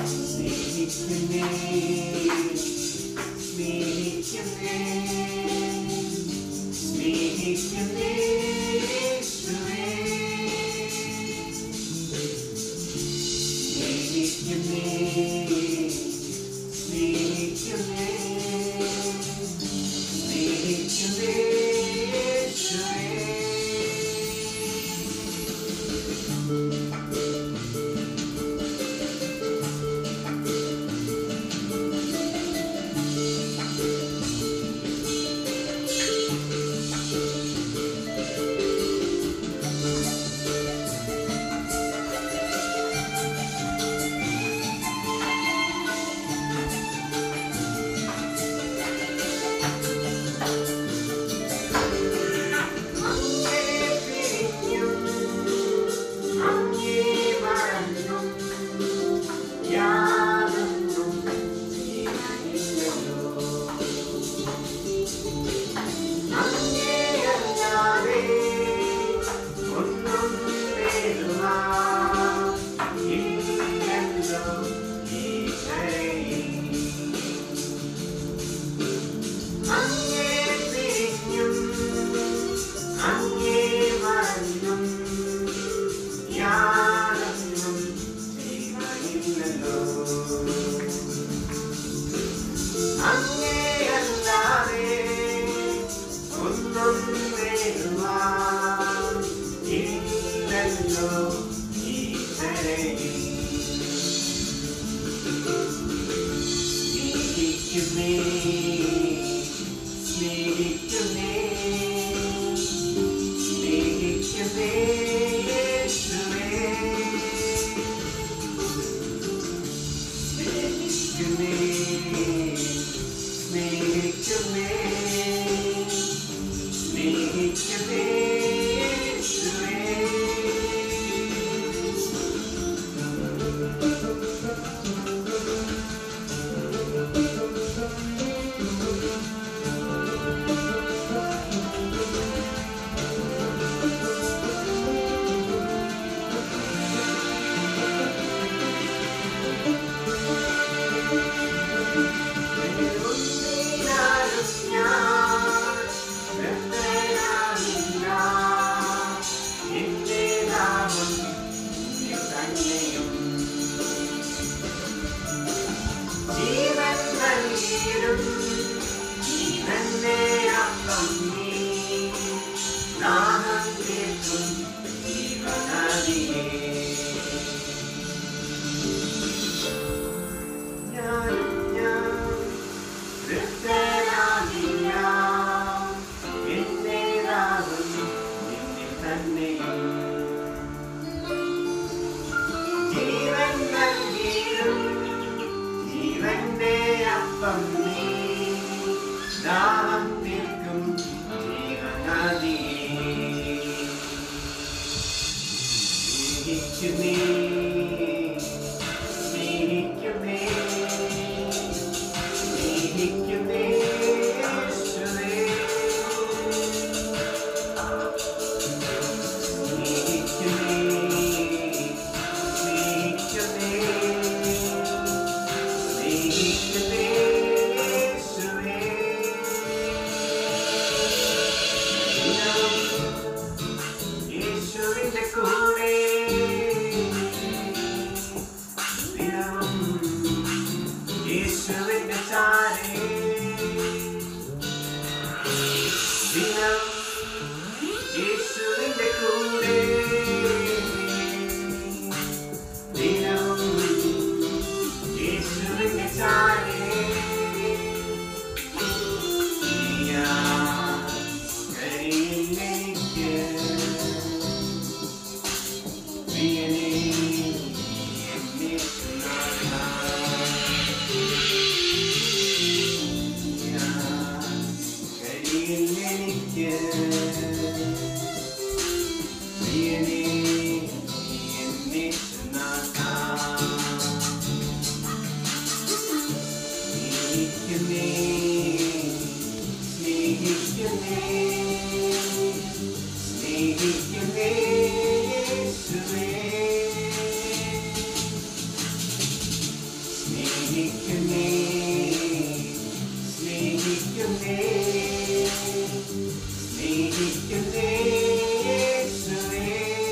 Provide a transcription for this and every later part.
സ്നേഹിക്കുന്നേ സ്നേഹിക്കുന്നേ സ്നേഹിക്കുന്നേ യേശുവേ സ്നേഹിക്കുന്നേ സ്നേഹിക്കുന്നേ സ്നേഹിക്കുന്നേ യേശുവേ അങ്ങേ പിരിഞ്ഞും അങ്ങേ മറന്നും യാതൊന്നും ഇല്ലല്ലോ അങ്ങേയല്ലാതെ ഒന്നും നേടുവാൻ ഇല്ലല്ലോ ഈ കരയിൽ. അങ്ങേ പിരിഞ്ഞും അങ്ങേ മറന്നും യാതൊന്നും ചെയ്യുവാനില്ലല്ലോ. അങ്ങേയല്ലാതെ ഒന്നും നേടുവാൻ ഇല്ലല്ലോ ഈ കരയിൽ. സ്നേഹിക്കുന്നേ സ്നേഹിക്കുന്നേ സ്നേഹിക്കുന്നേ യേശുവേ സ്നേഹിക്കുന്നേ സ്നേഹിക്കുന്നേ സ്നേഹിക്കുന്നേ യേശുവേ ഉണ്ണിയാലും ഞാൻ വ്യക്തനാകില്ല. എന്റെ നാമം നീ തന്നെയും ജീവൻ നൽകിയിടും ജീവന്റെ അപ്പം നീ ദാഹം തീർക്കും ജീവനദിയേ ഞാനും ഞാൻ തൃപ്തനാകില്ല. എന്റെ ദാഹം നിന്നിൽ തന്നെയും. ജീവൻ നൽകിയിടും ജീവന്റെ അപ്പം നീ ദാഹം തീർക്കും ജീവനദിയേ സ്നേഹിക്കുന്നേ സ്നേഹിക്കുന്നേ സ്നേഹിക്കുന്നേ യേശുവേ സ്നേഹിക്കുന്നേ സ്നേഹിക്കുന്നേ സ്നേഹിക്കുന്നേ യേശുവേ യേശുവിന്റെ കൂടെ ദിനവും യേശുവിന്റെ ചാരേ ദിനം യേശുവിന്റെ കൂടെ ദിനവും യേശുവിന്റെ ചാരേ ഞാൻ കരയിലേക്ക് പ്രിയനേ എന്നെ സുനാഥ സ്നേഹിക്കുന്നേ സ്നേഹിക്കുന്നേ സ്നേഹിക്കുന്നേ യേശുവേ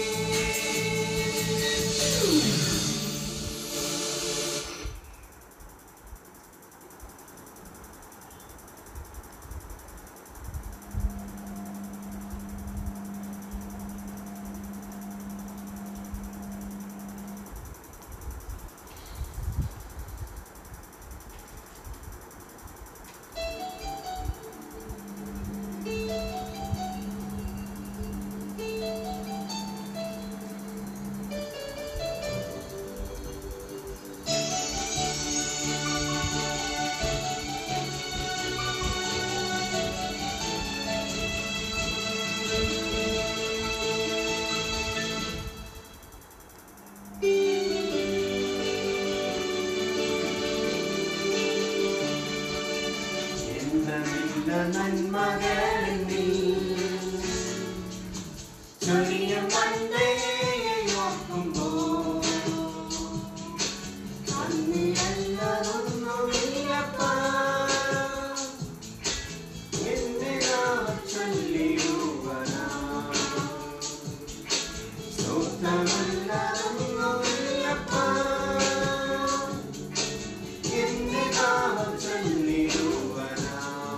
എന്നമില്ല നന്മകളിൽ ചെറിയ മണ്ടയെ ഓർക്കുമ്പോൾ അന്നില്ലതൊന്നുമില്ലപ്പാ എന്തിനാ ചൊല്ലിടുവനാ സ്തോത്രമില്ലതൊന്നുമില്ലപ്പാ എന്തിനാ ചൊല്ലിടുവനാ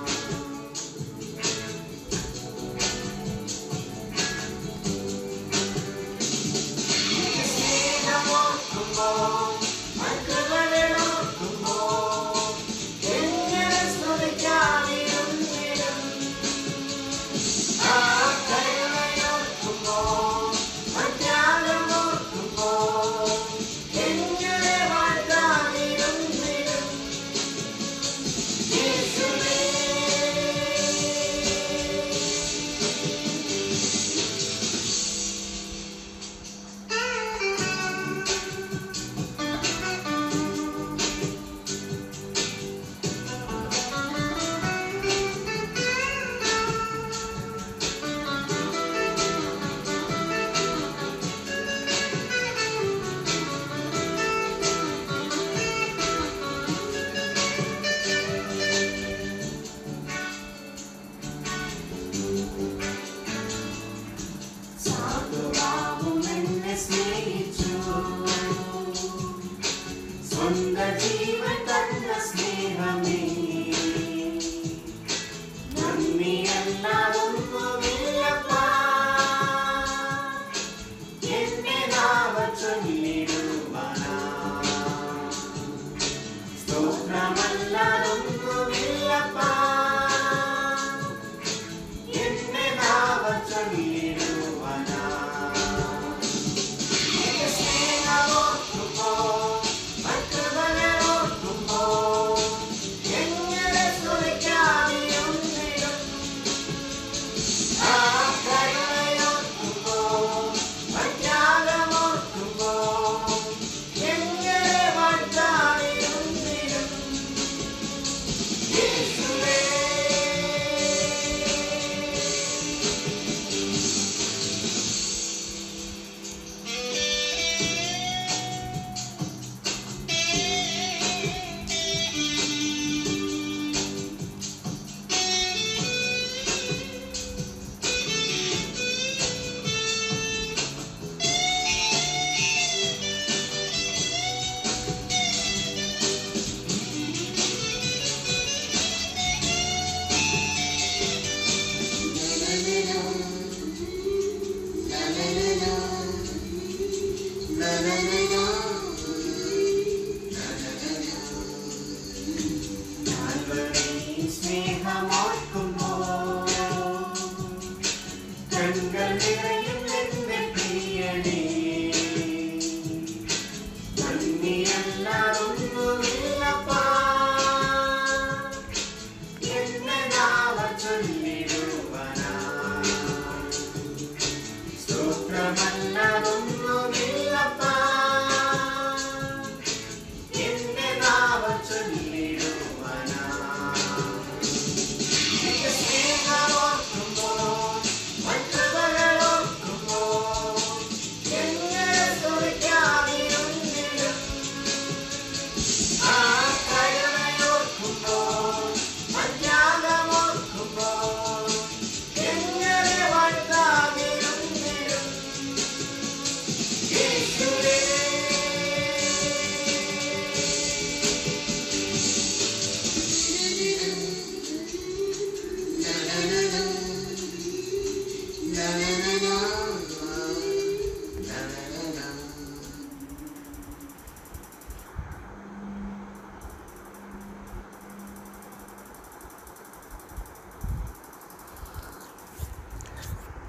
സാധുവാകും എന്നെ സ്നേഹിച്ചു സ്വന്ത ജീവൻ തന്ന സ്നേഹമേ നന്ദിയല്ലാതൊന്നുമില്ലപ്പാ എന്നെ നാവ ചൊല്ലിടുവാനാ സ്തോത്രമല്ലാതൊന്നുമില്ലപ്പാ എന്നെ നാവ ചൊല്ലിടുവാനാ നിന്റെ സ്നേഹമോർക്കുമ്പോൾ മറ്റുള്ളവരോർക്കുമ്പോൾ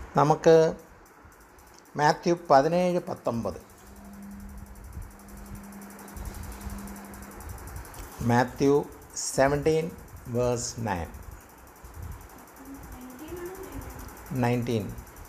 നമുക്ക് മാത്യു പതിനേഴ് പത്തൊമ്പത് Matthew seventeen verse nine nineteen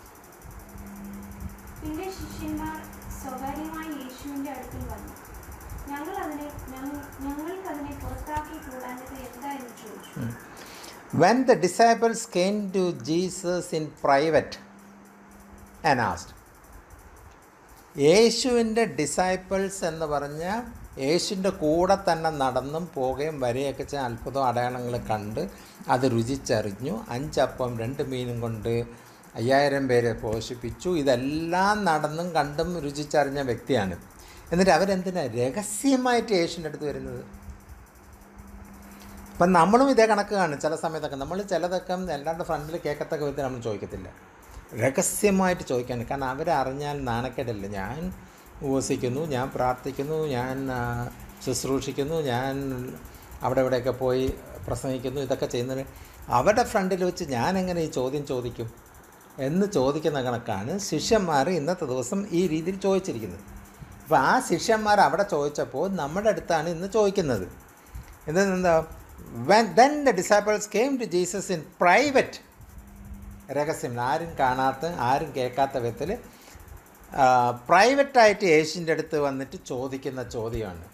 പിന്നെ ശിഷ്യന്മാർ സ്വകാര്യമായി യേശുവിന്റെ അടുക്കൽ വന്നു ഞങ്ങൾ അതിനെ ഞങ്ങ- ഞങ്ങൾക്കതിനെ പുറത്താക്കി കൂടാഞ്ഞത് എന്താ എന്ന് ചോദിച്ചു When the disciples came to Jesus in private and asked, യേശുവിൻ്റെ ഡിസൈപ്പിൾസ് എന്ന് പറഞ്ഞ യേശുവിൻ്റെ കൂടെ തന്നെ നടന്നും പോകുകയും വരികയൊക്കെ ചെയ്ത അത്ഭുതം അടയാളങ്ങൾ കണ്ട് അത് രുചിച്ചറിഞ്ഞു അഞ്ചപ്പം രണ്ട് മീനും കൊണ്ട് അയ്യായിരം പേരെ പോഷിപ്പിച്ചു ഇതെല്ലാം നടന്നും കണ്ടും രുചിച്ചറിഞ്ഞ വ്യക്തിയാണ് എന്നിട്ട് അവരെന്തിനാ രഹസ്യമായിട്ട് യേശുവിൻ്റെ അടുത്ത് വരുന്നത് അപ്പം നമ്മളും ഇതേ കണക്ക് കാണും ചില സമയത്തൊക്കെ നമ്മൾ ചിലതൊക്കെ എല്ലാവരുടെ ഫ്രണ്ടിൽ കേൾക്കത്തക്ക വിധത്തിൽ നമ്മൾ ചോദിക്കത്തില്ല രഹസ്യമായിട്ട് ചോദിക്കാണ് കാരണം അവരറിഞ്ഞാൽ നാണക്കേടല്ല ഞാൻ ഉപസിക്കുന്നു ഞാൻ പ്രാർത്ഥിക്കുന്നു ഞാൻ ആ, ശുശ്രൂഷിക്കുന്നു ഞാൻ അവിടെ ഇവിടെയൊക്കെ പോയി പ്രസംഗിക്കുന്നു ഇതൊക്കെ ചെയ്യുന്നതിന് അവരുടെ ഫ്രണ്ടിൽ വെച്ച് ഞാൻ എങ്ങനെ ഈ ചോദ്യം ചോദിക്കും എന്ന് ചോദിക്കുന്ന കണക്കാണ് ശിഷ്യന്മാർ ഇന്നത്തെ ദിവസം ഈ രീതിയിൽ ചോദിച്ചിരിക്കുന്നത് അപ്പോൾ ആ ശിഷ്യന്മാർ അവിടെ ചോദിച്ചപ്പോൾ നമ്മുടെ അടുത്താണ് ഇന്ന് ചോദിക്കുന്നത് എന്താ when then the disciples came to Jesus in private രഹസ്യം ആരും കാണാത്ത ആരും കേൾക്കാത്ത വിധത്തിൽ പ്രൈവറ്റായിട്ട് യേശുവിൻ്റെ അടുത്ത് വന്നിട്ട് ചോദിക്കുന്ന ചോദ്യമാണ്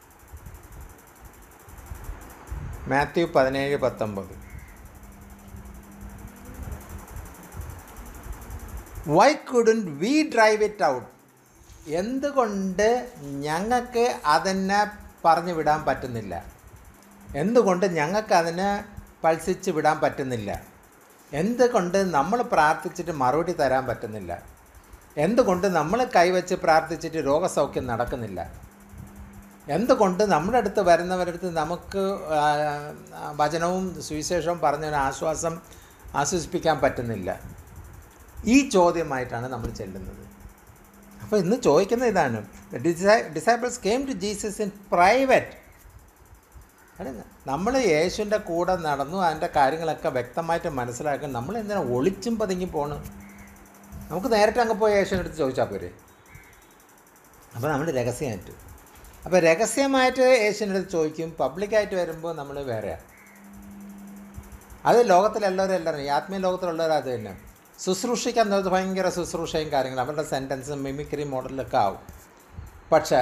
മാത്യു പതിനേഴ് പത്തൊമ്പത് why couldn't we drive it out എന്തുകൊണ്ട് ഞങ്ങൾക്ക് അതിനെ പറഞ്ഞു വിടാൻ പറ്റുന്നില്ല എന്തുകൊണ്ട് ഞങ്ങൾക്ക് അതിനെ പൾസിച്ച് വിടാൻ പറ്റുന്നില്ല എന്തുകൊണ്ട് നമ്മൾ പ്രാർത്ഥിച്ചിട്ട് മറുപടി തരാൻ പറ്റുന്നില്ല എന്തുകൊണ്ട് നമ്മൾ കൈവച്ച് പ്രാർത്ഥിച്ചിട്ട് രോഗസൗഖ്യം നടക്കുന്നില്ല എന്തുകൊണ്ട് നമ്മുടെ അടുത്ത് വരുന്നവരുടെ അടുത്ത് നമുക്ക് ആ, ആ, വചനവും സുവിശേഷവും പറഞ്ഞൊരു ആശ്വാസം ആശ്വസിപ്പിക്കാൻ പറ്റുന്നില്ല ഈ ചോദ്യമായിട്ടാണ് നമ്മൾ ചെല്ലുന്നത് അപ്പോൾ ഇന്ന് ചോദിക്കുന്ന ഇതാണ് disciples came to Jesus in private നമ്മൾ യേശുവിൻ്റെ കൂടെ നടന്നു അതിൻ്റെ കാര്യങ്ങളൊക്കെ വ്യക്തമായിട്ട് മനസ്സിലാക്കാൻ നമ്മൾ എന്തിനാ ഒളിച്ചും പതുങ്ങി പോണ് നമുക്ക് നേരിട്ട് അങ്ങ് പോയി യേശുവിൻ്റെ അടുത്ത് ചോദിച്ചാൽ പോരെ അപ്പോൾ നമ്മൾ രഹസ്യമായിട്ട് അപ്പോൾ രഹസ്യമായിട്ട് യേശുവിൻ്റെ അടുത്ത് ചോദിക്കും പബ്ലിക്കായിട്ട് വരുമ്പോൾ നമ്മൾ വേറെയാണ് അത് ലോകത്തിലെല്ലാവരും എല്ലാവരും ഈ ആത്മീയ ലോകത്തിലുള്ളവരും അത് തന്നെ ശുശ്രൂഷിക്കാൻ നേരത്ത് ഭയങ്കര ശുശ്രൂഷയും കാര്യങ്ങളും അവരുടെ സെൻറ്റൻസും മിമിക്രി മോഡലൊക്കെ ആവും പക്ഷേ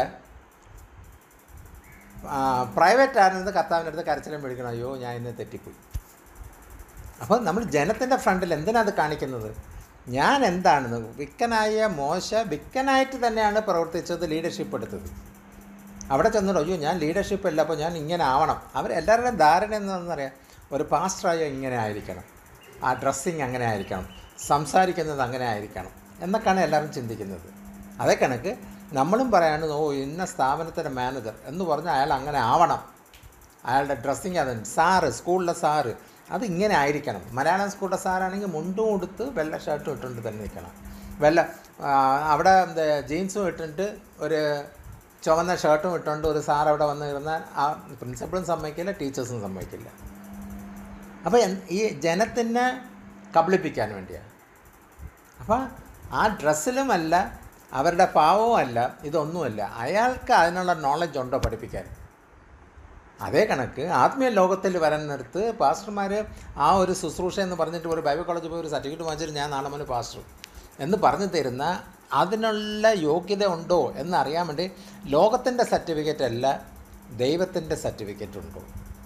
പ്രൈവറ്റ് ആയിരുന്നത് കർത്താവിൻ്റെ അടുത്ത് കരച്ചിലും പിടിക്കണം അയ്യോ ഞാൻ ഇന്ന് തെറ്റിപ്പോയി അപ്പോൾ നമ്മൾ ജനത്തിൻ്റെ ഫ്രണ്ടിൽ എന്തിനാ അത് കാണിക്കുന്നത് ഞാൻ എന്താണെന്ന് വിക്കനായ മോശ വിക്കനായിട്ട് തന്നെയാണ് പ്രവർത്തിച്ചത് ലീഡർഷിപ്പ് എടുത്തത് അവിടെ ചെന്നിട്ട് അയ്യോ ഞാൻ ലീഡർഷിപ്പ് അല്ല അപ്പോൾ ഞാൻ ഇങ്ങനെ ആവണം അവർ എല്ലാവരുടെയും ധാരണ എന്താണെന്നറിയാം ഒരു പാസ്റ്ററായ ഇങ്ങനെ ആയിരിക്കണം ആ ഡ്രസ്സിങ് അങ്ങനെ ആയിരിക്കണം സംസാരിക്കുന്നത് അങ്ങനെ ആയിരിക്കണം എന്നൊക്കെയാണ് എല്ലാവരും ചിന്തിക്കുന്നത് അതേ കണക്ക് നമ്മളും പറയാണ് ഓ ഇന്ന സ്ഥാപനത്തിൻ്റെ മാനേജർ എന്ന് പറഞ്ഞാൽ അയാൾ അങ്ങനെ ആവണം അയാളുടെ ഡ്രസ്സിങ് അത് സാറ് സ്കൂളിലെ സാറ് അത് ഇങ്ങനെ ആയിരിക്കണം മലയാളം സ്കൂളിലെ സാറാണെങ്കിൽ മുണ്ടും ഉടുത്ത് വെള്ള ഷർട്ടും ഇട്ടുകൊണ്ട് തന്നെ നിൽക്കണം വെള്ള ആ, അവിടെ എന്താ ജീൻസും ഇട്ടിട്ട് ഒരു ചുവന്ന ഷർട്ടും ഇട്ടുകൊണ്ട് ഒരു സാർ അവിടെ വന്ന് ഇരുന്നാൽ ആ പ്രിൻസിപ്പളും സമ്മതിക്കില്ല ടീച്ചേഴ്സും സമ്മതിക്കില്ല അപ്പോൾ ഈ ജനത്തിനെ കബളിപ്പിക്കാൻ വേണ്ടിയാണ് അപ്പോൾ ആ ഡ്രസ്സിലുമല്ല അവരുടെ പാവവുമല്ല ഇതൊന്നുമല്ല അയാൾക്ക് അതിനുള്ള നോളജ് ഉണ്ടോ പഠിപ്പിക്കാൻ അതേ കണക്ക് ആത്മീയ ലോകത്തിൽ വരുന്നിടത്ത് പാസ്റ്റർമാർ ആ ഒരു ശുശ്രൂഷ എന്ന് പറഞ്ഞിട്ട് ഒരു ബൈബിൾ കോളേജിൽ പോയി ഒരു സർട്ടിഫിക്കറ്റ് വാങ്ങിച്ചിട്ട് ഞാൻ നാളെ മുതൽ പാസ്റ്റർ എന്ന് പറഞ്ഞു തരുന്ന അതിനുള്ള യോഗ്യത ഉണ്ടോ എന്നറിയാൻ വേണ്ടി ലോകത്തിൻ്റെ സർട്ടിഫിക്കറ്റ് അല്ല ദൈവത്തിൻ്റെ സർട്ടിഫിക്കറ്റ് ഉണ്ടോ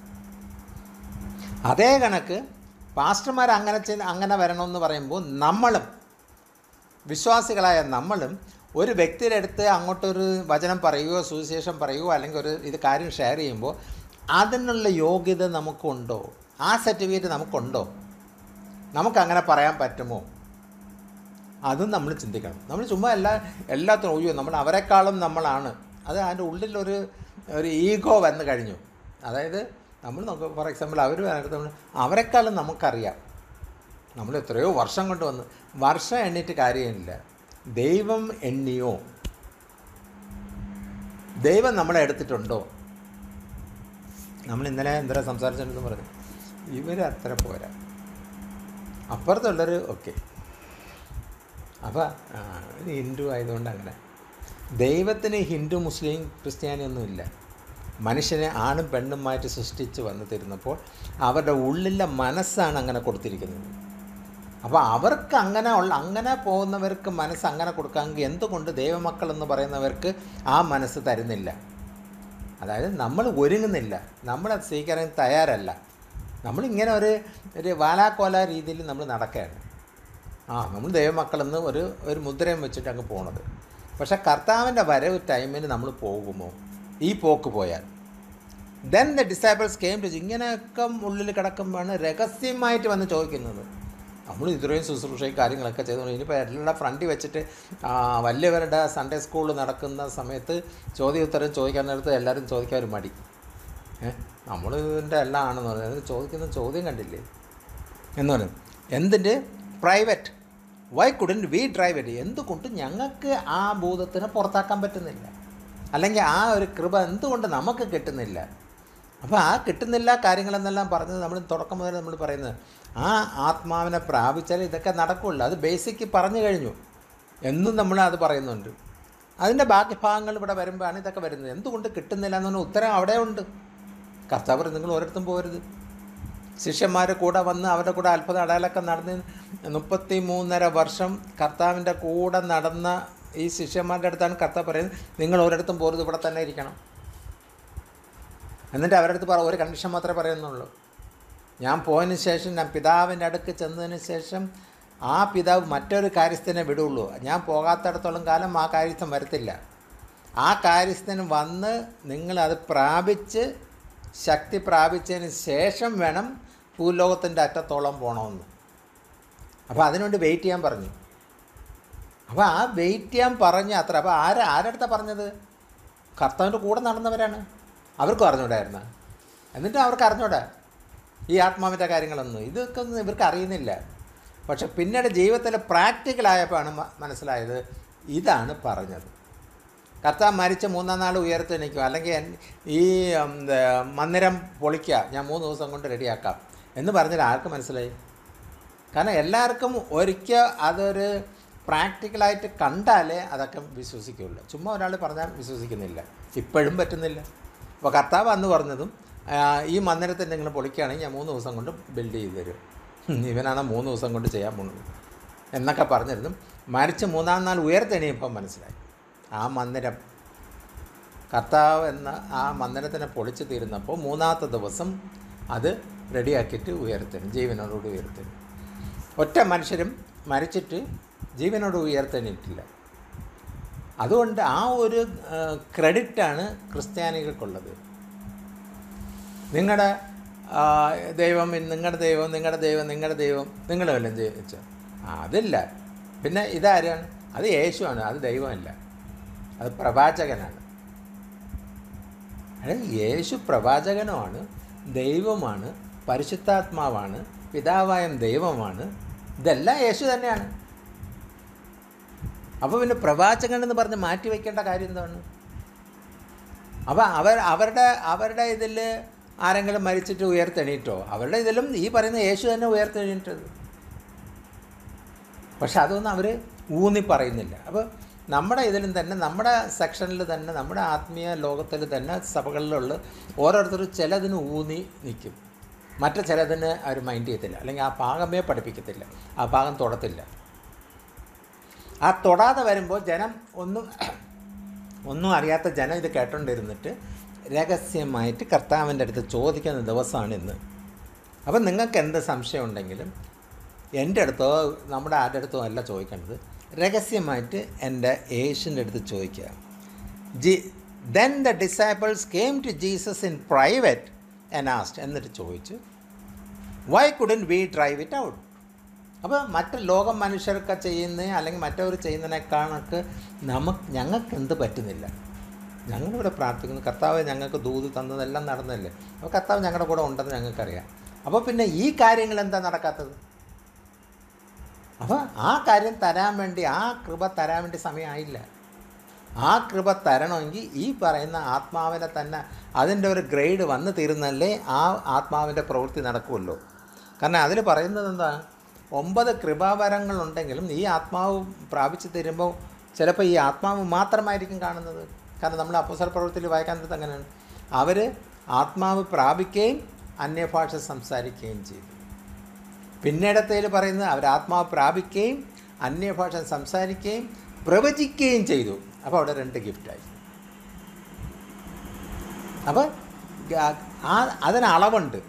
അതേ കണക്ക് പാസ്റ്റർമാർ അങ്ങനെ ചെയ്ത് അങ്ങനെ വരണമെന്ന് പറയുമ്പോൾ നമ്മളും വിശ്വാസികളായ നമ്മളും ഒരു വ്യക്തിയുടെ അടുത്ത് അങ്ങോട്ടൊരു വചനം പറയുകയോ സുവിശേഷം പറയുകയോ അല്ലെങ്കിൽ ഒരു ഇത് കാര്യം ഷെയർ ചെയ്യുമ്പോൾ അതിനുള്ള യോഗ്യത നമുക്കുണ്ടോ ആ സർട്ടിഫിക്കറ്റ് നമുക്കുണ്ടോ നമുക്കങ്ങനെ പറയാൻ പറ്റുമോ അതും നമ്മൾ ചിന്തിക്കണം നമ്മൾ ചുമ്മാ എല്ലാ എല്ലാത്തിനും ഒയ്യോ നമ്മൾ അവരെക്കാളും നമ്മളാണ് അത് അതിൻ്റെ ഉള്ളിലൊരു ഒരു ഈഗോ വന്നു കഴിഞ്ഞു അതായത് നമ്മൾ നോക്കുക ഫോർ എക്സാമ്പിൾ അവർ നമ്മൾ അവരെക്കാളും നമുക്കറിയാം നമ്മൾ എത്രയോ വർഷം കൊണ്ട് വന്ന് വർഷം എണ്ണിയിട്ട് കാര്യമില്ല ദൈവം എണ്ണിയോ ദൈവം നമ്മളെ എടുത്തിട്ടുണ്ടോ നമ്മൾ ഇന്നലെ എന്തര സംസാരിച്ചിട്ടുണ്ടെന്ന് പറഞ്ഞു ഇവർ അത്ര പോരാ അപ്പുറത്തുള്ളവർ ഓക്കെ അപ്പോൾ ഹിന്ദു ആയതുകൊണ്ട് അങ്ങനെ ദൈവത്തിന് ഹിന്ദു മുസ്ലിം ക്രിസ്ത്യാനി ഒന്നുമില്ല മനുഷ്യനെ ആണും പെണ്ണുമായിട്ട് സൃഷ്ടിച്ച് വന്നു തരുന്നപ്പോൾ അവരുടെ ഉള്ളിലെ മനസ്സാണ് അങ്ങനെ കൊടുത്തിരിക്കുന്നത് അപ്പോൾ അവർക്ക് അങ്ങനെ ഉള്ള അങ്ങനെ പോകുന്നവർക്ക് മനസ്സ് അങ്ങനെ കൊടുക്കാമെങ്കിൽ എന്തുകൊണ്ട് ദൈവമക്കൾ എന്ന് പറയുന്നവർക്ക് ആ മനസ്സ് തരുന്നില്ല അതായത് നമ്മൾ ഒരുങ്ങുന്നില്ല നമ്മളത് സ്വീകരിക്കാൻ തയ്യാറല്ല നമ്മളിങ്ങനെ ഒരു ഒരു വാലാക്കോല രീതിയിൽ നമ്മൾ നടക്കുകയാണ് ആ നമ്മൾ ദൈവമക്കളെന്ന് ഒരു ഒരു മുദ്രയും വെച്ചിട്ട് അങ്ങ് പോണത് പക്ഷേ കർത്താവിൻ്റെ വരവ് ടൈമിന് നമ്മൾ പോകുമോ ഈ പോക്ക് പോയാൽ then the disciples came to ഇങ്ങനെയൊക്കെ ഉള്ളിൽ കിടക്കുമ്പോഴാണ് രഹസ്യമായിട്ട് വന്ന് ചോദിക്കുന്നത് നമ്മൾ ഇത്രയും ശുശ്രൂഷയും കാര്യങ്ങളൊക്കെ ചെയ്തുകൊണ്ട് ഇനിയിപ്പോൾ എല്ലാം ഫ്രണ്ടിൽ വെച്ചിട്ട് ആ, വലിയവരുടെ സൺഡേ സ്കൂൾ നടക്കുന്ന സമയത്ത് ചോദ്യോത്തരം ചോദിക്കാൻ നേരത്ത് എല്ലാവരും ചോദിക്കാൻ ഒരു മടി ഏ നമ്മൾ ഇതിൻ്റെ എല്ലാം ആണെന്ന് പറയുന്നത് അതിന് ചോദിക്കുന്ന ചോദ്യം കണ്ടില്ലേ എന്ന് പറയും എന്തിൻ്റെ private why couldn't we drive it എന്തുകൊണ്ട് ഞങ്ങൾക്ക് ആ ഭൂതത്തിനെ പുറത്താക്കാൻ പറ്റുന്നില്ല അല്ലെങ്കിൽ ആ ഒരു കൃപ എന്തുകൊണ്ട് നമുക്ക് കിട്ടുന്നില്ല അപ്പോൾ ആ കിട്ടുന്നില്ല കാര്യങ്ങളെന്നെല്ലാം പറഞ്ഞത് നമ്മൾ തുടക്കം മുതൽ നമ്മൾ പറയുന്നത് ആ ആത്മാവിനെ പ്രാപിച്ചാൽ ഇതൊക്കെ നടക്കുള്ളൂ അത് ബേസിക്ക് പറഞ്ഞു കഴിഞ്ഞു എന്നും നമ്മൾ അത് പറയുന്നുണ്ട് അതിൻ്റെ ബാക്കി ഭാഗങ്ങൾ ഇവിടെ വരുമ്പോഴാണ് ഇതൊക്കെ വരുന്നത് എന്തുകൊണ്ട് കിട്ടുന്നില്ല എന്ന് പറഞ്ഞാൽ ഉത്തരം അവിടെ ഉണ്ട് കർത്താവ് പറയും, നിങ്ങൾ ഒരിടത്തും പോകരുത് ശിഷ്യന്മാർ കൂടെ വന്ന് അവരുടെ കൂടെ അത്ഭുത അടയാളൊക്കെ നടന്ന് മുപ്പത്തി മൂന്നര വർഷം കർത്താവിൻ്റെ കൂടെ നടന്ന ഈ ശിഷ്യന്മാരുടെ അടുത്താണ് കർത്താവ് പറയുന്നത് നിങ്ങൾ ഒരിടത്തും പോരുത് ഇവിടെ തന്നെ ഇരിക്കണം എന്നിട്ട് അവരുടെ അടുത്ത് പറ ഒരു കണ്ടീഷൻ മാത്രമേ പറയുന്നുള്ളൂ ഞാൻ പോയതിന് ശേഷം ഞാൻ പിതാവിൻ്റെ അടുക്ക് ചെന്നതിന് ശേഷം ആ പിതാവ് മറ്റൊരു കാര്യസ്ഥനെ വിടുള്ളൂ ഞാൻ പോകാത്തിടത്തോളം കാലം ആ കാര്യസ്ഥൻ വരത്തില്ല ആ കാര്യസ്ഥൻ വന്ന് നിങ്ങളത് പ്രാപിച്ച് ശക്തി പ്രാപിച്ചതിന് ശേഷം വേണം ഭൂലോകത്തിൻ്റെ അറ്റത്തോളം പോകണമെന്ന് അപ്പോൾ അതിനുവേണ്ടി വെയിറ്റ് ചെയ്യാൻ പറഞ്ഞു അപ്പോൾ ആ വെയിറ്റ് ചെയ്യാൻ പറഞ്ഞ അത്ര അപ്പോൾ ആരാ ആരടുത്താ പറഞ്ഞത് കർത്താവിൻ്റെ കൂടെ നടന്നവരാണ് അവർക്കും അറിഞ്ഞൂടായിരുന്നു എന്നിട്ട് അവർക്ക് അറിഞ്ഞൂടാ ഈ ആത്മാവിൻ്റെ കാര്യങ്ങളൊന്നും ഇതൊക്കെ ഒന്നും ഇവർക്ക് അറിയുന്നില്ല പക്ഷെ പിന്നീട് ജീവിതത്തിൽ പ്രാക്ടിക്കലായപ്പോഴാണ് മ- മനസ്സിലായത് ഇതാണ് പറഞ്ഞത് കർത്താവ് മരിച്ച മൂന്നാം നാൾ ഉയർത്തെണിക്കും അല്ലെങ്കിൽ എൻ- ഈ ഉം, ദ, മന്ദിരം പൊളിക്കുക ഞാൻ മൂന്ന് ദിവസം കൊണ്ട് റെഡിയാക്കാം എന്ന് പറഞ്ഞാൽ ആർക്ക് മനസ്സിലായി കാരണം എല്ലാവർക്കും ഒരിക്കൽ അതൊരു പ്രാക്ടിക്കലായിട്ട് കണ്ടാലേ അതൊക്കെ വിശ്വസിക്കുകയുള്ളൂ ചുമ്മാ ഒരാൾ പറഞ്ഞാൽ വിശ്വസിക്കുന്നില്ല ഇപ്പോഴും പറ്റുന്നില്ല അപ്പോൾ കർത്താവ് അന്ന് പറഞ്ഞതും ആ, ഈ മന്ദിരത്തെ നിങ്ങൾ പൊളിക്കുകയാണെങ്കിൽ ഞാൻ മൂന്ന് ദിവസം കൊണ്ട് ബിൽഡ് ചെയ്ത് തരും ഉം, ഇവനാണ് മൂന്ന് ദിവസം കൊണ്ട് ചെയ്യാൻ പോകുന്നത് എന്നൊക്കെ പറഞ്ഞിരുന്നു മരിച്ച് മൂന്നാം നാൾ ഉയർത്തെണിയപ്പോൾ മനസ്സിലായി ആ മന്ദിരം കർത്താവ് എന്ന ആ മന്ദിരത്തിനെ പൊളിച്ചു തീരുന്നപ്പോൾ മൂന്നാമത്തെ ദിവസം അത് റെഡിയാക്കിയിട്ട് ഉയർത്തണം ജീവനോടുകൂടി ഉയർത്തണം ഒറ്റ മനുഷ്യരും മരിച്ചിട്ട് ജീവനോട് ഉയർത്തെണിയിട്ടില്ല അതുകൊണ്ട് ആ ഒരു ക്രെഡിറ്റാണ് ക്രിസ്ത്യാനികൾക്കുള്ളത് നിങ്ങളുടെ ദൈവം നിങ്ങളുടെ ദൈവം നിങ്ങളുടെ ദൈവം നിങ്ങളുടെ ദൈവം നിങ്ങൾ വല്ലതും ജയിച്ച അതില്ല പിന്നെ ഇതാരാണ് അത് യേശുവാണ് അത് ദൈവമല്ല അത് പ്രവാചകനാണ് അതായത് യേശു പ്രവാചകനുമാണ് ദൈവമാണ് പരിശുദ്ധാത്മാവാണ് പിതാവായ ദൈവമാണ് ഇതെല്ലാം യേശു തന്നെയാണ് അപ്പോൾ പിന്നെ പ്രവാചകൻ എന്ന് പറഞ്ഞ് മാറ്റി വയ്ക്കേണ്ട കാര്യം എന്താണ് അപ്പോൾ അവർ അവരുടെ അവരുടെ ഇതിൽ ആരെങ്കിലും മരിച്ചിട്ട് ഉയർത്തെണീറ്റോ അവരുടെ ഇതിലും ഈ പറയുന്ന യേശു തന്നെ ഉയർത്തെണീറ്റത് പക്ഷെ അതൊന്നും അവർ ഊന്നി പറയുന്നില്ല അപ്പോൾ നമ്മുടെ ഇതിലും തന്നെ നമ്മുടെ സെക്ഷനിൽ തന്നെ നമ്മുടെ ആത്മീയ ലോകത്തിൽ തന്നെ സഭകളിലുള്ള ഓരോരുത്തരും ചിലതിന് ഊന്നി നിൽക്കും മറ്റു ചിലതിന് അവർ മൈൻഡ് ചെയ്യത്തില്ല അല്ലെങ്കിൽ ആ ഭാഗമേ പഠിപ്പിക്കത്തില്ല ആ ഭാഗം തൊടത്തില്ല ആ തൊടാതെ വരുമ്പോൾ ജനം ഒന്നും ഒന്നും അറിയാത്ത ജനം ഇത് കേട്ടോണ്ടിരുന്നിട്ട് രഹസ്യമായിട്ട് കർത്താവിൻ്റെ അടുത്ത് ചോദിക്കുന്ന ദിവസമാണ് ഇന്ന് അപ്പം നിങ്ങൾക്ക് എന്ത് സംശയം ഉണ്ടെങ്കിലും എൻ്റെ അടുത്തോ നമ്മുടെ ആരുടെ അടുത്തോ അല്ല ചോദിക്കേണ്ടത് രഹസ്യമായിട്ട് എൻ്റെ യേശുവിൻ്റെ അടുത്ത് ചോദിക്കുക ജി then the disciples came to Jesus in private asked എന്നിട്ട് ചോദിച്ചു why couldn't we drive it out അപ്പോൾ മറ്റ് ലോകം മനുഷ്യരൊക്കെ ചെയ്യുന്ന അല്ലെങ്കിൽ മറ്റവർ ചെയ്യുന്നതിനേക്കാളൊക്കെ നമുക്ക് ഞങ്ങൾക്ക് എന്ത് പറ്റുന്നില്ല ഞങ്ങളിവിടെ പ്രാർത്ഥിക്കുന്നു കർത്താവ് ഞങ്ങൾക്ക് ദൂത് തന്നതെല്ലാം നടന്നല്ലേ അപ്പോൾ കർത്താവ് ഞങ്ങളുടെ കൂടെ ഉണ്ടെന്ന് ഞങ്ങൾക്കറിയാം അപ്പോൾ പിന്നെ ഈ കാര്യങ്ങൾ എന്താ നടക്കാത്തത് അപ്പോൾ ആ കാര്യം തരാൻ വേണ്ടി ആ കൃപ തരാൻ വേണ്ടി സമയമായില്ല ആ കൃപ തരണമെങ്കിൽ ഈ പറയുന്ന ആത്മാവിനെ തന്നെ അതിൻ്റെ ഒരു ഗ്രേഡ് വന്നു തീരുന്നല്ലേ ആ ആത്മാവിൻ്റെ പ്രവൃത്തി നടക്കുമല്ലോ കാരണം അതിൽ പറയുന്നത് എന്താ ഒമ്പത് കൃപാവരങ്ങളുണ്ടെങ്കിലും ഈ ആത്മാവ് പ്രാപിച്ചു തരുമ്പോൾ ചിലപ്പോൾ ഈ ആത്മാവ് മാത്രമായിരിക്കും കാണുന്നത് കാരണം നമ്മൾ അപ്പോസൽ പ്രവൃത്തിയിൽ വായിക്കാൻ നേരത്ത് അങ്ങനെയാണ് അവർ ആത്മാവ് പ്രാപിക്കുകയും അന്യഭാഷ സംസാരിക്കുകയും ചെയ്തു പിന്നീടത്തേൽ പറയുന്നത് അവർ ആത്മാവ് പ്രാപിക്കുകയും അന്യഭാഷ സംസാരിക്കുകയും പ്രവചിക്കുകയും ചെയ്തു അപ്പോൾ അവിടെ രണ്ട് ഗിഫ്റ്റായി അപ്പോൾ ആ അതിന് അളവുണ്ട്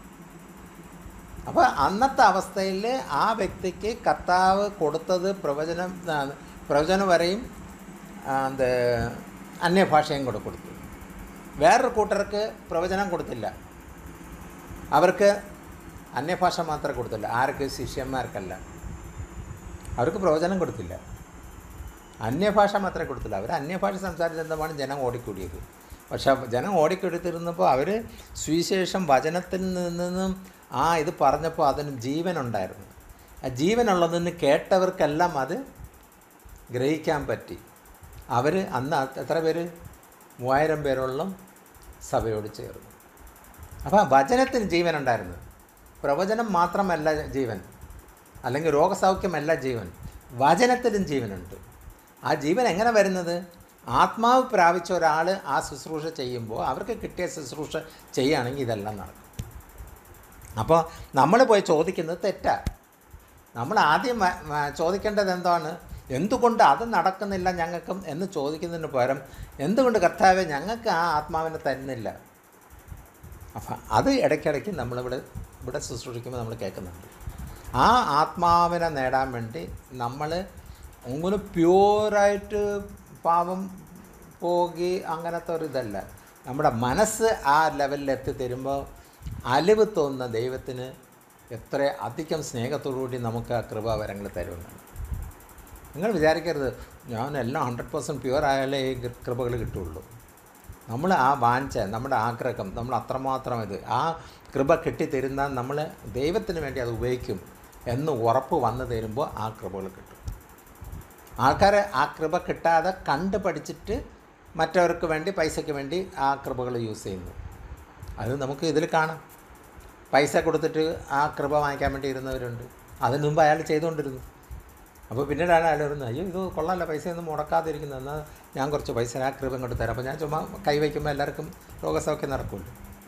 അപ്പോൾ അന്നത്തെ അവസ്ഥയിൽ ആ വ്യക്തിക്ക് കർത്താവ് കൊടുത്തത് പ്രവചനം ആ, പ്രവചനം വരെയും ആ, എന്ത് അന്യഭാഷയും കൂടെ കൊടുത്തു വേറൊരു കൂട്ടർക്ക് പ്രവചനം കൊടുത്തില്ല അവർക്ക് അന്യഭാഷ മാത്രമേ കൊടുത്തില്ല ആർക്ക് ശിഷ്യന്മാർക്കല്ല അവർക്ക് പ്രവചനം കൊടുത്തില്ല അന്യഭാഷ മാത്രമേ കൊടുത്തില്ല അവർ അന്യഭാഷ സംസാരിച്ചെന്താണ് ജനം ഓടിക്കൂടിയത് പക്ഷെ ജനം ഓടിക്കൂടിത്തിരുന്നപ്പോൾ അവർ സുവിശേഷം വചനത്തിൽ നിന്നും ആ ഇത് പറഞ്ഞപ്പോൾ അതിന് ജീവനുണ്ടായിരുന്നു ആ ജീവനുള്ളതെന്ന് കേട്ടവർക്കെല്ലാം അത് ഗ്രഹിക്കാൻ പറ്റി അവർ അന്ന് എത്ര പേര് മൂവായിരം പേരോളം സഭയോട് ചേർന്നു അപ്പോൾ വചനത്തിന് ജീവനുണ്ടായിരുന്നു പ്രവചനം മാത്രമല്ല ജീവൻ അല്ലെങ്കിൽ രോഗസൗഖ്യമല്ല ജീവൻ വചനത്തിലും ജീവനുണ്ട് ആ ജീവൻ എങ്ങനെ വരുന്നത് ആത്മാവ് പ്രാപിച്ച ഒരാൾ ആ ശുശ്രൂഷ ചെയ്യുമ്പോൾ അവർക്ക് കിട്ടിയ ശുശ്രൂഷ ചെയ്യുകയാണെങ്കിൽ ഇതെല്ലാം നടക്കും അപ്പോൾ നമ്മൾ പോയി ചോദിക്കുന്നത് തെറ്റാ നമ്മൾ ആദ്യം വ- വ- ചോദിക്കേണ്ടത് എന്താണ് എന്തുകൊണ്ട് അത് നടക്കുന്നില്ല ഞങ്ങൾക്കും എന്ന് ചോദിക്കുന്നതിന് പകരം എന്തുകൊണ്ട് കർത്താവെ ഞങ്ങൾക്ക് ആ ആത്മാവിനെ തരുന്നില്ല അപ്പം അത് ഇടയ്ക്കിടയ്ക്ക് നമ്മളിവിടെ ഇവിടെ ശുശ്രൂഷിക്കുമ്പോൾ നമ്മൾ കേൾക്കുന്നുണ്ട് ആ ആത്മാവിനെ നേടാൻ വേണ്ടി നമ്മൾ അങ്ങനെ പ്യൂറായിട്ട് പാവം പോകി അങ്ങനത്തെ ഒരു ഇതല്ല നമ്മുടെ മനസ്സ് ആ ലെവലിൽ എത്തിത്തരുമ്പോൾ അലിവ് തോന്നുന്ന ദൈവത്തിന് എത്ര അധികം സ്നേഹത്തോടുകൂടി നമുക്ക് ആ കൃപാവരങ്ങൾ തരുമെന്നാണ് നിങ്ങൾ വിചാരിക്കരുത് ഞാൻ എല്ലാം ഹൺഡ്രഡ് പെർസെൻറ്റ് പ്യുവർ ആയാലേ ഈ കൃപകൾ കിട്ടുള്ളൂ നമ്മൾ ആ വാഞ്ച നമ്മുടെ ആഗ്രഹം നമ്മൾ അത്രമാത്രം ഇത് ആ കൃപ കിട്ടിത്തരുന്ന നമ്മൾ ദൈവത്തിന് വേണ്ടി അത് ഉപയോഗിക്കും എന്ന് ഉറപ്പ് വന്നു തരുമ്പോൾ ആ കൃപകൾ കിട്ടും ആൾക്കാർ ആ കൃപ കിട്ടാതെ കണ്ട് പഠിച്ചിട്ട് മറ്റവർക്ക് വേണ്ടി പൈസയ്ക്ക് വേണ്ടി ആ കൃപകൾ യൂസ് ചെയ്യുന്നു അത് നമുക്ക് ഇതിൽ കാണാം പൈസ കൊടുത്തിട്ട് ആ കൃപ വാങ്ങിക്കാൻ വേണ്ടി ഇരുന്നവരുണ്ട് അതിന് മുമ്പ് അയാൾ ചെയ്തുകൊണ്ടിരുന്നു അപ്പോൾ പിന്നീടാണ് അയാൾ വരുന്നത് അയ്യോ ഇത് കൊള്ളാമല്ല പൈസയൊന്നും മുടക്കാതിരിക്കുന്നത് എന്നാൽ ഞാൻ കുറച്ച് പൈസ ആ കൃപ ഇങ്ങോട്ട് തരാം അപ്പോൾ ഞാൻ ചുമ്മാ കൈവയ്ക്കുമ്പോൾ എല്ലാവർക്കും രോഗസൗഖ്യം നടക്കുമല്ലോ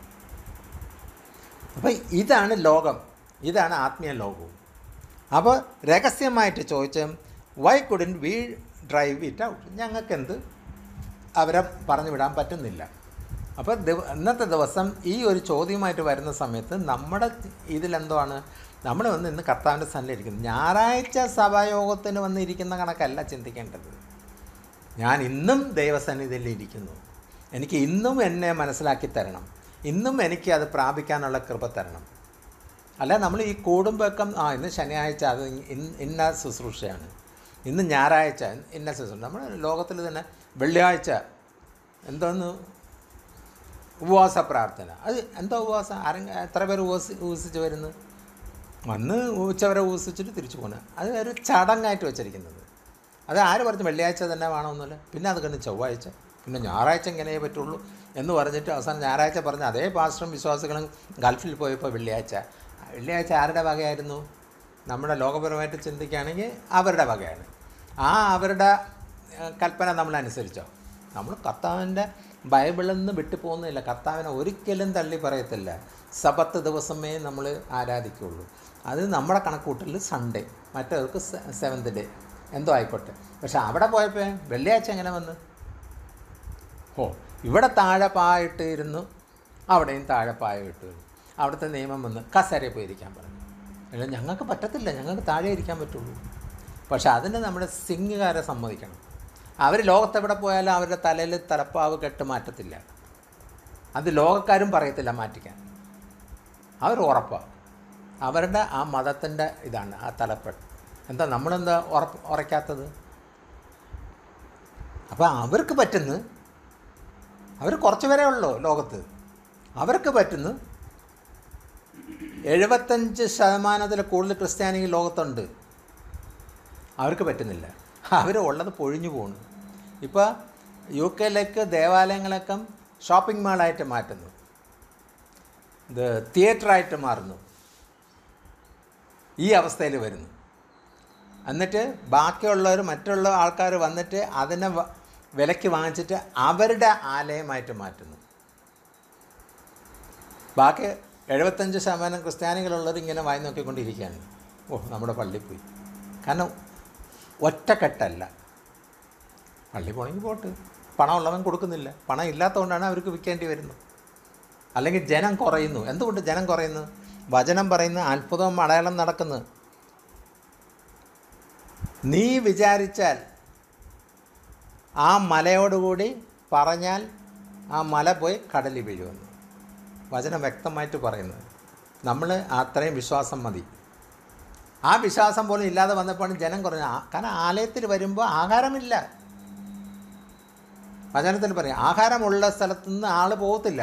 അപ്പോൾ ഇതാണ് ലോകം ഇതാണ് ആത്മീയ ലോകവും അപ്പോൾ രഹസ്യമായിട്ട് ചോദിച്ച why couldn't we drive it out ഞങ്ങൾക്ക് എന്ത് അവരെ പറഞ്ഞു വിടാൻ പറ്റുന്നില്ല അപ്പോൾ ദിവ ഇന്നത്തെ ദിവസം ഈ ഒരു ചോദ്യമായിട്ട് വരുന്ന സമയത്ത് നമ്മുടെ ഇതിലെന്താണ് നമ്മൾ വന്ന് ഇന്ന് കർത്താവിൻ്റെ സ്ഥലത്തിലിരിക്കുന്നു ഞായറാഴ്ച സഭായോഗത്തിന് വന്നിരിക്കുന്ന കണക്കല്ല ചിന്തിക്കേണ്ടത് ഞാൻ ഇന്നും ദൈവസന്നിധിയിൽ ഇരിക്കുന്നു എനിക്ക് ഇന്നും എന്നെ മനസ്സിലാക്കി തരണം ഇന്നും എനിക്ക് അത് പ്രാപിക്കാനുള്ള കൃപ തരണം അല്ല നമ്മൾ ഈ കൂടുമ്പക്കം ആ ഇന്ന് ശനിയാഴ്ച അത് ഇന്ന ഇന്ന ശുശ്രൂഷയാണ് ഇന്ന് ഞായറാഴ്ച ഇന്ന ശുശ്രൂഷ നമ്മൾ ലോകത്തിൽ തന്നെ വെള്ളിയാഴ്ച എന്തോന്ന് ഉപവാസ പ്രാർത്ഥന അത് എന്താ ഉപവാസം ആരെങ്കിലും എത്ര പേര് ഉപവസി ഉപവസിച്ച് വരുന്നു വന്ന് ഉച്ചവരെ ഉപവസിച്ചിട്ട് തിരിച്ചു പോകുന്നത് അത് ഒരു ചടങ്ങായിട്ട് വെച്ചിരിക്കുന്നത് അത് ആര് പറഞ്ഞു വെള്ളിയാഴ്ച തന്നെ വേണമെന്നില്ല പിന്നെ അത് കഴിഞ്ഞ് ചൊവ്വാഴ്ച പിന്നെ ഞായറാഴ്ച ഇങ്ങനെയേ പറ്റുള്ളൂ എന്ന് പറഞ്ഞിട്ട് അവസാനം ഞായറാഴ്ച പറഞ്ഞ അതേ പാസ്റ്ററും വിശ്വാസികളും ഗൾഫിൽ പോയപ്പോൾ വെള്ളിയാഴ്ച വെള്ളിയാഴ്ച ആരുടെ വകയായിരുന്നു നമ്മുടെ ലോകപരമായിട്ട് ചിന്തിക്കുകയാണെങ്കിൽ അവരുടെ വകയാണ് ആ അവരുടെ ഏഹ്, കൽപ്പന നമ്മൾ അനുസരിച്ചോ നമ്മൾ കർത്താവിൻ്റെ ബൈബിളിൽ നിന്ന് വിട്ടു പോകുന്നില്ല കർത്താവിനെ ഒരിക്കലും തള്ളി പറയത്തില്ല സബത്ത് ദിവസമേ നമ്മൾ ആരാധിക്കുള്ളൂ അത് നമ്മുടെ കണക്കൂട്ടൽ സൺഡേ മറ്റവർക്ക് സെവൻത് ഡേ എന്തോ ആയിക്കോട്ടെ പക്ഷെ അവിടെ പോയപ്പോൾ വെള്ളിയാഴ്ച എങ്ങനെ വന്ന് ഓ ഇവിടെ താഴെ പായിട്ട് ഇരുന്നു അവിടെയും താഴെ പായ ഇട്ടു അവിടുത്തെ നിയമം വന്ന് കസേരയിൽ പോയി ഇരിക്കാൻ പറഞ്ഞു അല്ല ഞങ്ങൾക്ക് പറ്റത്തില്ല ഞങ്ങൾക്ക് താഴെ ഇരിക്കാൻ പറ്റുള്ളൂ പക്ഷെ അതിന് നമ്മുടെ സിംഗുകാരെ സമ്മതിക്കണം അവർ ലോകത്തെവിടെ പോയാലും അവരുടെ തലയിൽ തലപ്പാവ് കെട്ട് മാറ്റത്തില്ല അത് ലോകക്കാരും പറയത്തില്ല മാറ്റിക്കാൻ അവർ ഉറപ്പാണ് അവരുടെ ആ മതത്തിൻ്റെ ഇതാണ് ആ തലപ്പെട്ട് എന്താ നമ്മളെന്താ ഉറപ്പ് ഉറയ്ക്കാത്തത് അപ്പോൾ അവർക്ക് പറ്റുന്നു അവർ കുറച്ച് പേരേ ഉള്ളൂ ലോകത്ത് അവർക്ക് പറ്റുന്നു എഴുപത്തഞ്ച് ശതമാനത്തിൽ കൂടുതൽ ക്രിസ്ത്യാനികൾ ലോകത്തുണ്ട് അവർക്ക് പറ്റുന്നില്ല അവർ ഉള്ളത് പൊഴിഞ്ഞു പോകുന്നു ഇപ്പോൾ യു കെയിലേക്ക് ദേവാലയങ്ങളൊക്കെ ഷോപ്പിംഗ് മാളായിട്ട് മാറ്റുന്നു ഇത് തിയേറ്ററായിട്ട് മാറുന്നു ഈ അവസ്ഥയിൽ വരുന്നു എന്നിട്ട് ബാക്കിയുള്ളവർ മറ്റുള്ള ആൾക്കാർ വന്നിട്ട് അതിനെ വ- വിലയ്ക്ക് വാങ്ങിച്ചിട്ട് അവരുടെ ആലയമായിട്ട് മാറ്റുന്നു ബാക്കി എഴുപത്തഞ്ച് ശതമാനം ക്രിസ്ത്യാനികളുള്ളവർ ഇങ്ങനെ വായി നോക്കിക്കൊണ്ടിരിക്കുകയാണ് ഓ നമ്മുടെ പള്ളി പോയി കാരണം ഒറ്റക്കെട്ടല്ല പള്ളി പോണെങ്കിൽ പോട്ട് പണം ഉള്ളവൻ കൊടുക്കുന്നില്ല പണം ഇല്ലാത്തതുകൊണ്ടാണ് അവർക്ക് വിൽക്കേണ്ടി വരുന്നത് അല്ലെങ്കിൽ ജനം കുറയുന്നു എന്തുകൊണ്ട് ജനം കുറയുന്നു വചനം പറയുന്ന അത്ഭുതവും അടയാളം നടക്കുന്നു നീ വിചാരിച്ചാൽ ആ മലയോടുകൂടി പറഞ്ഞാൽ ആ മല പോയി കടലിൽ വീഴുമെന്ന് വചനം വ്യക്തമായിട്ട് പറയുന്നത് നമ്മൾ അത്രയും വിശ്വാസം മതി ആ വിശ്വാസം പോലും ഇല്ലാതെ വന്നപ്പോഴാണ് ജനം കുറഞ്ഞത് ആ- കാരണം ആലയത്തിൽ വരുമ്പോൾ ആഹാരമില്ല വചനത്തിൽ പറയും ആഹാരമുള്ള സ്ഥലത്തു നിന്ന് ആൾ പോകത്തില്ല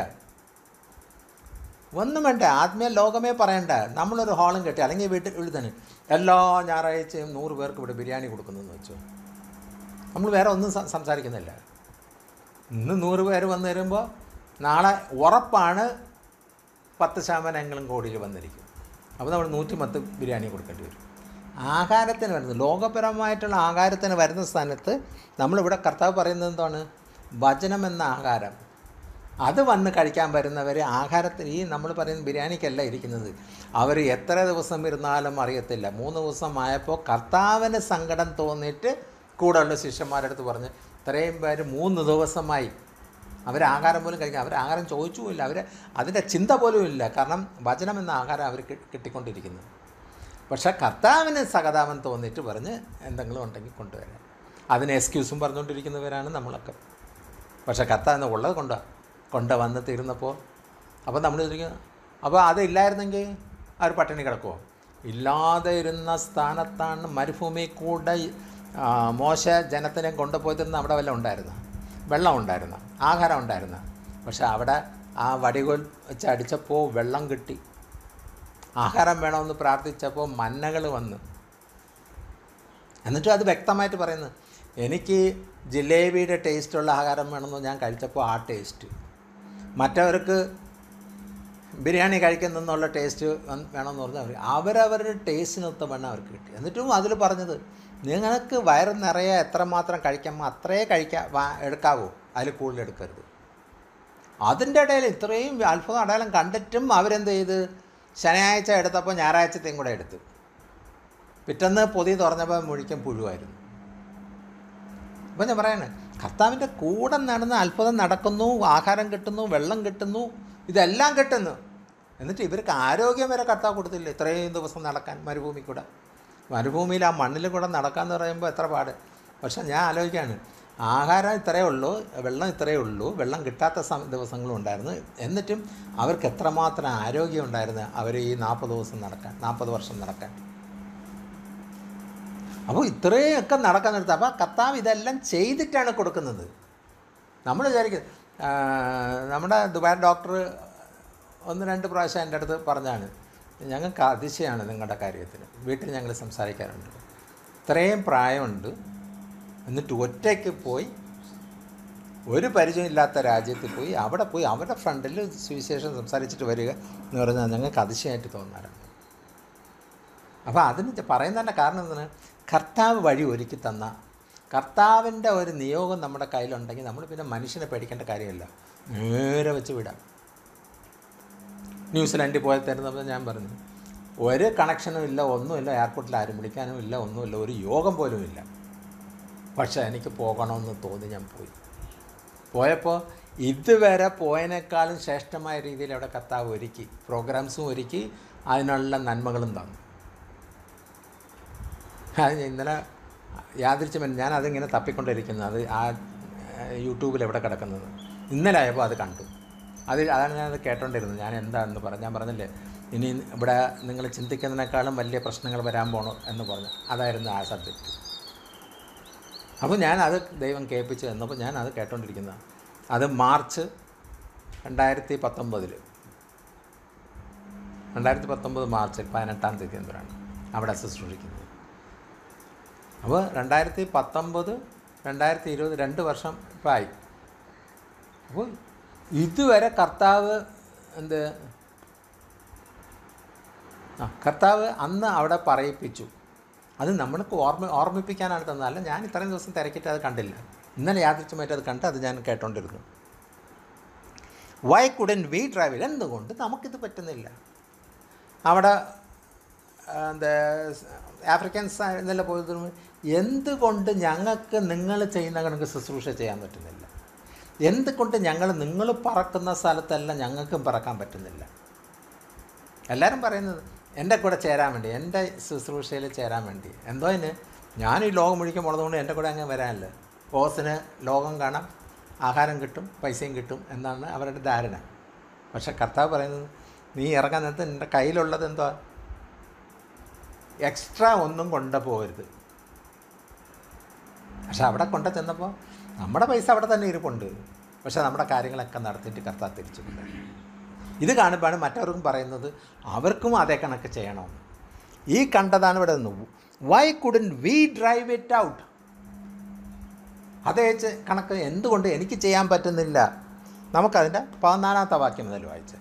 ഒന്നും വേണ്ട ആത്മീയ ലോകമേ പറയണ്ട നമ്മളൊരു ഹാളും കെട്ടി അല്ലെങ്കിൽ വീട്ടിൽ ഉള്ളിൽ തന്നെ എല്ലാ ഞായറാഴ്ചയും നൂറ് പേർക്ക് ഇവിടെ ബിരിയാണി കൊടുക്കുന്നെന്ന് വെച്ചു നമ്മൾ വേറെ ഒന്നും സം- സംസാരിക്കുന്നില്ല ഇന്ന് നൂറ് പേര് വന്നു വരുമ്പോൾ നാളെ ഉറപ്പാണ് പത്ത് ശതമാനമെങ്കിലും കോടിയിൽ വന്നിരിക്കും അപ്പോൾ നമ്മൾ നൂറ്റി പത്ത് ബിരിയാണി കൊടുക്കേണ്ടി വരും ആഹാരത്തിന് വരുന്നത് ലോകപരമായിട്ടുള്ള ആഹാരത്തിന് വരുന്ന സ്ഥാനത്ത് നമ്മളിവിടെ കർത്താവ് പറയുന്നത് എന്താണ് വചനം എന്ന ആഹാരം അത് വന്ന് കഴിക്കാൻ വരുന്നവർ ആഹാരത്തിന് ഈ നമ്മൾ പറയുന്ന ബിരിയാണിക്കല്ല ഇരിക്കുന്നത് അവർ എത്ര ദിവസം ഇരുന്നാലും അറിയത്തില്ല മൂന്ന് ദിവസം ആയപ്പോൾ കർത്താവിന് സങ്കടം തോന്നിയിട്ട് കൂടെയുള്ള ശിഷ്യന്മാരുടെ അടുത്ത് പറഞ്ഞ് ഇത്രയും പേര് മൂന്ന് ദിവസമായി അവർ ആഹാരം പോലും കഴിക്കാൻ അവർ ആഹാരം ചോദിച്ചുമില്ല അവർ അതിൻ്റെ ചിന്ത പോലും ഇല്ല കാരണം വചനം എന്ന ആഹാരം അവർ കി- കിട്ടിക്കൊണ്ടിരിക്കുന്നു പക്ഷേ കർത്താവിന് സഹതാപം തോന്നിയിട്ട് പറഞ്ഞ് എന്തെങ്കിലും ഉണ്ടെങ്കിൽ കൊണ്ടുവരാം അതിന് എക്സ്ക്യൂസും പറഞ്ഞുകൊണ്ടിരിക്കുന്നവരാണ് നമ്മളൊക്കെ പക്ഷേ കർത്താവിന് ഉള്ളത് കൊണ്ട കൊണ്ടുവന്ന് തീർന്നപ്പോൾ അപ്പോൾ നമ്മൾ ചോദിക്കും അപ്പോൾ അതില്ലായിരുന്നെങ്കിൽ അവർ പട്ടിണി കിടക്കുമോ ഇല്ലാതെ ഇരുന്ന സ്ഥാനത്താണ് മരുഭൂമി കൂടെ ആ, മോശ ജനത്തിനെ കൊണ്ടുപോയിരുന്ന അവിടെ വല്ലതും ഉണ്ടായിരുന്നു വെള്ളം ഉണ്ടായിരുന്നു ആഹാരം ഉണ്ടായിരുന്നു പക്ഷെ അവിടെ ആ വടികോൽ വെച്ച് അടിച്ചപ്പോൾ വെള്ളം കിട്ടി ആഹാരം വേണമെന്ന് പ്രാർത്ഥിച്ചപ്പോൾ മന്നകൾ വന്നു എന്നിട്ടും അത് വ്യക്തമായിട്ട് പറയുന്നു എനിക്ക് ജിലേബിയുടെ ടേസ്റ്റുള്ള ആഹാരം വേണമെന്ന് ഞാൻ കഴിച്ചപ്പോൾ ആ ടേസ്റ്റ് മറ്റവർക്ക് ബിരിയാണി കഴിക്കുന്നെന്നുള്ള ടേസ്റ്റ് വന്ന് വേണമെന്ന് പറഞ്ഞാൽ അവർ അവരവരുടെ ടേസ്റ്റിനൊത്ത വണ്ണം അവർക്ക് കിട്ടി എന്നിട്ടും അതിൽ പറഞ്ഞത് നിങ്ങൾക്ക് വയറ് നിറയെ എത്രമാത്രം കഴിക്കാമോ അത്രേ കഴിക്കാൻ വാ- എടുക്കാവൂ അതിൽ കൂടുതൽ എടുക്കരുത് അതിൻ്റെ ഇടയിൽ ഇത്രയും അത്ഭുതം അടയാളം കണ്ടിട്ടും അവരെന്ത് ചെയ്ത് ശനിയാഴ്ച എടുത്തപ്പോൾ ഞായറാഴ്ചത്തെയും കൂടെ എടുത്തു പിറ്റന്ന് പൊതി തുറന്നപ്പോൾ മുഴിക്കും പുഴുവായിരുന്നു അപ്പം ഞാൻ പറയാണ് കർത്താവിൻ്റെ കൂടെ നടന്ന് അത്ഭുതം നടക്കുന്നു ആഹാരം കിട്ടുന്നു വെള്ളം കിട്ടുന്നു ഇതെല്ലാം കിട്ടുന്നു എന്നിട്ട് ഇവർക്ക് ആരോഗ്യം വരെ കർത്താവ് കൊടുത്തില്ല ഇത്രയും ദിവസം നടക്കാൻ മരുഭൂമി കൂടെ മരുഭൂമിയിൽ ആ മണ്ണിൽ കൂടെ നടക്കാന്ന് പറയുമ്പോൾ എത്ര പാട് പക്ഷെ ഞാൻ ആലോചിക്കുകയാണ് ആഹാരം ഇത്രയേ ഉള്ളൂ വെള്ളം ഇത്രയേ ഉള്ളൂ വെള്ളം കിട്ടാത്ത സമ ദിവസങ്ങളും ഉണ്ടായിരുന്നു എന്നിട്ടും അവർക്ക് എത്രമാത്രം ആരോഗ്യം ഉണ്ടായിരുന്നു അവർ ഈ നാൽപ്പത് ദിവസം നടക്കാൻ നാൽപ്പത് വർഷം നടക്കാൻ അപ്പോൾ ഇത്രയൊക്കെ നടക്കാൻ നിർത്തുക അപ്പോൾ കർത്താവ് ഇതെല്ലാം ചെയ്തിട്ടാണ് കൊടുക്കുന്നത് നമ്മൾ വിചാരിക്കും ആ, നമ്മുടെ ദുബായ് ഡോക്ടർ ഒന്ന് രണ്ട് പ്രാവശ്യം എൻ്റെ അടുത്ത് പറഞ്ഞാണ് ഞങ്ങൾക്ക് അതിശയമാണ് നിങ്ങളുടെ കാര്യത്തിൽ വീട്ടിൽ ഞങ്ങൾ സംസാരിക്കാറുണ്ട് ഇത്രയും പ്രായമുണ്ട് എന്നിട്ട് ഒറ്റയ്ക്ക് പോയി ഒരു പരിചയമില്ലാത്ത രാജ്യത്തിൽ പോയി അവിടെ പോയി അവരുടെ ഫ്രണ്ടിൽ സുവിശേഷം സംസാരിച്ചിട്ട് വരിക എന്ന് പറഞ്ഞാൽ ഞങ്ങൾക്ക് അതിശയമായിട്ട് തോന്നാറുണ്ട് അപ്പോൾ അതിന് പറയുന്നതിൻ്റെ കാരണം എന്താണ് കർത്താവ് വഴി ഒരുക്കി തന്ന കർത്താവിൻ്റെ ഒരു നിയോഗം നമ്മുടെ കയ്യിലുണ്ടെങ്കിൽ നമ്മൾ പിന്നെ മനുഷ്യനെ പേടിക്കേണ്ട കാര്യമില്ല നേരെ വെച്ച് വിടാം ന്യൂസിലാൻഡിൽ പോയി തരുന്നപ്പോൾ ഞാൻ പറഞ്ഞു ഒരു കണക്ഷനും ഇല്ല ഒന്നുമില്ല എയർപോർട്ടിൽ ആരും വിളിക്കാനും ഇല്ല ഒന്നുമില്ല ഒരു യോഗം പോലും ഇല്ല പക്ഷേ എനിക്ക് പോകണമെന്ന് തോന്നി ഞാൻ പോയി പോയപ്പോൾ ഇതുവരെ പോയതിനേക്കാളും ശ്രേഷ്ഠമായ രീതിയിൽ അവിടെ കർത്താവ് ഒരുക്കി പ്രോഗ്രാംസും ഒരുക്കി അതിനുള്ള നന്മകളും തന്നു അത് ഇന്നലെ യാദൃശ്യം ഞാൻ അതിങ്ങനെ തപ്പിക്കൊണ്ടിരിക്കുന്നത് അത് ആ ഏഹ്, യൂട്യൂബിൽ എവിടെ കിടക്കുന്നത് ഇന്നലെ ആയപ്പോൾ അത് കണ്ടു അത് അതാണ് ഞാനത് കേട്ടോണ്ടിരുന്നത് ഞാൻ എന്താണെന്ന് പറഞ്ഞു ഞാൻ പറഞ്ഞില്ലേ ഇനി ഇവിടെ നിങ്ങൾ ചിന്തിക്കുന്നതിനേക്കാളും വലിയ പ്രശ്നങ്ങൾ വരാൻ പോണോ എന്ന് പറഞ്ഞു അതായിരുന്നു ആ സബ്ജക്റ്റ് അപ്പോൾ ഞാൻ അത് ദൈവം കേൾപ്പിച്ച് തന്നപ്പോൾ ഞാൻ അത് കേട്ടോണ്ടിരിക്കുന്നത് അത് മാർച്ച് രണ്ടായിരത്തി പത്തൊമ്പതിൽ രണ്ടായിരത്തി പത്തൊമ്പത് മാർച്ചിൽ പതിനെട്ടാം തീയതി എന്താണ് അവിടെ ശുശ്രൂഷിക്കുന്നത് അപ്പോൾ രണ്ടായിരത്തി പത്തൊമ്പത് രണ്ടായിരത്തി ഇരുപത് രണ്ട് വർഷം ഇപ്പം ആയി അപ്പോൾ ഇതുവരെ കർത്താവ് എന്ത് ആ കർത്താവ് അന്ന് അവിടെ പറയിപ്പിച്ചു അത് നമ്മൾക്ക് ഓർമ്മ ഓർമ്മിപ്പിക്കാനാണ് തന്നത് അല്ല ഞാൻ ഇത്രയും ദിവസം തിരക്കിയിട്ട് അത് കണ്ടില്ല ഇന്നലെ യാദൃച്ഛമായിട്ട് അത് കണ്ട് അത് ഞാൻ കേട്ടോണ്ടിരുന്നു വൈ കുഡൻ വി ഡ്രൈവ് എന്തുകൊണ്ട് നമുക്കിത് പറ്റുന്നില്ല അവിടെ ആ, എന്താ ആഫ്രിക്കൻസ് എന്നല്ല പോയത് എന്തുകൊണ്ട് ഞങ്ങൾക്ക് നിങ്ങൾ ചെയ്യുന്ന കണക്ക് ശുശ്രൂഷ ചെയ്യാൻ പറ്റുന്നില്ല എന്തുകൊണ്ട് ഞങ്ങൾ നിങ്ങൾ പറക്കുന്ന സ്ഥലത്തെല്ലാം ഞങ്ങൾക്കും പറക്കാൻ പറ്റുന്നില്ല എല്ലാവരും പറയുന്നത് എൻ്റെ കൂടെ ചേരാൻ വേണ്ടി എൻ്റെ ശുശ്രൂഷയിൽ ചേരാൻ വേണ്ടി എന്തോ അതിന് ഞാൻ ഈ ലോകം മുഴിക്കാൻ പോണതുകൊണ്ട് എൻ്റെ കൂടെ അങ്ങ് വരാനല്ല ഓസിന് ലോകം കാണാം ആഹാരം കിട്ടും പൈസയും കിട്ടും എന്നാണ് അവരുടെ ധാരണ പക്ഷെ കർത്താവ് പറയുന്നത് നീ ഇറങ്ങാൻ നേരത്ത് നിൻ്റെ കയ്യിലുള്ളത് എന്തോ എക്സ്ട്രാ ഒന്നും കൊണ്ടുപോകരുത് പക്ഷെ അവിടെ കൊണ്ടു ചെന്നപ്പോൾ നമ്മുടെ പൈസ അവിടെ തന്നെ ഇരിപ്പുണ്ട് പക്ഷെ നമ്മുടെ കാര്യങ്ങളൊക്കെ നടത്തിയിട്ട് കർത്താവ് തിരിച്ചു കൊണ്ടുവരും ഇത് കാണുമ്പോഴാണ് മറ്റവർക്കും പറയുന്നത് അവർക്കും അതേ കണക്ക് ചെയ്യണമെന്ന് ഈ കണ്ടതാണ് ഇവിടെ നിന്ന് why couldn't we drive it out അതേ ചെ- കണക്ക് എന്തുകൊണ്ട് എനിക്ക് ചെയ്യാൻ പറ്റുന്നില്ല നമുക്കതിൻ്റെ പതിനാലാമത്തെ വാക്യം മുതൽ വായിച്ച്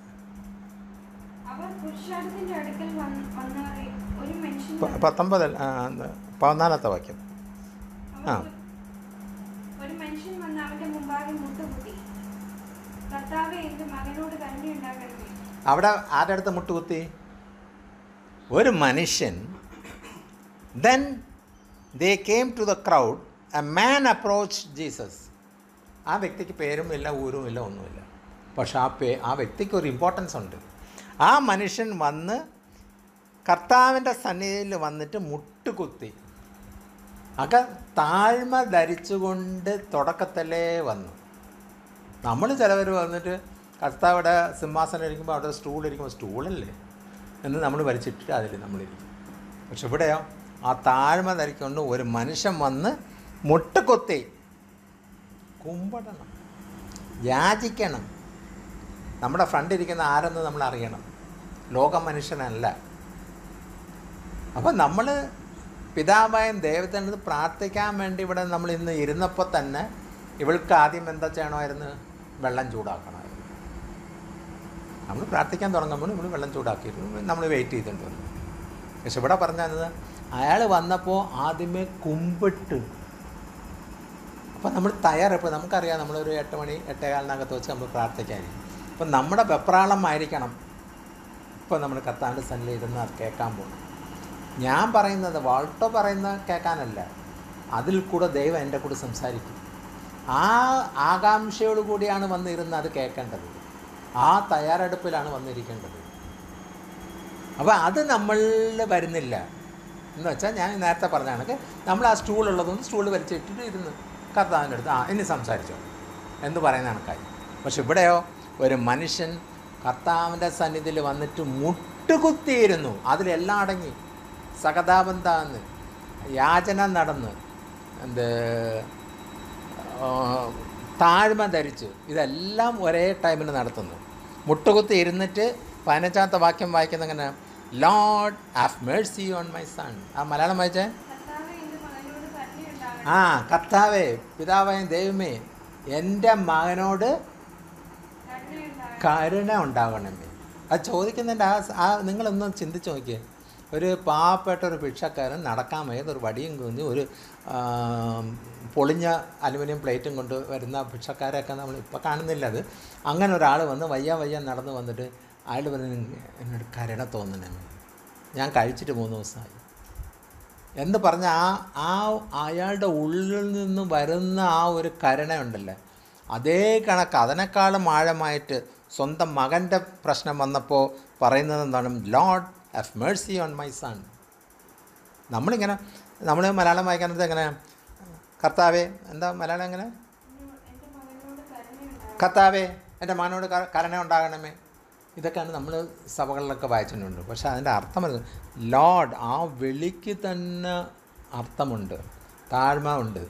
അവർ പുരുഷാരത്തിന്റെ അടുക്കൽ വന്ന് വന്നവരെ ഒരു മനുഷ്യൻ പ- പത്തൊമ്പത് ആ, എന്താ, പതിനാലാമത്തെ വാക്യം ആ. അവർ ഒരു മനുഷ്യൻ വന്ന് അവന്റെ മുമ്പാകെ മുട്ടുകുത്തി കർത്താവെ എന്റെ മകനോട് കരുണയുണ്ടാകണമേ അവിടെ ആരുടെ അടുത്ത് മുട്ടുകുത്തി ഒരു മനുഷ്യൻ then they came to the crowd a man approach Jesus ആ വ്യക്തിക്ക് പേരും ഇല്ല ഊരും ഇല്ല ഒന്നുമില്ല പക്ഷെ ആ പേ ആ വ്യക്തിക്ക് ഒരു ഇമ്പോർട്ടൻസ് ഉണ്ട് ആ മനുഷ്യൻ വന്ന് കർത്താവിൻ്റെ സന്നിധിയിൽ വന്നിട്ട് മുട്ടുകുത്തി അക താഴ്മ ധരിച്ചുകൊണ്ട് തുടക്കത്തിലേ വന്നു നമ്മൾ ചിലവർ വന്നിട്ട് കർത്താവിടെ സിംഹാസനം ഇരിക്കുമ്പോൾ അവിടെ സ്റ്റൂൾ ഇരിക്കുമ്പോൾ സ്റ്റൂളല്ലേ എന്ന് നമ്മൾ വലിച്ചിട്ടിട്ട് അതിൽ നമ്മളിരിക്കും പക്ഷെ ഇവിടെയോ ആ താഴ്മ ധരിക്കൊണ്ട് ഒരു മനുഷ്യൻ വന്ന് മുട്ടുകൊത്തി കുമ്പടണം യാചിക്കണം നമ്മുടെ ഫ്രണ്ട് ഇരിക്കുന്ന ആരെന്ന് നമ്മൾ അറിയണം ലോക മനുഷ്യനല്ല അപ്പം നമ്മൾ പിതാവായും ദൈവത്തിനടുത്ത് പ്രാർത്ഥിക്കാൻ വേണ്ടി ഇവിടെ നമ്മൾ ഇന്ന് ഇരുന്നപ്പോൾ തന്നെ ഇവൾക്ക് ആദ്യം എന്താ ചെയ്യണമായിരുന്നു വെള്ളം ചൂടാക്കണമായിരുന്നു നമ്മൾ പ്രാർത്ഥിക്കാൻ തുടങ്ങുമ്പോൾ നമ്മൾ വെള്ളം ചൂടാക്കിയിരുന്നു നമ്മൾ വെയിറ്റ് ചെയ്തിട്ടുണ്ട് വന്നു പക്ഷെ ഇവിടെ പറഞ്ഞത് അയാൾ വന്നപ്പോൾ ആദ്യമേ കുമ്പിട്ട് അപ്പം നമ്മൾ തയ്യാറെപ്പോൾ നമുക്കറിയാം നമ്മളൊരു എട്ട് മണി എട്ടേകാലിനകത്ത് വെച്ച് നമ്മൾ പ്രാർത്ഥിക്കാനിരിക്കും അപ്പം നമ്മുടെ വെപ്രാളമായിരിക്കണം ഇപ്പോൾ നമ്മൾ കർത്താവിൻ്റെ സന്നിധിയിൽ ഇരുന്ന് അത് കേൾക്കാൻ പോകും ഞാൻ പറയുന്നത് വാൾട്ടോ പറയുന്ന കേൾക്കാനല്ല അതിൽ കൂടെ ദൈവം എൻ്റെ കൂടെ സംസാരിക്കും ആ ആകാംക്ഷയോട് കൂടിയാണ് വന്നിരുന്ന് അത് കേൾക്കേണ്ടത് ആ തയ്യാറെടുപ്പിലാണ് വന്നിരിക്കേണ്ടത് അപ്പോൾ അത് നമ്മളിൽ വരുന്നില്ല എന്ന് വെച്ചാൽ ഞാൻ നേരത്തെ പറഞ്ഞ കണക്ക് നമ്മൾ ആ സ്റ്റൂൾ ഉള്ളതുകൊണ്ട് സ്റ്റൂൾ വലിച്ചിട്ടിട്ട് ഇരുന്ന് കർത്താവിൻ്റെ അടുത്ത് ആ ഇനി സംസാരിച്ചോ എന്ന് പറയുന്ന കണക്കായി പക്ഷെ ഇവിടെയോ ഒരു മനുഷ്യൻ കർത്താവിൻ്റെ സന്നിധിയിൽ വന്നിട്ട് മുട്ടുകുത്തിയിരുന്നു അതിലെല്ലാം അടങ്ങി സഹതാപം താന്ന് യാചന നടന്ന് എന്ത് ആ, താഴ്മ ധരിച്ച് ഇതെല്ലാം ഒരേ ടൈമിൽ നടത്തുന്നു മുട്ടുകുത്തി ഇരുന്നിട്ട് പതിനഞ്ചാമത്തെ വാക്യം വായിക്കുന്ന അങ്ങനെ Lord have mercy on my son ആ മലയാളം വായിച്ചേ കർത്താവെ എന്റെ മകനോട് കരുണയുണ്ടാകണമേ ആ കർത്താവേ പിതാവായ ദൈവമേ എൻ്റെ മകനോട് കരുണയുണ്ടാകണമേ കരുണ ഉണ്ടാകണമേ അത് ചോദിക്കുന്നതിൻ്റെ ആ സ- ആ നിങ്ങളൊന്ന് ചിന്തിച്ച് നോക്കിയേ ഒരു പാവപ്പെട്ട ഒരു ഭിക്ഷക്കാരൻ നടക്കാൻ വയ്യാതെ ഒരു വടിയും കുഞ്ഞ് ഒരു ആ, പൊളിഞ്ഞ അലുമിനിയം പ്ലേറ്റും കൊണ്ട് വരുന്ന ഭിക്ഷക്കാരെയൊക്കെ നമ്മൾ ഇപ്പോൾ കാണുന്നില്ല അത് അങ്ങനെ ഒരാൾ വന്ന് വയ്യ വയ്യ നടന്ന് വന്നിട്ട് അയാൾ പറഞ്ഞു എന്നോട് കരുണ തോന്നണേ ഞാൻ കഴിച്ചിട്ട് മൂന്ന് ദിവസമായി എന്ന് പറഞ്ഞ ആ ആ അയാളുടെ ഉള്ളിൽ നിന്ന് വരുന്ന ആ ഒരു കരുണയുണ്ടല്ലോ അതേ കണക്ക് അതിനേക്കാളും ആഴമായിട്ട് സ്വന്തം മകൻ്റെ പ്രശ്നം വന്നപ്പോൾ പറയുന്നത് എന്താണ് Lord have mercy on my son നമ്മളിങ്ങനെ നമ്മൾ മലയാളം വായിക്കാനത് എങ്ങനെ കർത്താവേ എന്താ മലയാളം എങ്ങനെ എന്റെ മകനോട് കരുണയുണ്ടാകണമേ കർത്താവേ എൻ്റെ മകനോട് ക- കരുണ ഉണ്ടാകണമേ ഇതൊക്കെയാണ് നമ്മൾ സഭകളിലൊക്കെ വായിച്ചിട്ടുണ്ട് പക്ഷേ അതിൻ്റെ അർത്ഥം വരുന്നത് ലോഡ് ആ വിളിക്ക് തന്നെ അർത്ഥമുണ്ട് താഴ്മ ഉണ്ട്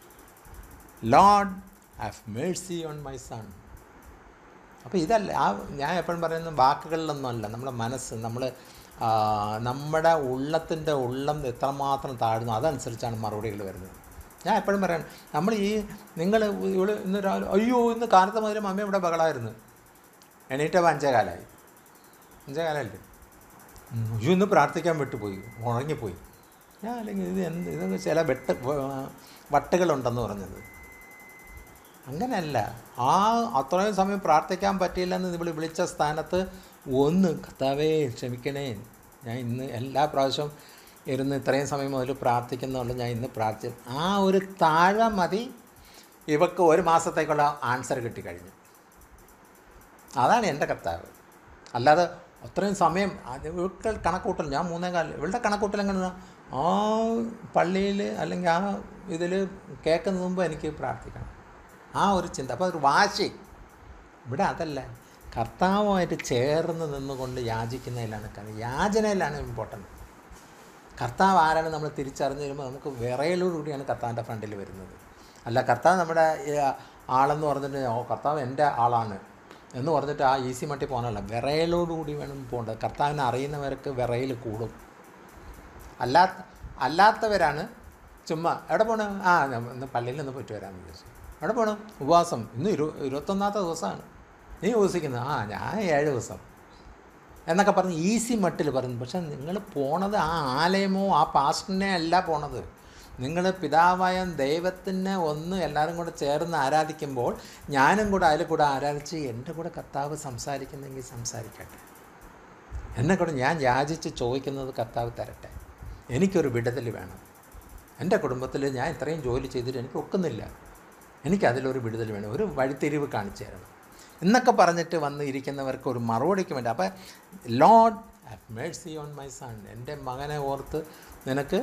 Lord have mercy on my son അപ്പോൾ ഇതല്ല ആ ഞാൻ എപ്പോഴും പറയുന്നത് വാക്കുകളിലൊന്നുമല്ല നമ്മുടെ മനസ്സ് നമ്മൾ നമ്മുടെ ഉള്ളത്തിൻ്റെ ഉള്ളം എത്രമാത്രം താഴ്ന്നു അതനുസരിച്ചാണ് മറുപടികൾ വരുന്നത് ഞാൻ എപ്പോഴും പറയണം നമ്മൾ ഈ നിങ്ങൾ ഇവിടെ ഇന്ന് രാവിലെ അയ്യോ ഇന്ന് കാലത്ത് മുതൽ മമ്മി ഇവിടെ ബഹളമായിരുന്നു എണീറ്റ അഞ്ചേ കാലമായി അഞ്ചേ കാലമല്ലേ ഉം, അയ്യോ ഇന്ന് പ്രാർത്ഥിക്കാൻ വിട്ടുപോയി ഉണങ്ങിപ്പോയി ഞാൻ അല്ലെങ്കിൽ ഇത് എന്ത് ഇതൊക്കെ ചില വെട്ട് വ- വട്ടുകളുണ്ടെന്ന് പറഞ്ഞത് അങ്ങനെയല്ല ആ അത്രയും സമയം പ്രാർത്ഥിക്കാൻ പറ്റിയില്ലെന്ന് ഇവിടെ വിളിച്ച സ്ഥാനത്ത് ഒന്ന് കർത്താവേ ക്ഷമിക്കണേ ഞാൻ ഇന്ന് എല്ലാ പ്രാവശ്യവും ഇരുന്ന് ഇത്രയും സമയം മുതൽ പ്രാർത്ഥിക്കുന്നുള്ളൂ ഞാൻ ഇന്ന് പ്രാർത്ഥി ആ ഒരു താഴെ മതി ഇവക്ക് ഒരു മാസത്തേക്കുള്ള ആൻസർ കിട്ടിക്കഴിഞ്ഞു അതാണ് എൻ്റെ കർത്താവ് അല്ലാതെ അത്രയും സമയം അത് ഇവൾക്ക് കണക്കൂട്ടൽ ഞാൻ മൂന്നേ കാലം ഇവളുടെ കണക്കൂട്ടൽ എങ്ങനെ ആ പള്ളിയിൽ അല്ലെങ്കിൽ ആ ഇതിൽ കേൾക്കുന്ന മുമ്പ് എനിക്ക് പ്രാർത്ഥിക്കണം ആ ഒരു ചിന്ത അപ്പോൾ ഒരു വാശി ഇവിടെ അതല്ല കർത്താവുമായിട്ട് ചേർന്ന് നിന്നുകൊണ്ട് യാചിക്കുന്നതിലാണ് കാര്യം യാചനയിലാണ് ഇമ്പോർട്ടൻറ്റ് കർത്താവ് ആരാണ് നമ്മൾ തിരിച്ചറിഞ്ഞ് വരുമ്പോൾ നമുക്ക് വിറയലോടുകൂടിയാണ് കർത്താവിൻ്റെ ഫ്രണ്ടിൽ വരുന്നത് അല്ല കർത്താവ് നമ്മുടെ ഈ ആളെന്ന് പറഞ്ഞിട്ട് ഓ കർത്താവ് എൻ്റെ ആളാണ് എന്ന് പറഞ്ഞിട്ട് ആ ഈസി മട്ടി പോകാനല്ല വിറയലോടുകൂടി വേണം പോകേണ്ടത് കർത്താവിനെ അറിയുന്നവർക്ക് വിറയിൽ കൂടും അല്ലാത്ത അല്ലാത്തവരാണ് ചുമ്മാ എവിടെ പോകണം ആ ഞാൻ ഇന്ന് പള്ളിയിൽ നിന്ന് പോയിട്ട് വരാമെന്ന് വിചാരിച്ചു എവിടെ പോകണം ഉപവാസം ഇന്ന് ഇരു ഇരുപത്തൊന്നാമത്തെ ദിവസമാണ് നീ ഉപവസിക്കുന്നത് ആ ഞാൻ ഏഴ് ദിവസം എന്നൊക്കെ പറഞ്ഞ് ഈസി മട്ടിൽ പറയുന്നു പക്ഷെ നിങ്ങൾ പോണത് ആ ആലയമോ ആ പാസ്റ്ററിനെ അല്ല പോണത് നിങ്ങൾ പിതാവായ ദൈവത്തിനെ ഒന്ന് എല്ലാവരും കൂടെ ചേർന്ന് ആരാധിക്കുമ്പോൾ ഞാനും കൂടെ അതിൽ കൂടെ ആരാധിച്ച് എൻ്റെ കൂടെ കർത്താവ് സംസാരിക്കുന്നെങ്കിൽ സംസാരിക്കട്ടെ എന്നെ കൂടെ ഞാൻ യാചിച്ച് ചോദിക്കുന്നത് കർത്താവ് തരട്ടെ എനിക്കൊരു വിടുതൽ വേണം എൻ്റെ കുടുംബത്തിൽ ഞാൻ ഇത്രയും ജോലി ചെയ്തിട്ട് എനിക്ക് ഒക്കുന്നില്ല എനിക്കതിലൊരു വിടുതൽ വേണം ഒരു വഴിത്തിരിവ് കാണിച്ചു തരണം എന്നൊക്കെ പറഞ്ഞിട്ട് വന്ന് ഇരിക്കുന്നവർക്ക് ഒരു മറുപടിക്ക് വേണ്ടി അപ്പം Lord have mercy on my son എൻ്റെ മകനെ ഓർത്ത് നിനക്ക്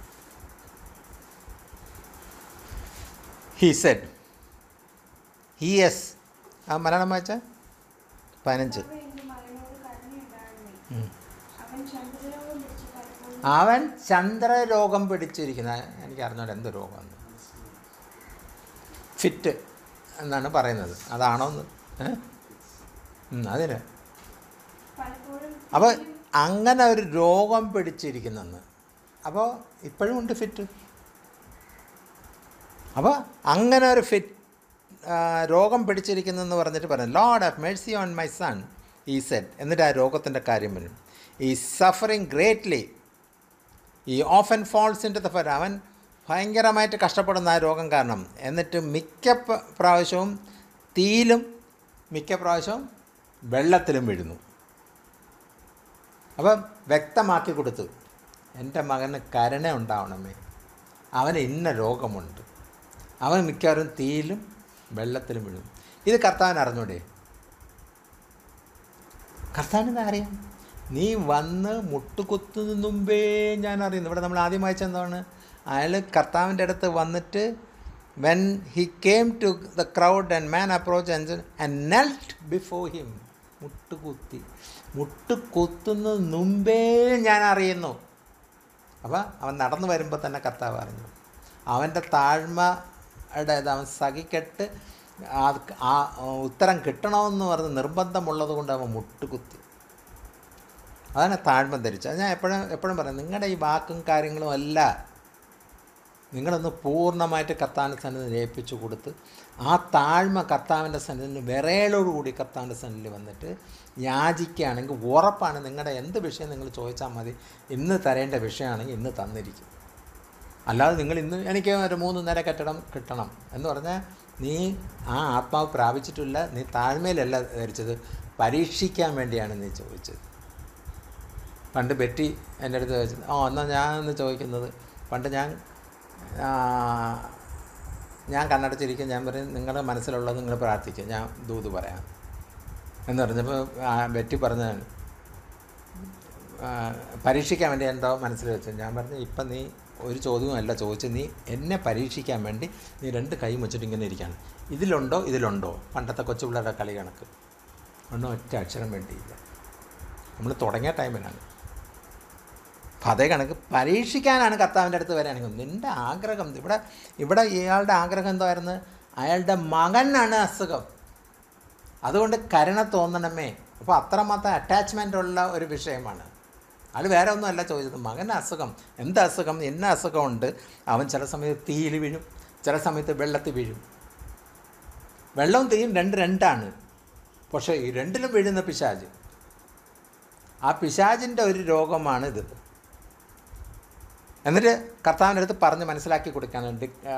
ഹീ സെഡ് ഹി എസ് ആ മലയാളം വായിച്ച പതിനഞ്ച് കർത്താവേ, എന്റെ മകനോട് കരുണയുണ്ടാകണമേ. ഉം. അവൻ ചന്ദ്രരോഗം പിടിച്ച് പലപ്പോഴും അവൻ ചന്ദ്രരോഗം പിടിച്ചിരിക്കുന്ന എനിക്ക് അറിഞ്ഞോട്ടെ എന്ത് രോഗമെന്ന് ഫിറ്റ് എന്നാണ് പറയുന്നത് അതാണോ എന്ന് ഏ? ഉം, അതിന് പലപ്പോഴും അപ്പോൾ അങ്ങനെ ഒരു രോഗം പിടിച്ചിരിക്കുന്നെന്ന് അപ്പോൾ ഇപ്പോഴും ഉണ്ട് ഫിറ്റ് അപ്പോൾ അങ്ങനെ ഒരു ഫിറ്റ് ആ, രോഗം പിടിച്ചിരിക്കുന്നെന്ന് പറഞ്ഞിട്ട് പറഞ്ഞു Lord of mercy on my son he said എന്നിട്ട് ആ രോഗത്തിൻ്റെ കാര്യം വരും he suffering greatly he often falls into the fire അവൻ ഭയങ്കരമായിട്ട് കഷ്ടപ്പെടുന്ന ആ രോഗം കാരണം എന്നിട്ട് മിക്ക പ- പ്രാവശ്യവും തീയിലും മിക്ക പ്രാവശ്യവും വെള്ളത്തിലും വീഴുന്നു അപ്പം വ്യക്തമാക്കി കൊടുത്തു എൻ്റെ മകന് കരുണ ഉണ്ടാവണമേ അവന് ഇന്ന രോഗമുണ്ട് അവൻ മിക്കവാറും തീയിലും വെള്ളത്തിലും വീഴും ഇത് കർത്താവിന് അറിഞ്ഞൂടെ കർത്താവിന് അറിയാം നീ വന്ന് മുട്ടുകുത്തുന്നതിന് മുമ്പേ ഞാൻ അറിയുന്നു ഇവിടെ നമ്മൾ ആദ്യം വായിച്ച എന്താണ് അയാൾ കർത്താവിൻ്റെ അടുത്ത് വന്നിട്ട് when he came to the crowd and man approach and and knelt before him മുട്ടുകുത്തി മുട്ടുകുത്തുന്നതിന് മുമ്പേ ഞാൻ അറിയുന്നു അപ്പോൾ അവൻ നടന്നു വരുമ്പോൾ തന്നെ കർത്താവ് അറിഞ്ഞു അവൻ്റെ താഴ്മയുടെ ഇത് അവൻ സഹിക്കെട്ട് അത് ആ ഉത്തരം കിട്ടണമെന്ന് പറഞ്ഞ് നിർബന്ധമുള്ളത് കൊണ്ട് അവൻ മുട്ടുകുത്തി അതാണ് താഴ്മ ധരിച്ചത് അത് ഞാൻ എപ്പോഴും എപ്പോഴും പറയാം നിങ്ങളുടെ ഈ വാക്കും കാര്യങ്ങളും അല്ല നിങ്ങളൊന്ന് പൂർണ്ണമായിട്ട് കർത്താവിൻ്റെ സന്നിധി ഏൽപ്പിച്ചു കൊടുത്ത് ആ താഴ്മ കർത്താവിൻ്റെ സന്നിധിയിൽ വിറയലോടുകൂടി കർത്താവിൻ്റെ സന്നിധിയിൽ വന്നിട്ട് യാചിക്കുകയാണെങ്കിൽ ഉറപ്പാണ് നിങ്ങളുടെ എന്ത് വിഷയം നിങ്ങൾ ചോദിച്ചാൽ മതി ഇന്ന് തരേണ്ട വിഷയമാണെങ്കിൽ ഇന്ന് തന്നിരിക്കും അല്ലാതെ നിങ്ങൾ ഇന്ന് എനിക്ക് ഒരു മൂന്ന് നില കെട്ടിടം കിട്ടണം എന്ന് പറഞ്ഞാൽ നീ ആ ആത്മാവ് പ്രാപിച്ചിട്ടില്ല നീ താഴ്മയിലല്ല ധരിച്ചത് പരീക്ഷിക്കാൻ വേണ്ടിയാണ് നീ ചോദിച്ചത് പണ്ട് ബെറ്റി എൻ്റെ അടുത്ത് ചോദിച്ചത് ഓ എന്നാൽ ഞാൻ ഒന്ന് ചോദിക്കുന്നത് പണ്ട് ഞാൻ ആ, ഞാൻ കണ്ണടച്ചിരിക്കും ഞാൻ പറയും നിങ്ങളുടെ മനസ്സിലുള്ളത് നിങ്ങൾ പ്രാർത്ഥിക്കുക ഞാൻ ദൂത് പറയാം എന്ന് പറഞ്ഞപ്പോൾ ആ, ബെറ്റി പറഞ്ഞതാണ് ആ, പരീക്ഷിക്കാൻ വേണ്ടി എന്തോ മനസ്സിൽ വെച്ചു ഞാൻ പറഞ്ഞു ഇപ്പം നീ ഒരു ചോദ്യവും അല്ല ചോദിച്ചു നീ എന്നെ പരീക്ഷിക്കാൻ വേണ്ടി നീ രണ്ട് കൈ വെച്ചിട്ട് ഇങ്ങനെ ഇരിക്കുകയാണ് ഇതിലുണ്ടോ ഇതിലുണ്ടോ പണ്ടത്തെ കൊച്ചു പിള്ളേരുടെ കളി കണക്ക് ഒന്നും ഒറ്റ അക്ഷരം വേണ്ടിയില്ല നമ്മൾ തുടങ്ങിയ ടൈമിലാണ് അപ്പം അതേ കണക്ക് പരീക്ഷിക്കാനാണ് കർത്താവിൻ്റെ അടുത്ത് വരാണെങ്കിൽ നിൻ്റെ ആഗ്രഹം ഇവിടെ ഇവിടെ ഇയാളുടെ ആഗ്രഹം എന്തായിരുന്നു അയാളുടെ മകനാണ് അസുഖം അതുകൊണ്ട് കരുണ തോന്നണമേ അപ്പോൾ അത്രമാത്രം അറ്റാച്ച്മെൻ്റ് ഉള്ള ഒരു വിഷയമാണ് അത് വേറെ ഒന്നും അല്ല ചോദിച്ചത് മകന് അസുഖം എന്ത് അസുഖം എന്ന അസുഖമുണ്ട് അവൻ ചില സമയത്ത് തീയിൽ വീഴും ചില സമയത്ത് വെള്ളത്തിൽ വീഴും വെള്ളവും തീയും രണ്ട് രണ്ടാണ് പക്ഷേ ഈ രണ്ടിലും വീഴുന്ന പിശാജ് ആ പിശാചിൻ്റെ ഒരു രോഗമാണ് ഇത് എന്നിട്ട് കർത്താവിൻ്റെ അടുത്ത് പറഞ്ഞ് മനസ്സിലാക്കി കൊടുക്കുകയാണ് ഡി- ആ,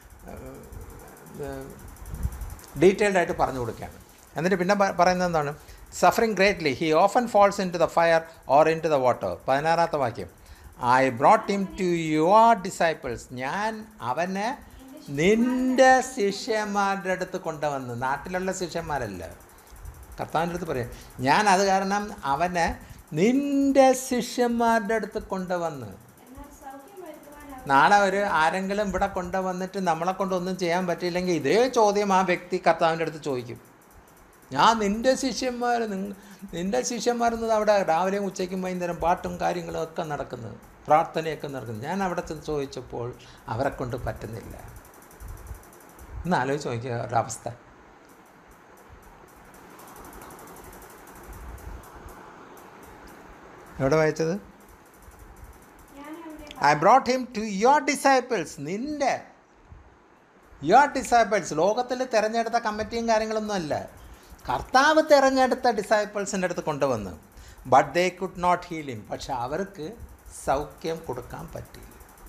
ഡീറ്റെയിൽഡ് ആയിട്ട് പറഞ്ഞു കൊടുക്കുകയാണ് എന്നിട്ട് പിന്നെ പ- പറയുന്നത് എന്താണ് suffering greatly he often falls into the fire or into the water പതിനാറാമത്തെ വാക്യം I brought him to your disciples ഞാൻ അവനെ നിന്റെ ശിഷ്യന്മാരുടെ അടുത്ത് കൊണ്ടുവന്ന് നാട്ടിലുള്ള ശിഷ്യന്മാരല്ല കർത്താവിൻ്റെ അടുത്ത് പറയാം ഞാൻ അത് കാരണം അവനെ നിന്റെ ശിഷ്യന്മാരുടെ അടുത്ത് കൊണ്ടുവന്ന് എന്നാൽ സൗഖ്യം വരുത്തുവാൻ അവൻ നാളെ ഒരു ആരെങ്കിലും ഇവിടെ കൊണ്ടുവന്നിട്ട് നമ്മളെ കൊണ്ടൊന്നും ചെയ്യാൻ പറ്റിയില്ലെങ്കിൽ ഇതേ ചോദ്യം ആ വ്യക്തി കർത്താവിൻ്റെ അടുത്ത് ചോദിക്കും ഞാൻ നിൻ്റെ ശിഷ്യന്മാർ നിങ്ങ നിൻ്റെ ശിഷ്യന്മാരെന്നത് അവിടെ രാവിലെയും ഉച്ചയ്ക്കും വൈകുന്നേരം പാട്ടും കാര്യങ്ങളും ഒക്കെ നടക്കുന്നത് പ്രാർത്ഥനയൊക്കെ നടക്കുന്നത് ഞാൻ അവിടെ ചെന്ന് ചോദിച്ചപ്പോൾ അവരെ കൊണ്ട് പറ്റുന്നില്ല ഒന്ന് ആലോചിച്ച് നോക്കിയ ഒരവസ്ഥ എവിടെ വായിച്ചത് ഞാൻ അവനെ I brought him to your disciples നിൻ്റെ യുവർ ഡിസൈപ്പിൾസ് ലോകത്തിൽ തിരഞ്ഞെടുത്ത കമ്മിറ്റിയും കാര്യങ്ങളൊന്നും അല്ല കർത്താവ് തിരഞ്ഞെടുത്ത ഡിസൈപ്പിൾസിൻ്റെ അടുത്ത് കൊണ്ടുവന്ന് but they could not heal him പക്ഷെ അവർക്ക് സൗഖ്യം കൊടുക്കാൻ പറ്റിയില്ല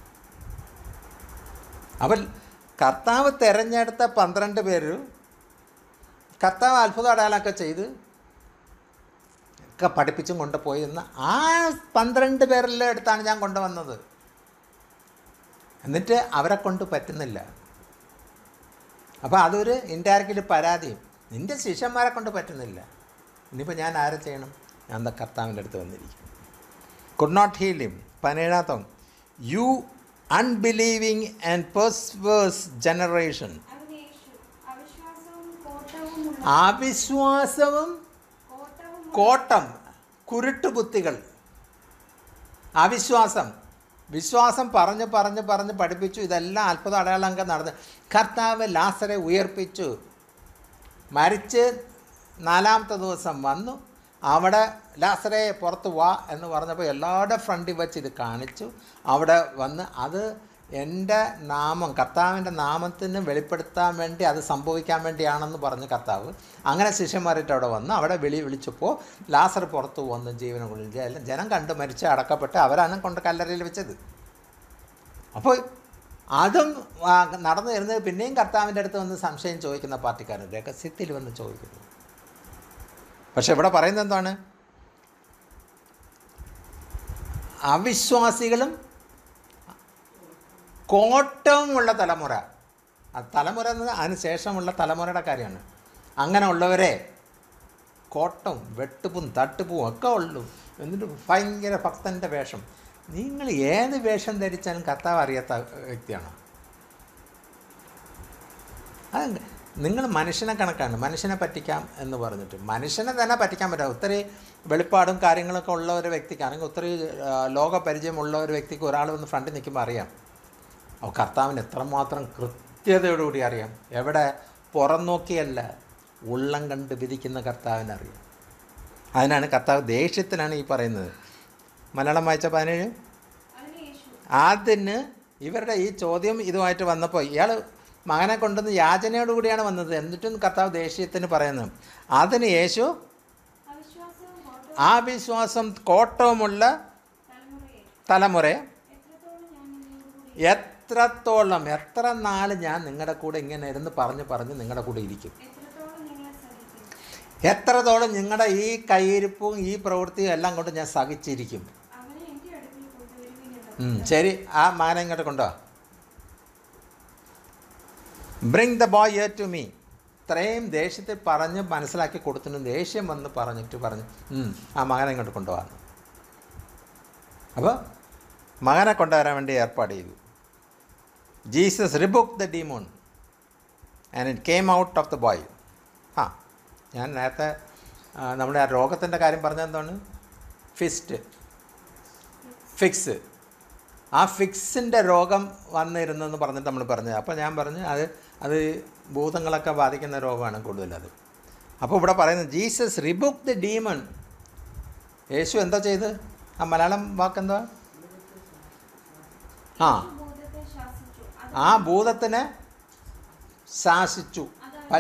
അവൻ കർത്താവ് തിരഞ്ഞെടുത്ത പന്ത്രണ്ട് പേര് കർത്താവ് അത്ഭുത അടയാളമൊക്കെ ചെയ്ത് ഒക്കെ പഠിപ്പിച്ചും കൊണ്ടുപോയി എന്ന് ആ പന്ത്രണ്ട് പേരിലെ അടുത്താണ് ഞാൻ കൊണ്ടുവന്നത് എന്നിട്ട് അവരെ കൊണ്ട് പറ്റുന്നില്ല അപ്പോൾ അതൊരു ഇൻഡയറക്റ്റ്ലി പരാതിയും നിൻ്റെ ശിഷ്യന്മാരെ കൊണ്ട് പറ്റുന്നില്ല ഇനിയിപ്പോൾ ഞാൻ ആരെ ചെയ്യണം ഞാൻ എന്താ കർത്താവിൻ്റെ അടുത്ത് വന്നിരിക്കും കുഡ് നോട്ട് ഹീൽ ഹിം പതിനേഴാത്തം you unbelieving and perverse generation അവൻ യേശു അവിശ്വാസവും കോട്ടവുമുള്ള അവിശ്വാസവും കോട്ടവും കോട്ടം കുരുട്ടുബുദ്ധികൾ അവിശ്വാസം വിശ്വാസം പറഞ്ഞ് പറഞ്ഞ് പറഞ്ഞ് പഠിപ്പിച്ചു ഇതെല്ലാം അത്ഭുത അടയാളങ്ങൾ നടന്ന് കർത്താവ് ലാസറെ ഉയർപ്പിച്ചു മരിച്ച് നാലാമത്തെ ദിവസം വന്നു അവിടെ ലാസറെ പുറത്ത് വാ എന്ന് പറഞ്ഞപ്പോൾ എല്ലാവരുടെ ഫ്രണ്ടിൽ വെച്ച് ഇത് കാണിച്ചു അവിടെ വന്ന് അത് എൻ്റെ നാമം കർത്താവിൻ്റെ നാമത്തിന് വെളിപ്പെടുത്താൻ വേണ്ടി അത് സംഭവിക്കാൻ വേണ്ടിയാണെന്ന് പറഞ്ഞു കർത്താവ് അങ്ങനെ ശിഷ്യന്മാരായിട്ട് അവിടെ വന്ന് അവിടെ വിളി വിളിച്ചപ്പോൾ ലാസർ പുറത്ത് വന്ന് ജീവനെ കൊള്ളിൽ എല്ലാം ജനം കണ്ട് മരിച്ച് അടക്കപ്പെട്ട് അവരാണ് കൊണ്ട് കല്ലറയിൽ വെച്ചത് അപ്പോൾ അതും ആ, നടന്നു വരുന്നത് പിന്നെയും കർത്താവിൻ്റെ അടുത്ത് വന്ന് സംശയം ചോദിക്കുന്ന പാർട്ടിക്കാരൻ രഹസ്യത്തിൽ വന്ന് ചോദിക്കുന്നു പക്ഷെ ഇവിടെ പറയുന്നത് എന്താണ് അവിശ്വാസികളും കോട്ടവുമുള്ള തലമുറ ആ തലമുറ എന്നത് അതിന് ശേഷമുള്ള തലമുറയുടെ കാര്യമാണ് അങ്ങനെ ഉള്ളവരെ കോട്ടവും വെട്ടുപ്പും തട്ടുപ്പും ഒക്കെ ഉള്ളൂ എന്നിട്ട് ഭയങ്കര ഭക്തൻ്റെ വേഷം നിങ്ങൾ ഏത് വേഷം ധരിച്ചാലും കർത്താവ് അറിയാത്ത വ്യക്തിയാണ് അത് നിങ്ങൾ മനുഷ്യനെ കണക്കാണ് മനുഷ്യനെ പറ്റിക്കാം എന്ന് പറഞ്ഞിട്ട് മനുഷ്യനെ തന്നെ പറ്റിക്കാൻ പറ്റാം ഒത്തിരി വെളിപ്പാടും കാര്യങ്ങളൊക്കെ ഉള്ള ഒരു വ്യക്തിക്കാണെങ്കിൽ ഒത്തിരി ആ, ലോക പരിചയമുള്ള ഒരു വ്യക്തിക്ക് ഒരാൾ വന്ന് ഫ്രണ്ടിൽ നിൽക്കുമ്പോൾ അറിയാം അപ്പോൾ കർത്താവിന് എത്രമാത്രം കൃത്യതയോടുകൂടി അറിയാം എവിടെ പുറം നോക്കിയല്ല ഉള്ളം കണ്ട് വിധിക്കുന്ന കർത്താവിനറിയാം അതിനാണ് കർത്താവ് ദേഷ്യത്തിനാണ് ഈ പറയുന്നത് മലയാളം വായിച്ച പതിനേഴ് അവൻ യേശു അതിന് ഇവരുടെ ഈ ചോദ്യം ഇതുമായിട്ട് വന്നപ്പോൾ ഇയാൾ മകനെ കൊണ്ടുവന്ന് യാചനയോടുകൂടിയാണ് വന്നത് എന്നിട്ടും കർത്താവ് ദേഷ്യത്തിന് പറയുന്നത് അതിന് യേശു അവിശ്വാസവും കോട്ടവും ആ വിശ്വാസം കോട്ടവുമുള്ള തലമുറയെ തലമുറയെ എത്രത്തോളം ഞാൻ നിന്നോടുകൂടി എത്രത്തോളം എത്ര നാൾ ഞാൻ നിങ്ങളുടെ കൂടെ ഇങ്ങനെ ഇരുന്ന് പറഞ്ഞ് പറഞ്ഞ് നിങ്ങളുടെ കൂടെ ഇരിക്കും എത്രത്തോളം നിങ്ങളെ സഹിക്കും എത്രത്തോളം നിങ്ങളുടെ ഈ കയ്യിരിപ്പും ഈ പ്രവൃത്തിയും എല്ലാം കൊണ്ട് ഞാൻ സഹിച്ചിരിക്കും അവനെ എൻ്റെ അടുക്കൽ കൊണ്ടുവരുവിനെന്ന് ഉം, ശരി ആ മകനെ ഇങ്ങോട്ട് കൊണ്ടുവാ bring the boy here to me ഇത്രയും ദേഷ്യത്തിൽ പറഞ്ഞ് മനസ്സിലാക്കി കൊടുത്തിട്ട് ദേഷ്യം വന്ന് പറഞ്ഞിട്ട് പറഞ്ഞു ഉം, ആ മകനെ ഇങ്ങോട്ട് കൊണ്ടുപോകാൻ അപ്പോൾ മകനെ കൊണ്ടുവരാൻ വേണ്ടി ഏർപ്പാട് ചെയ്തു Jesus rebuke the demon and it came out of the boy ആ ഞാൻ നേരത്തെ ആ, നമ്മുടെ ആ രോഗത്തിൻ്റെ കാര്യം പറഞ്ഞത് എന്താണ് ഫിസ്റ്റ് ഫിക്സ് ആ ഫിക്സിൻ്റെ രോഗം വന്നിരുന്നെന്ന് പറഞ്ഞിട്ട് നമ്മൾ പറഞ്ഞത് അപ്പോൾ ഞാൻ പറഞ്ഞു അത് അത് ഭൂതങ്ങളൊക്കെ ബാധിക്കുന്ന രോഗമാണ് കൂടുതലത് അപ്പോൾ ഇവിടെ പറയുന്നത് ജീസസ് റിബുക്ക് ദി ഡീമൺ യേശു എന്താ ചെയ്ത് ആ മലയാളം വാക്കെന്താ ആ ഭൂതത്തെ ശാസിച്ചു അത് ആ ഭൂതത്തിനെ ശാസിച്ചു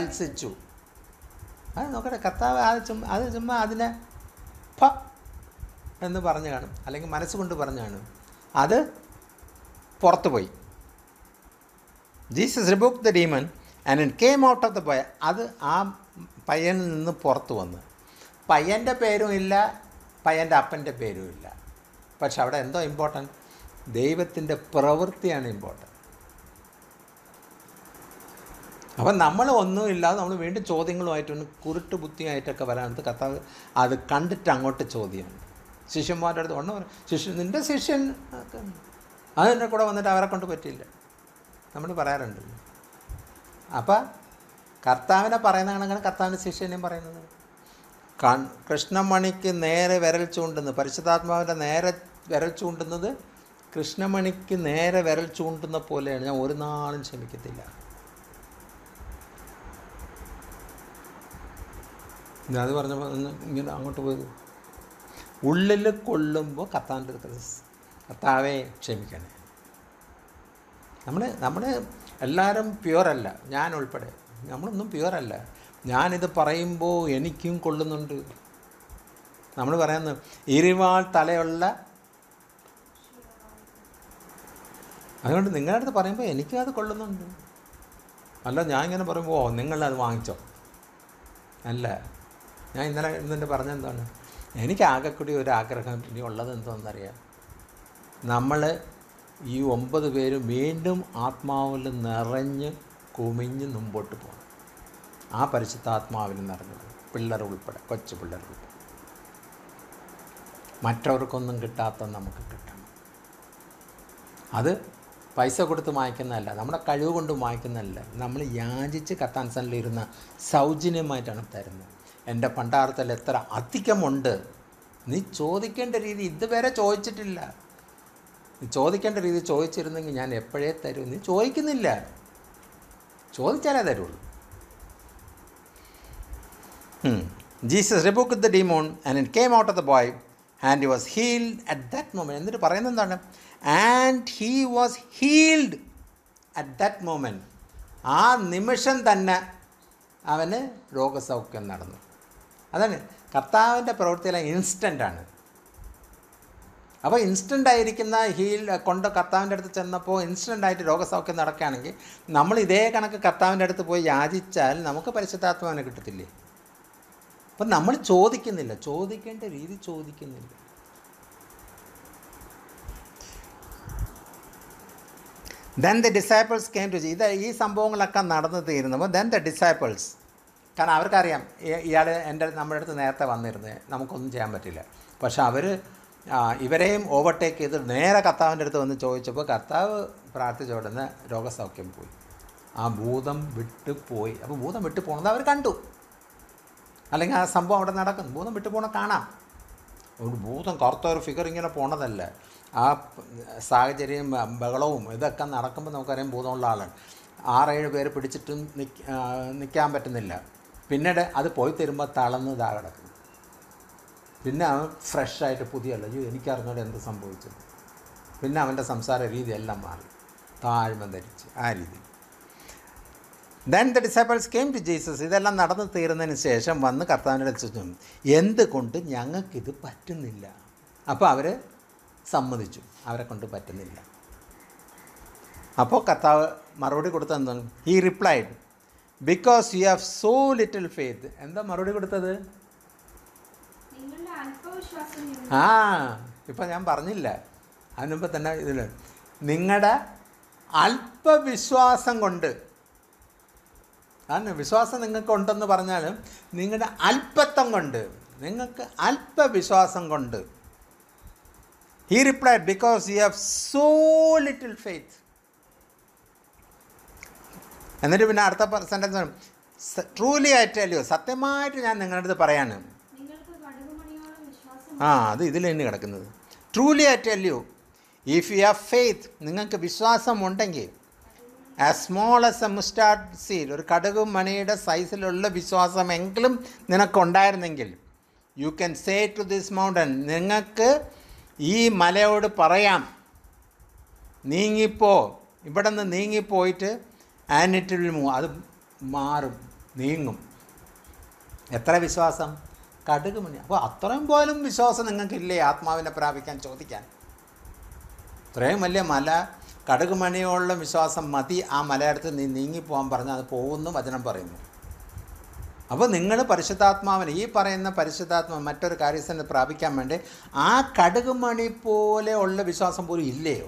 പത്സിച്ചു അത് നോക്കട്ടെ കർത്താവ് അത് ചുമ്മാ അത് ചുമ്മാ അതിനെ ഫ എന്ന് പറഞ്ഞു കാണും അല്ലെങ്കിൽ മനസ്സുകൊണ്ട് പറഞ്ഞു കാണും അത് പുറത്തു പോയി Jesus rebuke the demon and it came out of the boy അത് ആ പയ്യനിൽ നിന്ന് പുറത്തു വന്ന് പയ്യൻ്റെ പേരും ഇല്ല പയ്യൻ്റെ അപ്പൻ്റെ പേരും ഇല്ല പക്ഷെ അവിടെ എന്തോ ഇമ്പോർട്ടൻറ്റ് ദൈവത്തിൻ്റെ പ്രവൃത്തിയാണ് ഇമ്പോർട്ടൻറ്റ് അപ്പം നമ്മൾ ഒന്നുമില്ലാതെ നമ്മൾ വീണ്ടും ചോദ്യങ്ങളുമായിട്ടൊന്ന് കുരുട്ട് ബുദ്ധിയായിട്ടൊക്കെ വരാനത് കർത്താവ് അത് കണ്ടിട്ട് അങ്ങോട്ട് ചോദ്യമാണ് ശിഷ്യന്മാരുടെ അടുത്ത് ഒന്ന് പറയും ശിഷ്യൻ നിൻ്റെ ശിഷ്യൻ അതിൻ്റെ കൂടെ വന്നിട്ട് അവരെ കൊണ്ട് പറ്റിയില്ല നമ്മൾ പറയാറുണ്ട് അപ്പം കർത്താവിനെ പറയുന്ന കണക്കാണ് കർത്താവിൻ്റെ ശിഷ്യനെയും പറയുന്നത് കൺ കൃഷ്ണമണിക്ക് നേരെ വിരൽ ചൂണ്ടുന്നത് പരിശുദ്ധാത്മാവിൻ്റെ നേരെ വിരൽ ചൂണ്ടുന്നത് കൃഷ്ണമണിക്ക് നേരെ വിരൽ ചൂണ്ടുന്ന പോലെയാണ് ഞാൻ ഒരു നാളും ക്ഷമിക്കത്തില്ല ഞാൻ അത് പറഞ്ഞപ്പോൾ ഒന്ന് ഇങ്ങനെ അങ്ങോട്ട് പോയത് ഉള്ളിൽ കൊള്ളുമ്പോൾ കത്താൻ്റെ അടുത്ത് കർത്താവെ ക്ഷമിക്കണേ നമ്മൾ നമ്മൾ എല്ലാവരും പ്യുവറല്ല ഞാൻ ഉൾപ്പെടെ നമ്മളൊന്നും പ്യുവറല്ല ഞാനിത് പറയുമ്പോൾ എനിക്കും കൊള്ളുന്നുണ്ട് നമ്മൾ പറയുന്നത് ഇരുവാൾ തലയുള്ള അതുകൊണ്ട് നിങ്ങളുടെ അടുത്ത് പറയുമ്പോൾ എനിക്കും അത് കൊള്ളുന്നുണ്ട് അല്ല ഞാൻ ഇങ്ങനെ പറയുമ്പോൾ ഓ നിങ്ങളത് വാങ്ങിച്ചോ അല്ല ഞാൻ ഇന്നലെ ഇന്നെ പറഞ്ഞെന്താണ് എനിക്ക് ആകെക്കൂടി ഒരു ആഗ്രഹം ഇനി ഉള്ളത് എന്താണെന്നറിയാം നമ്മൾ ഈ ഒമ്പത് പേര് വീണ്ടും ആത്മാവിൽ നിറഞ്ഞ് കുമിഞ്ഞ് മുമ്പോട്ട് പോകണം ആ പരിശുദ്ധാത്മാവിൽ നിറഞ്ഞു പിള്ളേർ ഉൾപ്പെടെ കൊച്ചു പിള്ളേർ ഉൾപ്പെടെ മറ്റവർക്കൊന്നും കിട്ടാത്ത നമുക്ക് കിട്ടണം അത് പൈസ കൊടുത്ത് വാങ്ങിക്കുന്നതല്ല നമ്മുടെ കഴിവ് കൊണ്ട് വാങ്ങിക്കുന്നതല്ല നമ്മൾ യാചിച്ച് കത്താൻ സനിലിരുന്ന സൗജന്യമായിട്ടാണ് തരുന്നത് എൻ്റെ പണ്ടാരത്തിൽ എത്ര അധികമുണ്ട് നീ ചോദിക്കേണ്ട രീതി ഇതുവരെ ചോദിച്ചിട്ടില്ല നീ ചോദിക്കേണ്ട രീതി ചോദിച്ചിരുന്നെങ്കിൽ ഞാൻ എപ്പോഴേ തരൂ നീ ചോദിക്കുന്നില്ല ചോദിച്ചാലേ തരുള്ളൂ Jesus rebuke the demon and it came out of the boy and he was healed at that moment എന്നിട്ട് പറയുന്നത് എന്താണ് and he was healed at that moment ആ നിമിഷം തന്നെ അവന് രോഗസൗഖ്യം നടന്നു അതാണ് കർത്താവിൻ്റെ പ്രവൃത്തിയെല്ലാം ഇൻസ്റ്റൻ്റ് ആണ് അപ്പോൾ ഇൻസ്റ്റൻ്റ് ആയിരിക്കുന്ന ഹീൽ കൊണ്ട് കർത്താവിൻ്റെ അടുത്ത് ചെന്നപ്പോൾ ഇൻസ്റ്റൻ്റ് ആയിട്ട് രോഗസൗഖ്യം നടക്കുകയാണെങ്കിൽ നമ്മൾ ഇതേ കണക്ക് കർത്താവിൻ്റെ അടുത്ത് പോയി യാചിച്ചാൽ നമുക്ക് പരിശുദ്ധാത്മാവിനെ കിട്ടത്തില്ലേ അപ്പം നമ്മൾ ചോദിക്കുന്നില്ല ചോദിക്കേണ്ട രീതി ചോദിക്കുന്നില്ല then the disciples came to ഇത് ഈ സംഭവങ്ങളൊക്കെ നടന്നു തീരുന്നപ്പോൾ ദെൻ ദ ഡിസൈപ്പിൾസ് കാരണം അവർക്കറിയാം ഇയാൾ എൻ്റെ നമ്മുടെ അടുത്ത് നേരത്തെ വന്നിരുന്നത് നമുക്കൊന്നും ചെയ്യാൻ പറ്റില്ല പക്ഷെ അവർ ഇവരെയും ഓവർടേക്ക് ചെയ്ത് നേരെ കർത്താവിൻ്റെ അടുത്ത് വന്ന് ചോദിച്ചപ്പോൾ കർത്താവ് പ്രാർത്ഥിച്ച ഉടനെ രോഗസൗഖ്യം പോയി ആ ഭൂതം വിട്ടു പോയി അപ്പോൾ ഭൂതം വിട്ടു പോകുന്നത് അവർ കണ്ടു അല്ലെങ്കിൽ ആ സംഭവം അവിടെ നടക്കുന്നു ഭൂതം വിട്ടു പോകണ കാണാം ഒരു ഭൂതം കറുത്ത ഒരു ഫിഗർ ഇങ്ങനെ പോണതല്ല ആ സാഹചര്യം ബഹളവും ഇതൊക്കെ നടക്കുമ്പോൾ നമുക്കറിയാം ഭൂതമുള്ള ആളാണ് ആറേഴ് പേര് പിടിച്ചിട്ടും നിൽക്ക നിൽക്കാൻ പറ്റുന്നില്ല പിന്നീട് അത് പോയി തരുമ്പോൾ തളർന്ന് ഇതാ കിടക്കുന്നു പിന്നെ അവൻ ഫ്രഷായിട്ട് പുതിയല്ല അയ്യോ എനിക്കറിഞ്ഞോടെ എന്ത് സംഭവിച്ചത് പിന്നെ അവൻ്റെ സംസാര രീതി എല്ലാം മാറി താഴ്മ ധരിച്ച് ആ രീതി then the disciples came to Jesus ഇതെല്ലാം നടന്നു തീർന്നതിന് ശേഷം വന്ന് കർത്താവിൻ്റെ അടുത്ത് ചോദിച്ചു എന്തുകൊണ്ട് ഞങ്ങൾക്കിത് പറ്റുന്നില്ല അപ്പോൾ അവർ സമ്മതിച്ചു അവരെ കൊണ്ട് പറ്റുന്നില്ല അപ്പോൾ കർത്താവ് മറുപടി കൊടുത്തത് എന്താണ് he replied because you have so little faith എന്താ മറുപടി കൊടുത്തത് നിങ്ങളുടെ അല്പവിശ്വാസം നിമിത്തം ആ ഇപ്പം ഞാൻ പറഞ്ഞില്ല അതിനുമ്പ് തന്നെ ഇതിൽ നിങ്ങളുടെ അല്പവിശ്വാസം കൊണ്ട് കാരണം വിശ്വാസം നിങ്ങൾക്ക് ഉണ്ടെന്ന് പറഞ്ഞാലും നിങ്ങളുടെ അല്പത്വം കൊണ്ട് നിങ്ങൾക്ക് അല്പവിശ്വാസം കൊണ്ട് he replied because you have so little faith എന്നിട്ട് പിന്നെ അടുത്ത സെൻറ്റൻസ് ട്രൂലി ആയിട്ടല്ലയോ സത്യമായിട്ട് ഞാൻ നിങ്ങളുടെ അടുത്ത് പറയാണ് നിങ്ങൾക്ക് കടുകുമണിയോളം വിശ്വാസം ആ അത് ഇതിൽ തന്നെ കിടക്കുന്നത് ട്രൂലി ആയിട്ട് അല്ലയോ ഇഫ് യു ഹാവ് ഫെയ്ത്ത് നിങ്ങൾക്ക് വിശ്വാസമുണ്ടെങ്കിൽ as small as a mustard seed ഒരു കടുക് മണിയുടെ സൈസിലുള്ള വിശ്വാസമെങ്കിലും നിനക്കുണ്ടായിരുന്നെങ്കിൽ you can say to this mountain നിങ്ങൾക്ക് ഈ മലയോട് പറയാം നീങ്ങിപ്പോ ഇവിടെ നിന്ന് നീങ്ങിപ്പോയിട്ട് ആൻഡ് ഇറ്റ് വിൽ മൂവ് അത് മാറും നീങ്ങും എത്ര വിശ്വാസം കടുക് മണി അപ്പോൾ അത്രയും പോലും വിശ്വാസം നിങ്ങൾക്കില്ലേ ആത്മാവിനെ പ്രാപിക്കാൻ ചോദിക്കാൻ ഇത്രയും വലിയ മല കടുക് മണിയോളം വിശ്വാസം മതി ആ മലയടുത്ത് നീ നീങ്ങിപ്പോകാൻ പറഞ്ഞാൽ അത് പോകുന്നു വചനം പറയുന്നു അപ്പോൾ നിങ്ങൾ പരിശുദ്ധാത്മാവിന് ഈ പറയുന്ന പരിശുദ്ധാത്മാ മറ്റൊരു കാര്യസ്ഥനെ പ്രാപിക്കാൻ വേണ്ടി ആ കടുക് മണി പോലെ ഉള്ള വിശ്വാസം പോലും ഇല്ലയോ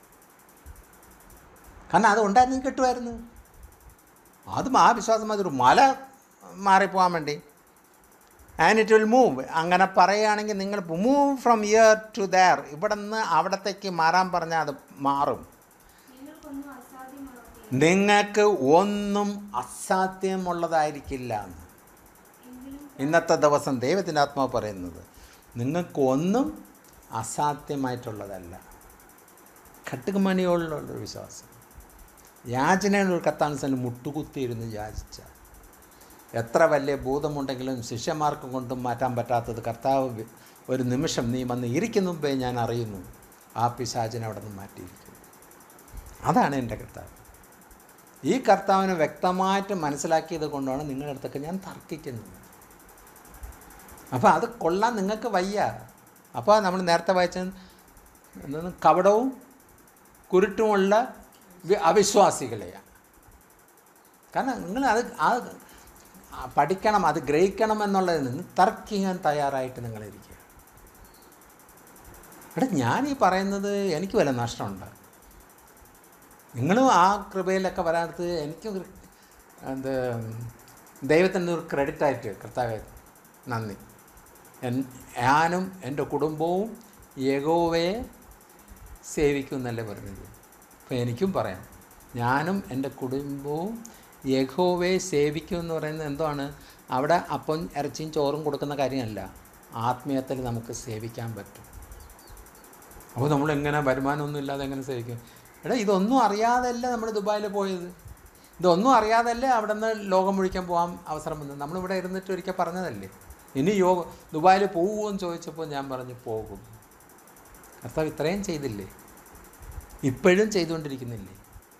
കാരണം അത് ഉണ്ടായിരുന്നു കിട്ടുമായിരുന്നു അതും ആ വിശ്വാസം അതൊരു മല മാറിപ്പോകാൻ വേണ്ടി ആൻഡ് ഇറ്റ് വിൽ മൂവ് അങ്ങനെ പറയുകയാണെങ്കിൽ നിങ്ങൾ move from here to there ഇവിടെ നിന്ന് അവിടത്തേക്ക് മാറാൻ പറഞ്ഞാൽ അത് മാറും നിങ്ങൾക്കൊന്നും അസാധ്യമാകത്തില്ല നിങ്ങൾക്ക് ഒന്നും അസാധ്യമുള്ളതായിരിക്കില്ല എന്ന് എങ്കിലും ഇന്നത്തെ ദിവസം ദൈവത്തിൻ്റെ ആത്മാവ് പറയുന്നത് നിങ്ങൾക്കൊന്നും അസാധ്യമായിട്ടുള്ളതല്ല കട്ടുകമണിയോടുള്ളൊരു വിശ്വാസം യാചനയുടെ കത്താനുസരിച്ച് മുട്ടുകുത്തിയിരുന്ന് യാചിച്ച എത്ര വലിയ ഭൂതമുണ്ടെങ്കിലും ശിഷ്യന്മാർക്ക് കൊണ്ടും മാറ്റാൻ പറ്റാത്തത് കർത്താവ് വി- ഒരു നിമിഷം നീ വന്ന് ഇരിക്കുന്ന മുമ്പേ ഞാൻ അറിയുന്നു ആ പിശാചിനെ അവിടെ നിന്ന് മാറ്റിയിരിക്കുന്നു അതാണ് എൻ്റെ കർത്താവ് ഈ കർത്താവിനെ വ്യക്തമായിട്ട് മനസ്സിലാക്കിയത് കൊണ്ടാണ് നിങ്ങളുടെ അടുത്തൊക്കെ ഞാൻ തർക്കിക്കുന്നത് അപ്പോൾ അത് കൊള്ളാൻ നിങ്ങൾക്ക് വയ്യ അപ്പോൾ നമ്മൾ നേരത്തെ വായിച്ച എന്താണ് കപടവും കുരുട്ടുമുള്ള വി- അവിശ്വാസികളെയാണ് കാരണം നിങ്ങൾ അത് ആ ആ പഠിക്കണം അത് ഗ്രഹിക്കണം എന്നുള്ളതിൽ നിന്ന് തർക്കിക്കാൻ തയ്യാറായിട്ട് നിങ്ങളിരിക്കുക എടാ ഞാൻ ഈ പറയുന്നത് എനിക്ക് വല്ല നഷ്ടമുണ്ട് നിങ്ങളും ആ കൃപയിലൊക്കെ വരാനത്ത് എനിക്ക് ഒരു എന്ത് ദൈവത്തിൻ്റെ ഒരു ക്രെഡിറ്റായിട്ട് കർത്താവെ നന്ദി എൻ ഞാനും എൻ്റെ കുടുംബവും യഗോവയെ സേവിക്കും എന്നല്ലേ പറഞ്ഞത് അപ്പോൾ എനിക്കും പറയാം ഞാനും എൻ്റെ കുടുംബവും യഹോവയെ സേവിക്കും എന്ന് പറയുന്നത് എന്താണ് അവിടെ അപ്പം ഇറച്ചിയും ചോറും കൊടുക്കുന്ന കാര്യമല്ല ആത്മീയത്തിൽ നമുക്ക് സേവിക്കാൻ പറ്റും അപ്പോൾ നമ്മൾ എങ്ങനെ വരുമാനമൊന്നും ഇല്ലാതെ എങ്ങനെ സേവിക്കും എടാ ഇതൊന്നും അറിയാതല്ല നമ്മൾ ദുബായിൽ പോയത് ഇതൊന്നും അറിയാതല്ലേ അവിടെ നിന്ന് ലോകം മുഴിക്കാൻ പോകാൻ അവസരം വന്നത് നമ്മളിവിടെ ഇരുന്നിട്ട് ഒരിക്കൽ പറഞ്ഞതല്ലേ ഇനി യോഗ ദുബായിൽ പോകുമോ എന്ന് ചോദിച്ചപ്പോൾ ഞാൻ പറഞ്ഞു പോകും കർത്താവ് ഇത്രയും ചെയ്തില്ലേ ഇപ്പോഴും ചെയ്തുകൊണ്ടിരിക്കുന്നില്ലേ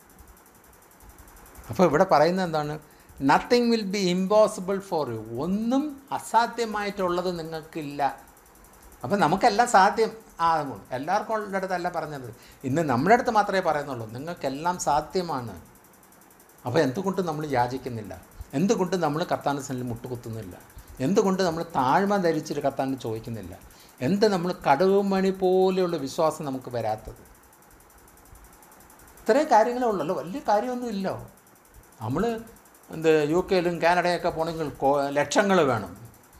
അപ്പോൾ ഇവിടെ പറയുന്നത് എന്താണ് nothing will be impossible for you ഒന്നും അസാധ്യമായിട്ടുള്ളത് നിങ്ങൾക്കില്ല അപ്പം നമുക്കെല്ലാം സാധ്യം ആകും എല്ലാവർക്കും ഉള്ള അടുത്തല്ല പറഞ്ഞത് ഇന്ന് നമ്മുടെ അടുത്ത് മാത്രമേ പറയുന്നുള്ളൂ നിങ്ങൾക്കെല്ലാം സാധ്യമാണ് അപ്പോൾ എന്തുകൊണ്ട് നമ്മൾ യാചിക്കുന്നില്ല എന്തുകൊണ്ട് നമ്മൾ കർത്താൻ്റെ സന്നിൽ മുട്ടുകുത്തുന്നില്ല എന്തുകൊണ്ട് നമ്മൾ താഴ്മ ധരിച്ചിട്ട് കർത്താൻ ചോദിക്കുന്നില്ല എന്ത് നമ്മൾ കടുകുമണി പോലെയുള്ള വിശ്വാസം നമുക്ക് വരാത്തത് ഇത്രയും കാര്യങ്ങളേ ഉള്ളല്ലോ വലിയ കാര്യമൊന്നും ഇല്ലോ നമ്മൾ എന്ത് യു കെയിലും കാനഡയൊക്കെ പോകണമെങ്കിൽ കോ- ലക്ഷങ്ങൾ വേണം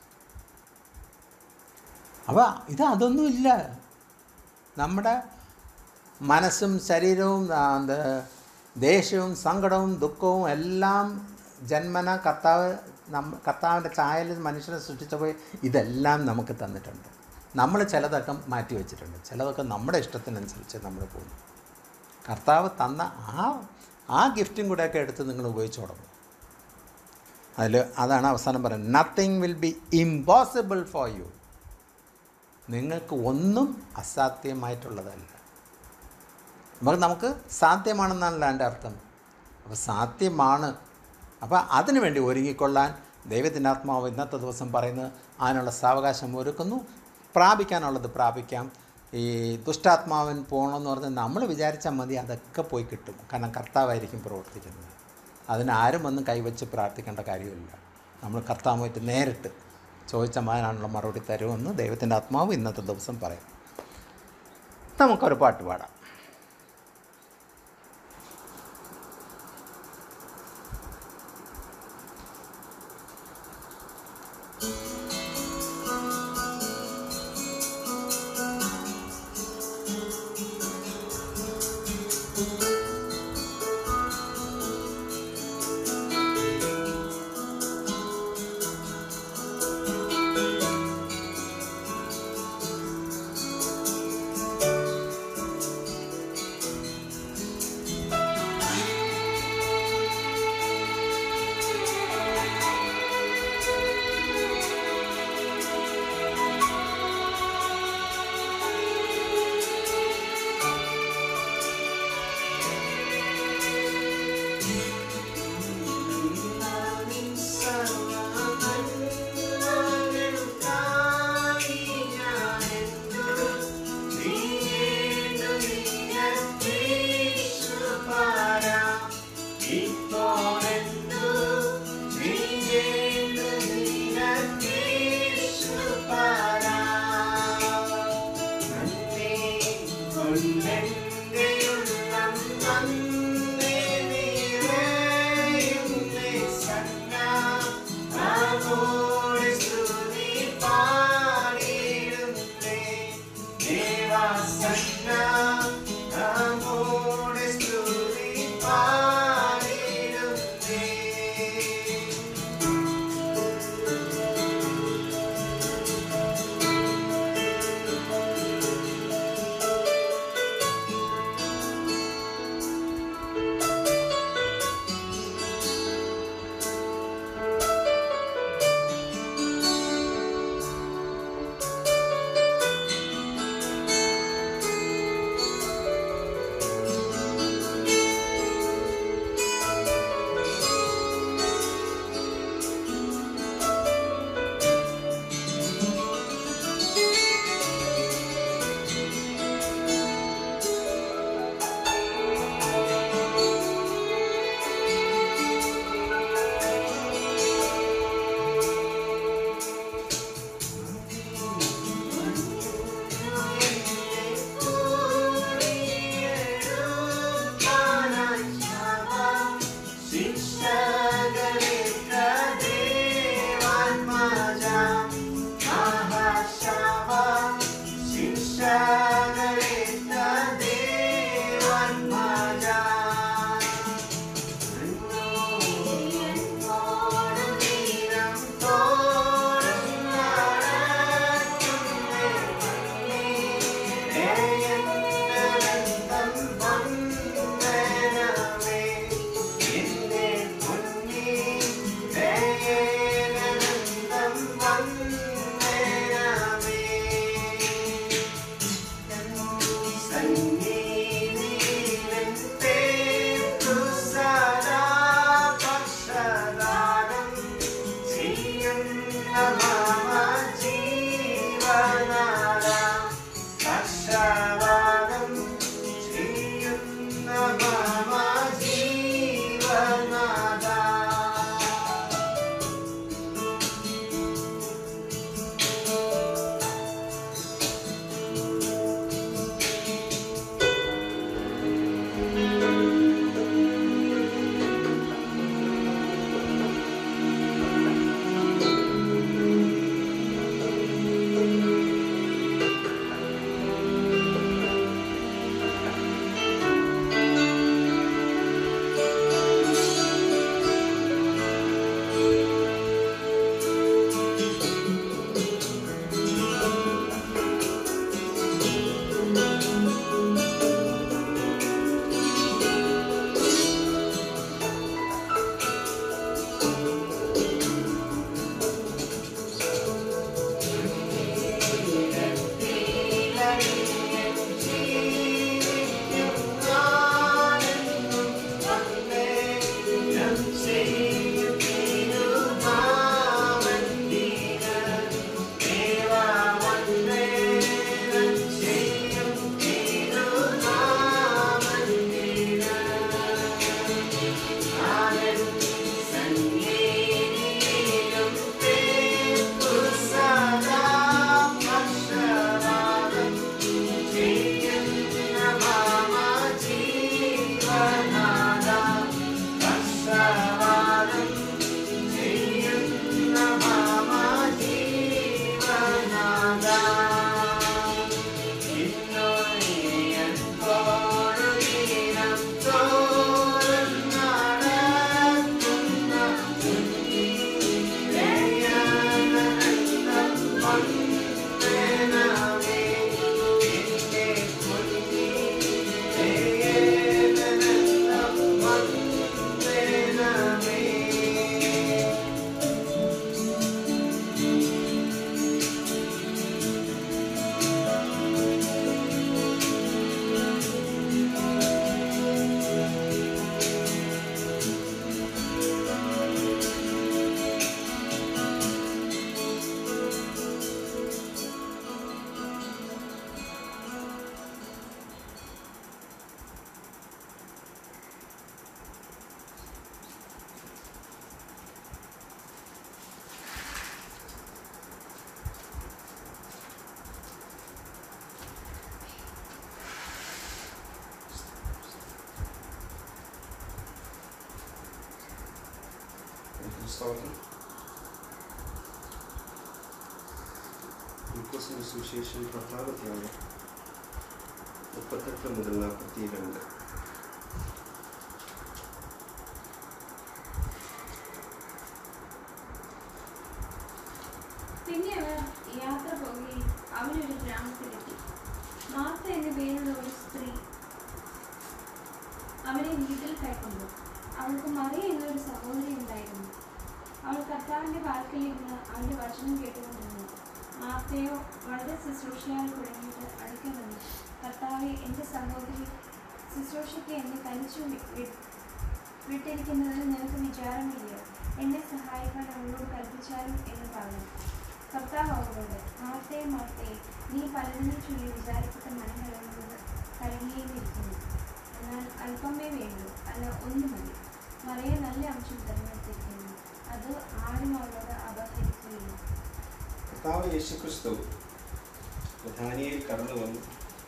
അപ്പോൾ ഇത് അതൊന്നും ഇല്ല നമ്മുടെ മനസ്സും ശരീരവും ആ, എന്ത് ദേഷ്യവും സങ്കടവും ദുഃഖവും എല്ലാം ജന്മന കർത്താവ് നമ്മ കർത്താവിൻ്റെ ചായയിൽ മനുഷ്യനെ സൃഷ്ടിച്ചപ്പോൾ ഇതെല്ലാം നമുക്ക് തന്നിട്ടുണ്ട് നമ്മൾ ചിലതൊക്കെ മാറ്റി വെച്ചിട്ടുണ്ട് ചിലതൊക്കെ നമ്മുടെ ഇഷ്ടത്തിനനുസരിച്ച് നമ്മൾ പോകുന്നു കർത്താവ് തന്ന ആ ആ ഗിഫ്റ്റും കൂടെയൊക്കെ എടുത്ത് നിങ്ങൾ ഉപയോഗിച്ച് തുടങ്ങും അതിൽ അതാണ് അവസാനം പറയുന്നത് nothing will be impossible for you നിങ്ങൾക്ക് ഒന്നും അസാധ്യമായിട്ടുള്ളതല്ല നമുക്ക് നമുക്ക് സാധ്യമാണെന്നാണല്ലോ എൻ്റെ അർത്ഥം അപ്പോൾ സാധ്യമാണ് അപ്പോൾ അതിനു വേണ്ടി ഒരുങ്ങിക്കൊള്ളാൻ ദൈവത്തിൻ്റെ ആത്മാവ് ഇന്നത്തെ ദിവസം പറയുന്നത് അതിനുള്ള സാവകാശം ഒരുക്കുന്നു പ്രാപിക്കാനുള്ളത് പ്രാപിക്കാം ഈ ദുഷ്ടാത്മാവൻ പോകണമെന്ന് പറഞ്ഞാൽ നമ്മൾ വിചാരിച്ചാൽ മതി അതൊക്കെ പോയി കിട്ടും കാരണം കർത്താവായിരിക്കും പ്രവർത്തിക്കുന്നത് അതിന് ആരും ഒന്നും കൈവച്ച് പ്രാർത്ഥിക്കേണ്ട കാര്യമില്ല നമ്മൾ കർത്താവുമായിട്ട് നേരിട്ട് ചോദിച്ച മാതിനാണുള്ള മറുപടി തരുമെന്ന് ദൈവത്തിൻ്റെ ആത്മാവ് ഇന്നത്തെ ദിവസം പറയും നമുക്കൊരു പാട്ട് പാടാം ജീവനാദ പക്ഷവാദം ചെയ്യുന്ന മമ ജീവനാദ സ്തോത്രം ലൂക്കോസിന്റെ സുവിശേഷം പത്താമത്തെയാണ് മുപ്പത്തെട്ട് മുതൽ നാൽപ്പത്തി രണ്ട് പിന്നെ അവർ യാത്ര പോകുകയും അവരൊരു ഗ്രാമത്തിലെത്തി മാർത്ത എന്ന പേരുള്ള ഒരു സ്ത്രീ അവരെ വീട്ടിൽ കൈക്കൊണ്ടു അവൾക്ക് മറിയ എന്നൊരു സഹോദരി ഉണ്ടായിരുന്നു അവൾ കർത്താവിന്റെ വാർക്കലിരുന്ന് അവന്റെ വചനം കേട്ടുകൊണ്ടിരുന്നു മാർത്തയോ വളരെ ശുശ്രൂഷയാൽ കുഴങ്ങിയിട്ട് അടുക്കൽ വന്നു കർത്താവെ എൻ്റെ സഹോദരി ശുശ്രൂഷയ്ക്ക് എന്നെ തനിച്ചു വി- വി- വിട്ടിരിക്കുന്നതിൽ നിനക്ക് വിചാരമില്ല എന്നെ സഹായിക്കാൻ അവളോട് കൽപ്പിച്ചാലും എന്ന് പറഞ്ഞു കർത്താവ് അവളോട് മാർത്തേ മാർത്തേ നീ പലതിനെ ചൊല്ലി വിചാരിക്കത്ത മനം കലങ്ങുന്നത് കലങ്ങിയും ഇരിക്കുന്നു എന്നാൽ അല്പമേ വേണ്ടൂ അല്ല ഒന്ന് മതി മറിയ നല്ല അംശം തിരഞ്ഞെടുത്തിരിക്കുന്നു അത് ആരും അവളോട് അപഹരിക്കുകയില്ല കർത്താവ് യേശുക്രിസ്തു പ്രധാനിയിൽ കടന്നു വന്നു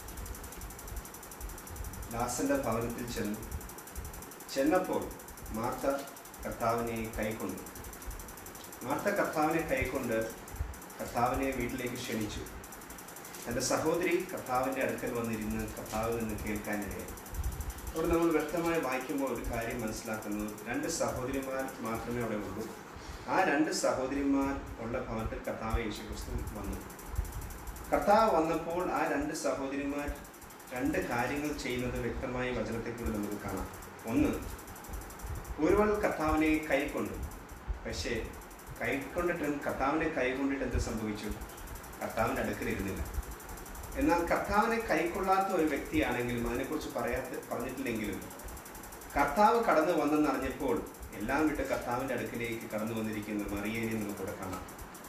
ദാസന്റെ ഭവനത്തിൽ ചെന്നു ചെന്നപ്പോൾ മാർത്ത കർത്താവിനെ കൈക്കൊണ്ടു മാർത്ത കർത്താവിനെ കൈക്കൊണ്ട് കർത്താവിനെ വീട്ടിലേക്ക് ക്ഷണിച്ചു തൻ്റെ സഹോദരി കർത്താവിൻ്റെ അടുക്കൽ വന്നിരുന്ന് കർത്താവിൽ നിന്ന് കേൾക്കാനിടയായി അവിടെ നമ്മൾ വ്യക്തമായി വായിക്കുമ്പോൾ ഒരു കാര്യം മനസ്സിലാക്കുന്നു രണ്ട് സഹോദരിമാർ മാത്രമേ അവിടെ ഉള്ളൂ ആ രണ്ട് സഹോദരിമാർ ഉള്ള ഭവനത്തിൽ കർത്താവ് യേശുക്രിസ്തു വന്നു കർത്താവ് വന്നപ്പോൾ ആ രണ്ട് സഹോദരിമാർ രണ്ട് കാര്യങ്ങൾ ചെയ്യുന്നത് വ്യക്തമായി വചനത്തെക്കൂടി നമുക്ക് കാണാം ഒന്ന് ഒരുവൾ കർത്താവിനെ കൈക്കൊണ്ടു പക്ഷേ കൈക്കൊണ്ടിട്ട് കർത്താവിനെ കൈകൊണ്ടിട്ട് എന്ത് സംഭവിച്ചു കർത്താവിൻ്റെ അടുക്കലിരുന്നില്ല എന്നാൽ കർത്താവിനെ കൈക്കൊള്ളാത്ത ഒരു വ്യക്തിയാണെങ്കിലും അതിനെക്കുറിച്ച് പറയാത്ത പറഞ്ഞിട്ടില്ലെങ്കിലും കർത്താവ് കടന്നു വന്നെന്നറിഞ്ഞപ്പോൾ എല്ലാം വിട്ട് കർത്താവിൻ്റെ അടുക്കിലേക്ക് കടന്നു വന്നിരിക്കുന്ന മറിയേനെ നമുക്കിവിടെ കാണാം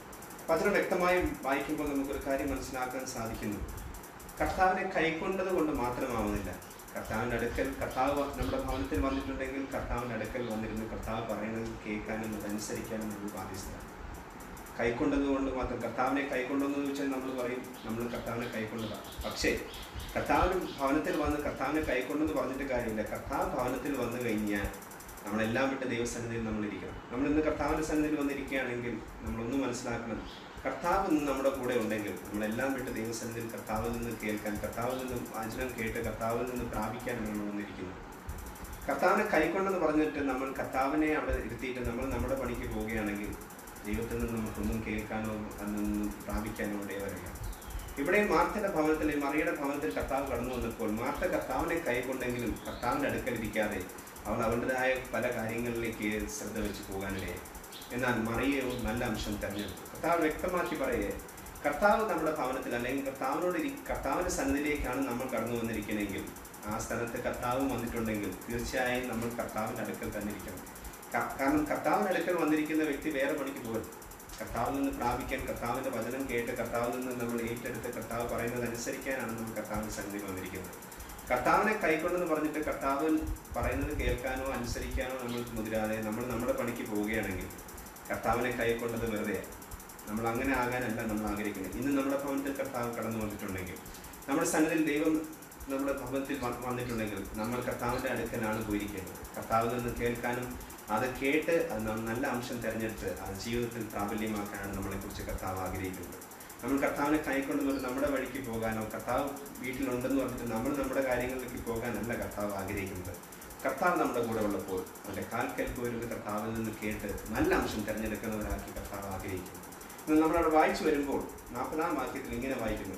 വചനം വ്യക്തമായി വായിക്കുമ്പോൾ നമുക്കൊരു കാര്യം മനസ്സിലാക്കാൻ സാധിക്കുന്നു കർത്താവിനെ കൈക്കൊണ്ടത് കൊണ്ട് മാത്രമാവുന്നില്ല കർത്താവിൻ്റെ അടുക്കൽ കർത്താവ് നമ്മുടെ ഭവനത്തിൽ വന്നിട്ടുണ്ടെങ്കിൽ കർത്താവിൻ്റെ അടുക്കൽ വന്നിരുന്ന് കർത്താവ് പറയുന്നത് കേൾക്കാനും അതനുസരിക്കാനും നമ്മൾ ബാധ്യസ്ഥരാണ് കൈക്കൊണ്ടത് കൊണ്ട് മാത്രം കർത്താവിനെ കൈക്കൊണ്ടെന്ന് ചോദിച്ചാൽ നമ്മൾ പറയും നമ്മൾ കർത്താവിനെ കൈക്കൊണ്ടതാണ് പക്ഷേ കർത്താവിന് ഭവനത്തിൽ വന്ന് കർത്താവിനെ കൈക്കൊണ്ടെന്ന് പറഞ്ഞിട്ട് കാര്യമില്ല കർത്താവ് ഭവനത്തിൽ വന്നു കഴിഞ്ഞാൽ നമ്മളെല്ലാം വിട്ട് ദൈവസന്നിധിയിൽ നമ്മൾ ഇരിക്കണം നമ്മൾ ഇന്ന് കർത്താവിൻ്റെ സന്നിധിയിൽ വന്നിരിക്കുകയാണെങ്കിൽ നമ്മളൊന്ന് മനസ്സിലാക്കണം കർത്താവ് ഇന്ന് നമ്മുടെ കൂടെ ഉണ്ടെങ്കിൽ നമ്മളെല്ലാം വിട്ട് ദൈവസന്നിധിയിൽ കർത്താവിൽ നിന്ന് കേൾക്കാൻ കർത്താവിൽ നിന്ന് വചനം കേട്ട് കർത്താവിൽ നിന്ന് പ്രാപിക്കാനാണ് നമ്മൾ വന്നിരിക്കുന്നത് കർത്താവിനെ കൈക്കൊണ്ടെന്ന് പറഞ്ഞിട്ട് നമ്മൾ കർത്താവിനെ അവിടെ ഇരുത്തിയിട്ട് നമ്മൾ നമ്മുടെ പണിക്ക് പോവുകയാണെങ്കിൽ ദൈവത്തിൽ നിന്ന് നമുക്കൊന്നും കേൾക്കാനോ അതൊന്നും പ്രാപിക്കാനോ ഇടവരില്ല ഇവിടെ മാർത്തയുടെ ഭവനത്തിൽ മറിയുടെ ഭവനത്തിൽ കർത്താവ് കടന്നു വന്നപ്പോൾ മാർത്ത കർത്താവിനെ കൈകൊണ്ടെങ്കിലും കർത്താവിൻ്റെ അടുക്കൽ ഇരിക്കാതെ അവൾ അവളുടേതായ പല കാര്യങ്ങളിലേക്ക് ശ്രദ്ധ വെച്ച് പോകാനിടയായി എന്നാൽ മറിയെ ഒരു നല്ല അംശം തെരഞ്ഞെടുത്തു കർത്താവ് വ്യക്തമാക്കി പറയേ കർത്താവ് നമ്മുടെ ഭവനത്തിൽ അല്ലെങ്കിൽ കർത്താവിനോട് ഇരി- കർത്താവിൻ്റെ സന്നിധിയിലേക്കാണ് നമ്മൾ കടന്നു വന്നിരിക്കുന്നതെങ്കിൽ ആ സ്ഥലത്ത് കർത്താവ് വന്നിട്ടുണ്ടെങ്കിൽ തീർച്ചയായും നമ്മൾ കർത്താവിൻ്റെ അടുക്കൽ തന്നെ ഇരിക്കണം ക- കാരണം കർത്താവിൻ്റെ അടുക്കൽ വന്നിരിക്കുന്ന വ്യക്തി വേറെ പണിക്ക് പോകരുത് കർത്താവിൽ നിന്ന് പ്രാപിക്കാൻ കർത്താവിൻ്റെ വചനം കേട്ട് കർത്താവിൽ നിന്ന് നമ്മൾ ഏറ്റെടുത്ത് കർത്താവ് പറയുന്നത് അനുസരിക്കാനാണ് നമ്മൾ കർത്താവിൻ്റെ സന്നിധി വന്നിരിക്കുന്നത് കർത്താവിനെ കൈക്കൊണ്ടെന്ന് പറഞ്ഞിട്ട് കർത്താവ് പറയുന്നത് കേൾക്കാനോ അനുസരിക്കാനോ നമ്മൾ മുതിരാതെ നമ്മൾ നമ്മുടെ പണിക്ക് പോവുകയാണെങ്കിൽ കർത്താവിനെ കൈക്കൊണ്ടത് വെറുതെയാണ് നമ്മൾ അങ്ങനെ ആകാനല്ല നമ്മൾ ആഗ്രഹിക്കുന്നത് ഇന്ന് നമ്മുടെ ഭവനത്തിൽ കർത്താവ് കടന്നു വന്നിട്ടുണ്ടെങ്കിൽ നമ്മുടെ സന്നിധിയിൽ ദൈവം നമ്മുടെ ഭവനത്തിൽ വ- വന്നിട്ടുണ്ടെങ്കിൽ നമ്മൾ കർത്താവിൻ്റെ അടുക്കലാണ് പോയിരിക്കുന്നത് കർത്താവിൽ നിന്ന് കേൾക്കാനും അത് കേട്ട് അത് നാം നല്ല അംശം തിരഞ്ഞെടുത്ത് അത് ജീവിതത്തിൽ പ്രാബല്യമാക്കാനാണ് നമ്മളെക്കുറിച്ച് കർത്താവ് ആഗ്രഹിക്കുന്നത് നമ്മൾ കർത്താവിനെ കൈക്കൊണ്ട് വന്ന് നമ്മുടെ വഴിക്ക് പോകാനോ കർത്താവ് വീട്ടിലുണ്ടെന്ന് പറഞ്ഞിട്ട് നമ്മൾ നമ്മുടെ കാര്യങ്ങളിലേക്ക് പോകാനല്ല കർത്താവ് ആഗ്രഹിക്കുന്നത് കർത്താവ് നമ്മുടെ കൂടെ ഉള്ളപ്പോൾ അവൻ്റെ കാൽക്കൽ പോയിരുന്ന കർത്താവിൽ നിന്ന് കേട്ട് നല്ല അംശം തിരഞ്ഞെടുക്കുന്നവരാക്കി കർത്താവ് ആഗ്രഹിക്കുന്നു ഇന്ന് നമ്മളവിടെ വായിച്ചു വരുമ്പോൾ നാൽപ്പതാം വാക്യത്തിൽ ഇങ്ങനെ വായിക്കുന്നു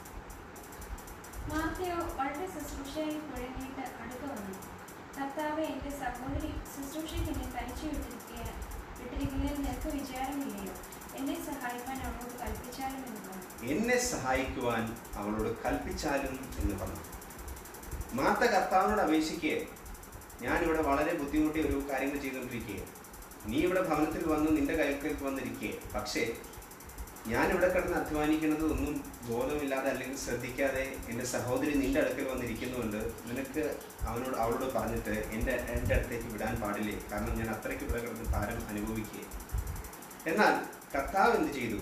മാർത്തയോ വളരെ ശുശ്രൂഷയിൽ കുഴങ്ങിയിട്ട് അടുത്തു വന്നു കർത്താവെ എൻ്റെ സഹോദരി ശുശ്രൂഷയ്ക്ക് എന്നെ തനിച്ചു വിട്ടിരിക്കുക വിട്ടിരിക്കുന്നതിൽ നിനക്ക് വിചാരമില്ലയോ എന്നെ സഹായിക്കാൻ അവളോട് കൽപ്പിച്ചാലും എന്ന് പറഞ്ഞു എന്നെ സഹായിക്കുവാൻ അവളോട് കൽപ്പിച്ചാലും എന്ന് പറഞ്ഞു മാർത്ത കർത്താവിനോട് അപേക്ഷിക്കുക ഞാനിവിടെ വളരെ ബുദ്ധിമുട്ടി ഒരു കാര്യങ്ങൾ ചെയ്തുകൊണ്ടിരിക്കുക നീ ഇവിടെ ഭവനത്തിൽ വന്ന് നിന്റെ കൈക്കലേക്ക് വന്നിരിക്കുക പക്ഷേ ഞാനിവിടെ കിടന്ന് അധ്വാനിക്കുന്നത് ഒന്നും ബോധമില്ലാതെ അല്ലെങ്കിൽ ശ്രദ്ധിക്കാതെ എൻ്റെ സഹോദരി നിന്റെ അടുക്കൽ വന്നിരിക്കുന്നുണ്ട് നിനക്ക് അവനോട് അവളോട് പറഞ്ഞിട്ട് എൻ്റെ എൻ്റെ അടുത്തേക്ക് വിടാൻ പാടില്ലേ കാരണം ഞാൻ അത്രയ്ക്ക് ഇവിടെ കിടന്ന് ഭാരം അനുഭവിക്കുക എന്നാൽ കർത്താവ് എന്ത് ചെയ്തു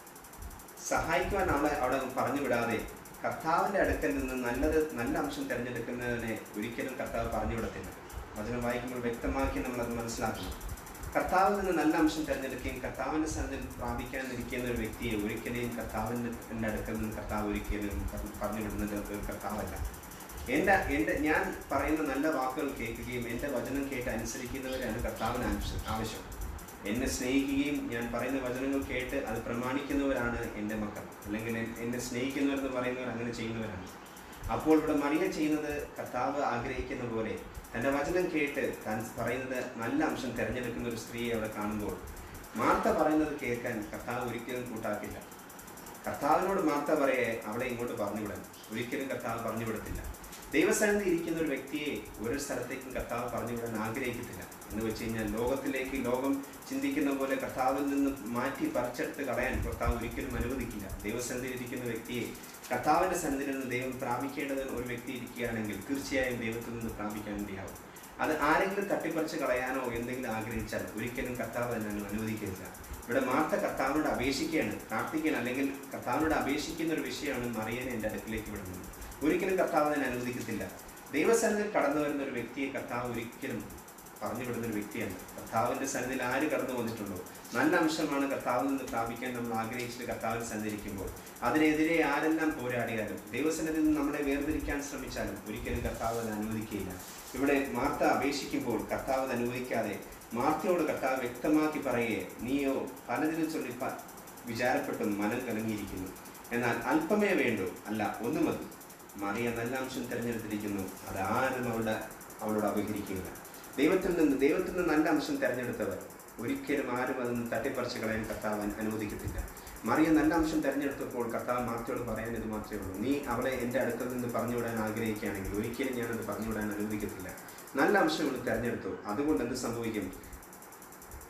സഹായിക്കുവാൻ അവളെ അവിടെ പറഞ്ഞു വിടാതെ കർത്താവിൻ്റെ അടുക്കൽ നിന്ന് നല്ലത് നല്ല അംശം തിരഞ്ഞെടുക്കുന്നതിനെ ഒരിക്കലും കർത്താവ് പറഞ്ഞു വിടത്തില്ല വചനം വായിക്കുമ്പോൾ വ്യക്തമാക്കി നമ്മളത് മനസ്സിലാക്കണം കർത്താവിൽ നിന്ന് നല്ല അംശം തിരഞ്ഞെടുക്കുകയും കർത്താവിൻ്റെ സന്നിധിയിൽ പ്രാപിക്കാൻ ഇരിക്കുന്ന ഒരു വ്യക്തിയെ ഒരിക്കലും കർത്താവിൻ്റെ എൻ്റെ അടുക്കൽ നിന്ന് കർത്താവ് ഒരിക്കലും പറ- പറഞ്ഞു വിടുന്നത് ഒരു കർത്താവല്ല എൻ്റെ എൻ്റെ ഞാൻ പറയുന്ന നല്ല വാക്കുകൾ കേൾക്കുകയും എൻ്റെ വചനം കേട്ട് അനുസരിക്കുന്നവരാണ് കർത്താവിന് ആവശ്യം ആവശ്യം എന്നെ സ്നേഹിക്കുകയും ഞാൻ പറയുന്ന വചനങ്ങൾ കേട്ട് അത് പ്രമാണിക്കുന്നവരാണ് എൻ്റെ മക്കൾ അല്ലെങ്കിൽ എൻ- എന്നെ സ്നേഹിക്കുന്നവരെന്ന് പറയുന്നവർ അങ്ങനെ ചെയ്യുന്നവരാണ് അപ്പോൾ ഇവിടെ മറിയ ചെയ്യുന്നത് കർത്താവ് ആഗ്രഹിക്കുന്ന പോലെ തൻ്റെ വചനം കേട്ട് താൻ പറയുന്നത് നല്ല അംശം തിരഞ്ഞെടുക്കുന്ന ഒരു സ്ത്രീയെ അവിടെ കാണുമ്പോൾ മാർത്ത പറയുന്നത് കേൾക്കാൻ കർത്താവ് ഒരിക്കലും കൂട്ടാക്കില്ല കർത്താവിനോട് മാർത്ത പറയെ അവളെ ഇങ്ങോട്ട് പറഞ്ഞു വിടാൻ ഒരിക്കലും കർത്താവ് പറഞ്ഞു വിടത്തില്ല ദൈവസ്ഥാനത്ത് ഇരിക്കുന്ന ഒരു വ്യക്തിയെ ഒരു സ്ഥലത്തേക്കും കർത്താവ് പറഞ്ഞു വിടാൻ ആഗ്രഹിക്കത്തില്ല എന്ന് വെച്ച് കഴിഞ്ഞാൽ ലോകത്തിലേക്ക് ലോകം ചിന്തിക്കുന്ന പോലെ കർത്താവിൽ നിന്ന് മാറ്റി പറിച്ചെടുത്ത് കളയാൻ കർത്താവ് ഒരിക്കലും അനുവദിക്കില്ല ദൈവസന്നിധിയിൽ ഇരിക്കുന്ന വ്യക്തിയെ കർത്താവിൻ്റെ സന്നിധിയിൽ നിന്ന് ദൈവം പ്രാപിക്കേണ്ടത് ഒരു വ്യക്തി ഇരിക്കുകയാണെങ്കിൽ തീർച്ചയായും ദൈവത്തിൽ നിന്ന് പ്രാപിക്കാൻ വേണ്ടിയാവും അത് ആരെങ്കിലും തട്ടിപ്പറിച്ച് കളയാനോ എന്തെങ്കിലും ആഗ്രഹിച്ചാൽ ഒരിക്കലും കർത്താവ് തന്നെ അങ്ങനെ അനുവദിക്കില്ല ഇവിടെ മാർത്ത കർത്താവിനോട് അപേക്ഷിക്കുകയാണ് പ്രാർത്ഥിക്കാൻ അല്ലെങ്കിൽ കർത്താവിനോട് അപേക്ഷിക്കുന്ന ഒരു വിഷയമാണ് മറിയനെ എൻ്റെ അടുക്കിലേക്ക് വിടുന്നത് ഒരിക്കലും കർത്താവ് അതിനെ അനുവദിക്കത്തില്ല ദൈവസന്നിധിയിൽ കടന്നു വരുന്ന ഒരു വ്യക്തിയെ കർത്താവ് ഒരിക്കലും പറഞ്ഞു വിടുന്ന ഒരു വ്യക്തിയാണ് കർത്താവിൻ്റെ സന്നിധിയിൽ ആര് കടന്നു വന്നിട്ടുണ്ടോ നല്ല അംശമാണ് കർത്താവിൽ നിന്ന് പ്രാപിക്കാൻ നമ്മൾ ആഗ്രഹിച്ചിട്ട് കർത്താവിൽ സഞ്ചരിക്കുമ്പോൾ അതിനെതിരെ ആരെല്ലാം പോരാടിയാലും ദൈവസന്നിധിയിൽ നിന്ന് നമ്മളെ വേർതിരിക്കാൻ ശ്രമിച്ചാലും ഒരിക്കലും കർത്താവ് അത് അനുവദിക്കുകയില്ല ഇവിടെ മാർത്ത അപേക്ഷിക്കുമ്പോൾ കർത്താവ് അത് അനുവദിക്കാതെ മാർത്തയോട് കർത്താവ് വ്യക്തമാക്കി പറയേ നീയോ പലതിനും ചൊല്ലി പ- വിചാരപ്പെട്ടും മനം കലങ്ങിയിരിക്കുന്നു എന്നാൽ അല്പമേ വേണ്ടൂ അല്ല ഒന്ന് മതി മറിയ നല്ല അംശം തിരഞ്ഞെടുത്തിരിക്കുന്നു അത് ആരും അവളുടെ അവളോട് അപഹരിക്കുകയില്ല ദൈവത്തിൽ നിന്ന് ദൈവത്തിൽ നിന്ന് നല്ല അംശം തിരഞ്ഞെടുത്തവർ ഒരിക്കലും ആരും അതൊന്നും തട്ടിപ്പറിച്ച് കളയാൻ കർത്താവ് അനു- അനുവദിക്കത്തില്ല മറിയ നല്ല അംശം തിരഞ്ഞെടുത്തപ്പോൾ കർത്താവ് മാർത്തയോട് പറയാൻ ഇത് മാത്രമേ ഉള്ളൂ നീ അവളെ എൻ്റെ അടുക്കൽ നിന്ന് പറഞ്ഞു വിടാൻ ആഗ്രഹിക്കുകയാണെങ്കിൽ ഒരിക്കലും ഞാനത് പറഞ്ഞു വിടാൻ അനുവദിക്കത്തില്ല നല്ല അംശം ഇവൾ തിരഞ്ഞെടുത്തു അതുകൊണ്ട് എന്ത് സംഭവിക്കും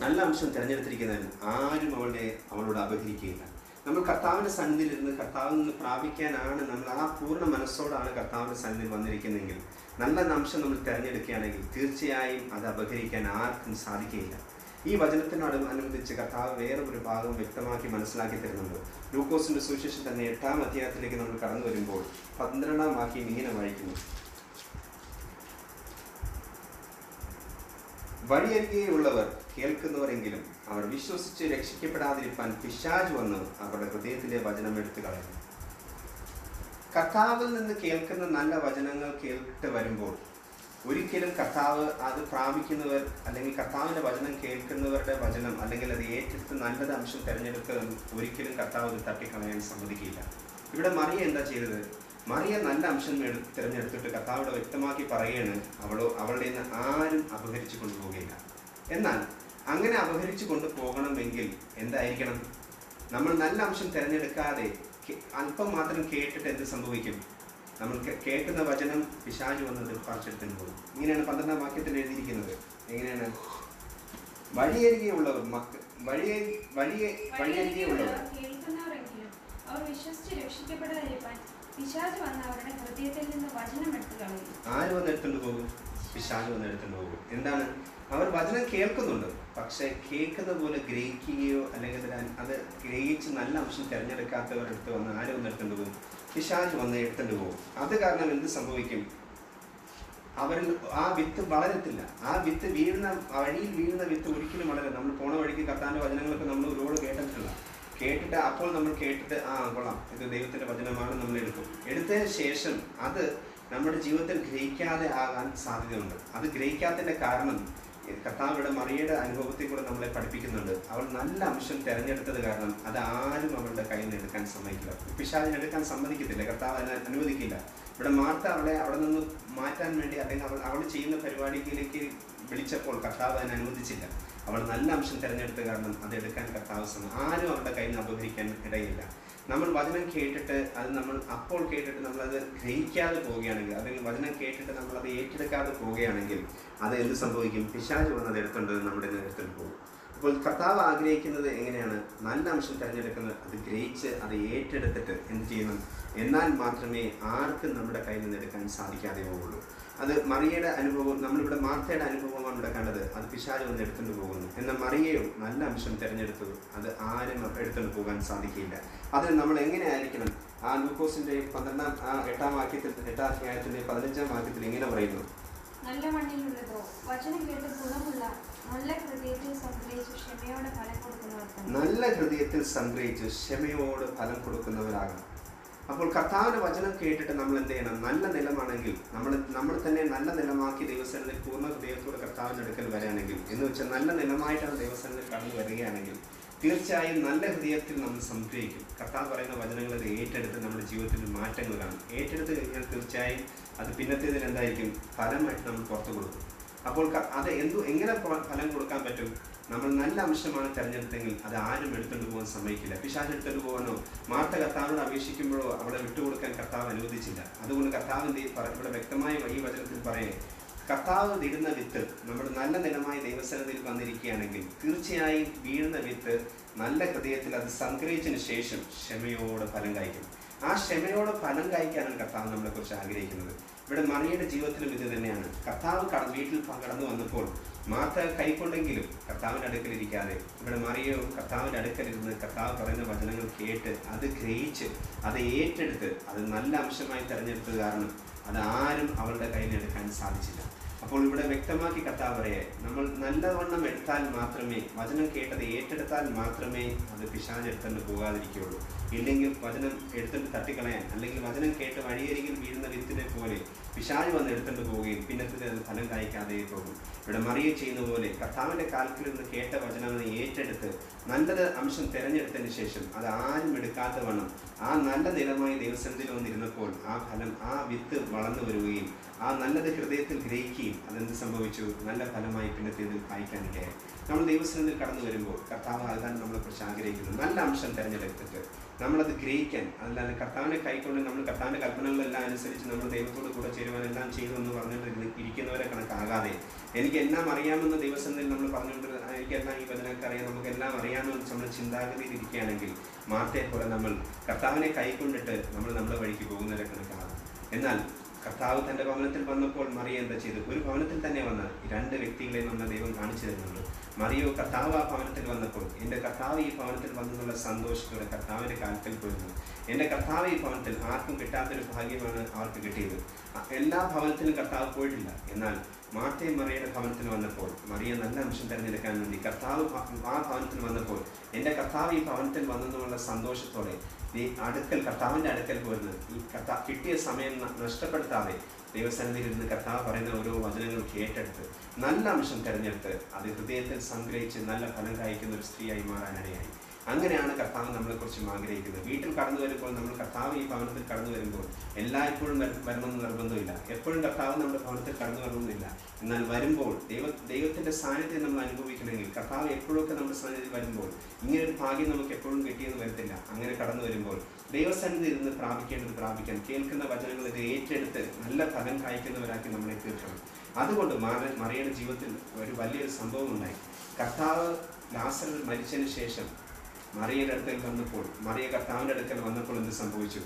നല്ല അംശം തിരഞ്ഞെടുത്തിരിക്കുന്നതിന് ആരും അവളെ അവളോട് അപഹരിക്കുകയില്ല നമ്മൾ കർത്താവിൻ്റെ സന്നിധിയിൽ ഇരുന്ന് കർത്താവിൽ നിന്ന് പ്രാപിക്കാനാണ് നമ്മൾ ആ പൂർണ്ണ മനസ്സോടാണ് കർത്താവിൻ്റെ സന്നിധിയിൽ വന്നിരിക്കുന്നതെങ്കിൽ നല്ല അംശം നമ്മൾ തിരഞ്ഞെടുക്കുകയാണെങ്കിൽ തീർച്ചയായും അത് അപഹരിക്കാൻ ആർക്കും സാധിക്കുകയില്ല ഈ വചനത്തിനോട് അനുബന്ധിച്ച് കർത്താവ് വേറെ ഒരു ഭാഗം വ്യക്തമാക്കി മനസ്സിലാക്കി തരുന്നുണ്ട് ലൂക്കോസിന്റെ സുവിശേഷം തന്നെ എട്ടാം അധ്യായത്തിലേക്ക് നമ്മൾ കടന്നു വരുമ്പോൾ പന്ത്രണ്ടാം വാക്യം ഇങ്ങനെ വായിക്കുന്നു വഴിയരികെയുള്ളവർ കേൾക്കുന്നവരെങ്കിലും അവർ വിശ്വസിച്ച് രക്ഷിക്കപ്പെടാതിരിക്കാൻ പിശാജ് വന്ന് അവരുടെ ഹൃദയത്തിലെ വചനം എടുത്തു കളയുന്നു കർത്താവിൽ നിന്ന് കേൾക്കുന്ന നല്ല വചനങ്ങൾ കേട്ട് വരുമ്പോൾ ഒരിക്കലും കർത്താവ് അത് പ്രാപിക്കുന്നവർ അല്ലെങ്കിൽ കർത്താവിന്റെ വചനം കേൾക്കുന്നവരുടെ വചനം അല്ലെങ്കിൽ അത് ഏറ്റെടുത്ത് നല്ലത് അംശം തിരഞ്ഞെടുക്കുക ഒരിക്കലും കർത്താവ് അത് തട്ടിക്കളയാൻ സമ്മതിക്കില്ല ഇവിടെ മറിയ എന്താ ചെയ്തത് മറിയ നല്ല അംശം എടു- തിരഞ്ഞെടുത്തിട്ട് കർത്താവിടെ വ്യക്തമാക്കി പറയാണ് അവളോ അവളുടെ നിന്ന് ആരും അപഹരിച്ചു കൊണ്ടുപോകുകയില്ല എന്നാൽ അങ്ങനെ അപഹരിച്ചു കൊണ്ടുപോകണമെങ്കിൽ എന്തായിരിക്കണം നമ്മൾ നല്ല അംശം തിരഞ്ഞെടുക്കാതെ കെ- അല്പം മാത്രം കേട്ടിട്ട് എന്ത് സംഭവിക്കും നമ്മൾ കേ- കേൾക്കുന്ന വചനം പിശാചു വന്നത് പറിച്ചെടുത്തിന് പോകും ഇങ്ങനെയാണ് പന്ത്രണ്ടാം വാക്യത്തിൽ എഴുതിയിരിക്കുന്നത് എങ്ങനെയാണ് വഴിയരികെയുള്ളവർ മക്ക വഴിയെ വഴിയെ വഴിയരികെയുള്ളവർ കേൾക്കുന്നവരെങ്കിലും അവർ വിശ്വസിച്ച് രക്ഷിക്കപ്പെടാതിരിക്കാൻ പിശാച് വന്ന് അവരുടെ ഹൃദയത്തിൽ നിന്ന് വചനം എടുത്തു കളയും ആര് വന്ന് എടുത്തുകൊണ്ട് പോകും പിശാച് വന്ന് എടുത്തുകൊണ്ട് പോകും എന്താണ് അവർ വചനം കേൾക്കുന്നുണ്ട് പക്ഷെ കേൾക്കുന്ന പോലെ ഗ്രഹിക്കുകയോ അല്ലെങ്കിൽ അതിൽ അത് ഗ്രഹിച്ച് നല്ല അംശം തിരഞ്ഞെടുക്കാത്തവർ എടുത്ത് വന്ന് ആര് വന്ന് എടുത്തുകൊണ്ട് പോകും പിശാച് വന്ന് എടുത്തുകൊണ്ട് പോകും അത് കാരണം എന്ത് സംഭവിക്കും അവരിൽ ആ വിത്ത് വളരത്തില്ല ആ വിത്ത് വീഴുന്ന വഴിയിൽ വീഴുന്ന വിത്ത് ഒരിക്കലും വളരില്ല നമ്മൾ പോണ വഴിക്ക് കർത്താന്റെ വചനങ്ങളൊക്കെ നമ്മൾ ഒരുപാട് കേട്ടിട്ടില്ല കേട്ടിട്ട് അപ്പോൾ നമ്മൾ കേട്ടിട്ട് ആ കൊള്ളാം ഇത് ദൈവത്തിന്റെ വചനമാണ് നമ്മൾ എടുക്കും എടുത്തതിന് ശേഷം അത് നമ്മുടെ ജീവിതത്തിൽ ഗ്രഹിക്കാതെ ആകാൻ സാധ്യതയുണ്ട് അത് ഗ്രഹിക്കാത്തതിന്റെ കാരണം കർത്താവിടെ മറിയയുടെ അനുഭവത്തിൽ കൂടെ നമ്മളെ പഠിപ്പിക്കുന്നുണ്ട് അവൾ നല്ല അംശം തിരഞ്ഞെടുത്തത് കാരണം അത് ആരും അവളുടെ കയ്യിൽ നിന്ന് എടുക്കാൻ സമ്മതിക്കില്ല പിശാചിന് എടുക്കാൻ സമ്മതിക്കത്തില്ല കർത്താവ് അതിനെ അനുവദിക്കില്ല ഇവിടെ മാർത്ത അവളെ അവിടെ നിന്ന് മാറ്റാൻ വേണ്ടി അല്ലെങ്കിൽ അവൾ അവൾ ചെയ്യുന്ന പരിപാടിയിലേക്ക് വിളിച്ചപ്പോൾ കർത്താവ് അതിനെ അനുവദിച്ചില്ല അവൾ നല്ല അംശം തിരഞ്ഞെടുത്ത കാരണം അത് എടുക്കാൻ കർത്താവ് സമയം ആരും അവളുടെ കയ്യിൽ നിന്ന് അപഹരിക്കാൻ ഇടയില്ല നമ്മൾ വചനം കേട്ടിട്ട് അത് നമ്മൾ അപ്പോൾ കേട്ടിട്ട് നമ്മളത് ഗ്രഹിക്കാതെ പോവുകയാണെങ്കിൽ അല്ലെങ്കിൽ വചനം കേട്ടിട്ട് നമ്മൾ അത് ഏറ്റെടുക്കാതെ പോവുകയാണെങ്കിൽ അത് എന്ത് സംഭവിക്കും പിശാച് വന്നത് എടുത്തുകൊണ്ട് നമ്മുടെ നിന്ന് എടുത്തുകൊണ്ട് പോകും അപ്പോൾ കർത്താവ് ആഗ്രഹിക്കുന്നത് എങ്ങനെയാണ് നല്ല അംശം തിരഞ്ഞെടുക്കുന്നത് അത് ഗ്രഹിച്ച് അത് ഏറ്റെടുത്തിട്ട് എന്ത് ചെയ്യണം എന്നാൽ മാത്രമേ ആർക്കും നമ്മുടെ കയ്യിൽ നിന്ന് എടുക്കാൻ സാധിക്കാതെ പോവുള്ളൂ അത് മറിയയുടെ അനുഭവം നമ്മളിവിടെ മാർത്തയുടെ അനുഭവമാണ് ഇവിടെ കണ്ടത് അത് പിശാച് വന്ന് എടുത്തുകൊണ്ട് പോകുന്നു എന്നാൽ മറിയയോ നല്ല അംശം തിരഞ്ഞെടുത്തു അത് ആരും എടുത്തുകൊണ്ട് പോകാൻ സാധിക്കില്ല അതിന് നമ്മൾ എങ്ങനെ ആയിരിക്കണം ആ ലൂക്കോസിന്റെ പന്ത്രണ്ടാം ആ എട്ടാം വാക്യത്തിൽ എട്ടാം അധ്യായത്തിന്റെ പതിനഞ്ചാം വാക്യത്തിൽ ഇങ്ങനെ പറയുന്നു നല്ല മണ്ണിലുള്ളതോ വചനം കേട്ട് ഗുണമുള്ള നല്ല ഹൃദയത്തിൽ സംഗ്രഹിച്ച് ക്ഷമയോടെ ഫലം കൊടുക്കുന്നവർക്ക് നല്ല ഹൃദയത്തിൽ സംഗ്രഹിച്ച് ക്ഷമയോട് ഫലം കൊടുക്കുന്നവരാകണം അപ്പോൾ കർത്താവിന്റെ വചനം കേട്ടിട്ട് നമ്മൾ എന്ത് ചെയ്യണം നല്ല നിലമാണെങ്കിൽ നമ്മൾ നമ്മൾ തന്നെ നല്ല നിലമാക്കി ദൈവസേനയിൽ പൂർണ്ണ ഹൃദയത്തോടെ കർത്താവിന്റെ അടുക്കൽ വരികയാണെങ്കിൽ എന്ന് വെച്ചാൽ നല്ല നിലമായിട്ടാണ് ദൈവസേനയിൽ കടന്നു വരികയാണെങ്കിൽ തീർച്ചയായും നല്ല ഹൃദയത്തിൽ നമ്മൾ സംഗ്രഹിക്കും കർത്താവ് പറയുന്ന വചനങ്ങൾ അത് ഏറ്റെടുത്ത് നമ്മുടെ ജീവിതത്തിൽ മാറ്റങ്ങൾ കാണും ഏറ്റെടുത്ത് കഴിഞ്ഞാൽ തീർച്ചയായും അത് പിന്നത്തേതിൽ എന്തായിരിക്കും ഫലമായിട്ട് നമ്മൾ പുറത്തു കൊടുക്കും അപ്പോൾ ക- അത് എന്തു എങ്ങനെ ഫ- ഫലം കൊടുക്കാൻ പറ്റും നമ്മൾ നല്ല അംശമാണ് തിരഞ്ഞെടുത്തെങ്കിൽ അത് ആരും എടുത്തുകൊണ്ട് പോകാൻ സമ്മതിക്കില്ല പിശാച് എടുത്തുകൊണ്ട് പോകാനോ മാർത്ത കർത്താവിനോട് അപേക്ഷിക്കുമ്പോഴോ അവളെ വിട്ടുകൊടുക്കാൻ കർത്താവ് അനുവദിച്ചില്ല അതുകൊണ്ട് കർത്താവിൻ്റെ ഇവിടെ വ്യക്തമായ ഈ വചനത്തിൽ പറയേ കർത്താവ് ഇടുന്ന വിത്ത് നമ്മുടെ നല്ല നിലമായി ദൈവസനത്തിൽ വന്നിരിക്കുകയാണെങ്കിൽ തീർച്ചയായും വീഴുന്ന വിത്ത് നല്ല ഹൃദയത്തിൽ അത് സംഗ്രഹിച്ചതിന് ശേഷം ക്ഷമയോടെ ഫലം കായ്ക്കും ആ ക്ഷമയോടെ ഫലം കായ്ക്കാനാണ് കർത്താവ് നമ്മളെ കുറിച്ച് ആഗ്രഹിക്കുന്നത് ഇവിടെ മറിയയുടെ ജീവിതത്തിലും ഇത് തന്നെയാണ് കർത്താവ് കട വീട്ടിൽ കടന്നു വന്നപ്പോൾ മാത്ത കൈക്കൊണ്ടെങ്കിലും കർത്താവിൻ്റെ അടുക്കൽ ഇരിക്കാതെ ഇവിടെ മറിയോ കർത്താവിൻ്റെ അടുക്കലിരുന്ന് കർത്താവ് പറയുന്ന വചനങ്ങൾ കേട്ട് അത് ഗ്രഹിച്ച് അത് ഏറ്റെടുത്ത് അത് നല്ല അംശമായി തിരഞ്ഞെടുത്തത് കാരണം അത് ആരും അവളുടെ കയ്യിൽ നിന്ന് എടുക്കാൻ സാധിച്ചില്ല അപ്പോൾ ഇവിടെ വ്യക്തമാക്കി കർത്താവ് പറയേ നമ്മൾ നല്ലവണ്ണം എടുത്താൽ മാത്രമേ വചനം കേട്ടത് ഏറ്റെടുത്താൽ മാത്രമേ അത് പിശാച് എടുത്തുകൊണ്ട് പോകാതിരിക്കുകയുള്ളൂ ഇല്ലെങ്കിൽ വചനം എടുത്തിട്ട് തട്ടിക്കളയാൻ അല്ലെങ്കിൽ വചനം കേട്ട് വഴിയരികിൽ വീഴുന്ന വിത്തിനെ പോലെ പിശാച് വന്ന് എടുത്തുകൊണ്ട് പോവുകയും പിന്നത്തെ അത് ഫലം കായ്ക്കാതെ പോകും ഇവിടെ മറിയ ചെയ്യുന്ന പോലെ കർത്താവിന്റെ കാൽക്കിൽ നിന്ന് കേട്ട വചനങ്ങളെ ഏറ്റെടുത്ത് നല്ലത് അംശം തിരഞ്ഞെടുത്തതിന് ശേഷം അത് ആരും എടുക്കാത്ത വണ്ണം ആ നല്ല നിലമായി ദൈവസനത്തിൽ വന്നിരുന്നപ്പോൾ ആ ഫലം ആ വിത്ത് വളർന്നു വരികയും ആ നല്ലത് ഹൃദയത്തിൽ ഗ്രഹിക്കുകയും അതെന്ത് സംഭവിച്ചു നല്ല ഫലമായി പിന്നത്തേതിൽ കായ്ക്കാനിടയായി നമ്മൾ ദൈവസന്നിധിയിൽ കടന്നു വരുമ്പോൾ കർത്താവ് അതാണ് നമ്മളെക്കുറിച്ച് ആഗ്രഹിക്കുന്നത് നല്ല അംശം തിരഞ്ഞെടുത്തിട്ട് നമ്മളത് ഗ്രഹിക്കാൻ അല്ലാതെ കർത്താവിനെ കൈക്കൊണ്ട് നമ്മൾ കർത്താവിൻ്റെ കൽപ്പനകളെല്ലാം അനുസരിച്ച് നമ്മൾ ദൈവത്തോട് കൂടെ ചേരുവാൻ എല്ലാം ചെയ്തു എന്ന് പറഞ്ഞിട്ട് ഇരുന്ന് ഇരിക്കുന്നവരെ കണക്കാകാതെ എനിക്ക് എല്ലാം അറിയാമെന്ന് ദൈവസന്നിധിയിൽ നമ്മൾ പറഞ്ഞുകൊണ്ട് എനിക്കെല്ലാം ഈ വചനമൊക്കെ അറിയാം നമുക്കെല്ലാം അറിയാമെന്ന് നമ്മൾ ചിന്താഗതിയിൽ ഇരിക്കുകയാണെങ്കിൽ മാർത്തയെ പോലെ നമ്മൾ കർത്താവിനെ കൈക്കൊണ്ടിട്ട് നമ്മൾ നമ്മുടെ വഴിക്ക് പോകുന്നവരെ കണക്കാകും എന്നാൽ കർത്താവ് തൻ്റെ ഭവനത്തിൽ വന്നപ്പോൾ മറിയ എന്താ ചെയ്തു ഒരു ഭവനത്തിൽ തന്നെ വന്ന രണ്ട് വ്യക്തികളെ നമ്മുടെ ദൈവം കാണിച്ചു തരുന്നുണ്ട് മറിയോ കർത്താവ് ആ ഭവനത്തിൽ വന്നപ്പോൾ എൻ്റെ കർത്താവ് ഈ ഭവനത്തിൽ വന്നെന്നുള്ള സന്തോഷത്തോടെ കർത്താവിൻ്റെ കാൽക്കൽ പോയിരുന്നു എൻ്റെ കർത്താവ് ഈ ഭവനത്തിൽ ആർക്കും കിട്ടാത്തൊരു ഭാഗ്യമാണ് അവർക്ക് കിട്ടിയത് അ- എല്ലാ ഭവനത്തിലും കർത്താവ് പോയിട്ടില്ല എന്നാൽ മാർത്തയും മറിയയുടെ ഭവനത്തിൽ വന്നപ്പോൾ മറിയ നല്ല അംശം തിരഞ്ഞെടുക്കാൻ വേണ്ടി കർത്താവ് ഭ- ആ ഭവനത്തിൽ വന്നപ്പോൾ എൻ്റെ കർത്താവ് ഈ ഭവനത്തിൽ വന്നെന്നുള്ള സന്തോഷത്തോടെ നീ അടുക്കൽ കർത്താവിൻ്റെ അടുക്കൽ പോരുന്നത് ഈ കർത്താ കിട്ടിയ സമയം ന- നഷ്ടപ്പെടുത്താതെ ദൈവസന്നിധിയിൽ ഇരുന്ന് കർത്താവ് പറയുന്ന ഓരോ വചനങ്ങൾ കേട്ടെടുത്ത് നല്ല അംശം തിരഞ്ഞെടുത്ത് അത് ഹൃദയത്തിൽ സംഗ്രഹിച്ച് നല്ല ഫലം കായ്ക്കുന്ന ഒരു സ്ത്രീയായി മാറാനിടയായി അങ്ങനെയാണ് കർത്താവ് നമ്മളെക്കുറിച്ചും ആഗ്രഹിക്കുന്നത് വീട്ടിൽ കടന്നു വരുമ്പോൾ നമ്മൾ കർത്താവ് ഈ ഭവനത്തിൽ കടന്നു വരുമ്പോൾ എല്ലായ്പ്പോഴും വര- വരണമെന്ന് നിർബന്ധമില്ല എപ്പോഴും കർത്താവ് നമ്മുടെ ഭവനത്തിൽ കടന്നു വരണമെന്നില്ല എന്നാൽ വരുമ്പോൾ ദൈവ ദൈവത്തിന്റെ സാന്നിധ്യം നമ്മൾ അനുഭവിക്കണമെങ്കിൽ കർത്താവ് എപ്പോഴൊക്കെ നമ്മുടെ സാന്നിധ്യം വരുമ്പോൾ ഇങ്ങനെ ഒരു ഭാഗ്യം നമുക്ക് എപ്പോഴും കിട്ടിയെന്ന് വരത്തില്ല അങ്ങനെ കടന്നു വരുമ്പോൾ ദൈവസന്നിധി ഇരുന്ന് പ്രാപിക്കേണ്ടത് പ്രാപിക്കാൻ കേൾക്കുന്ന വചനങ്ങൾ ഇത് ഏറ്റെടുത്ത് നല്ല ഫലം കായ്ക്കുന്നവരാക്കി നമ്മളെ തീർക്കണം അതുകൊണ്ട് മാറ മറിയുടെ ജീവിതത്തിൽ ഒരു വലിയൊരു സംഭവം ഉണ്ടായി കർത്താവ് ലാസർ മരിച്ചതിന് ശേഷം മറിയയുടെ അടുക്കൽ വന്നപ്പോൾ മറിയ കർത്താവിൻ്റെ അടുക്കൽ വന്നപ്പോൾ എന്ത് സംഭവിച്ചു